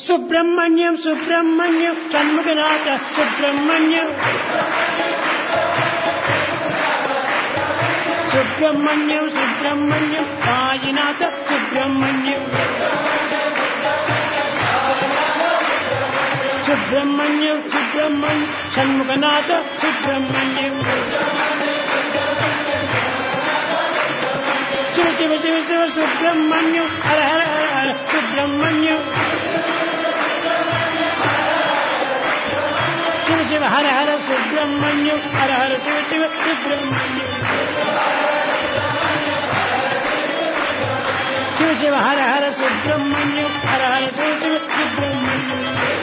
Speaker 1: సుబ్రహ్మణ్యం సుబ్రహ్మణ్యం షణ్ముఖనాథ సుబ్రహ్మణ్యం సుబ్రహ్మణ్యం సుబ్రహ్మణ్యం సాయినాథ సుబ్రహ్మణ్యం సుబ్రహ్మణ్యం సుబ్రహ్మణ్యం షణ్ముఖనాథ సుబ్రహ్మణ్యం శివ శివ శివ శివ సుబ్రహ్మణ్యం హర హర హర హర సుబ్రహ్మణ్యం శివ శివ హర హర సుబ్రహ్మణ్యం హర హర శివ శివ సుబ్రహ్మణ్యం శివ శివ హర హర సుబ్రహ్మణ్యం హర హర శివ శివ సుబ్రహ్మణ్యం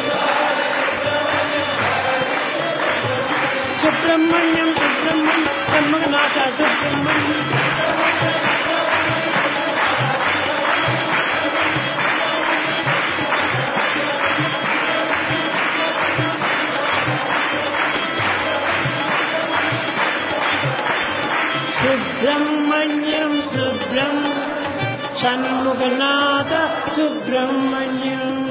Speaker 1: సుబ్రహ్మణ్యం సుబ్రహ్మణ్యం షణ్ముఖనాథ సుబ్రహ్మణ్యం సుబ్రహ్మణ్యం సుబ్రహ్మ షణ్ముఖనాథ సుబ్రహ్మణ్యం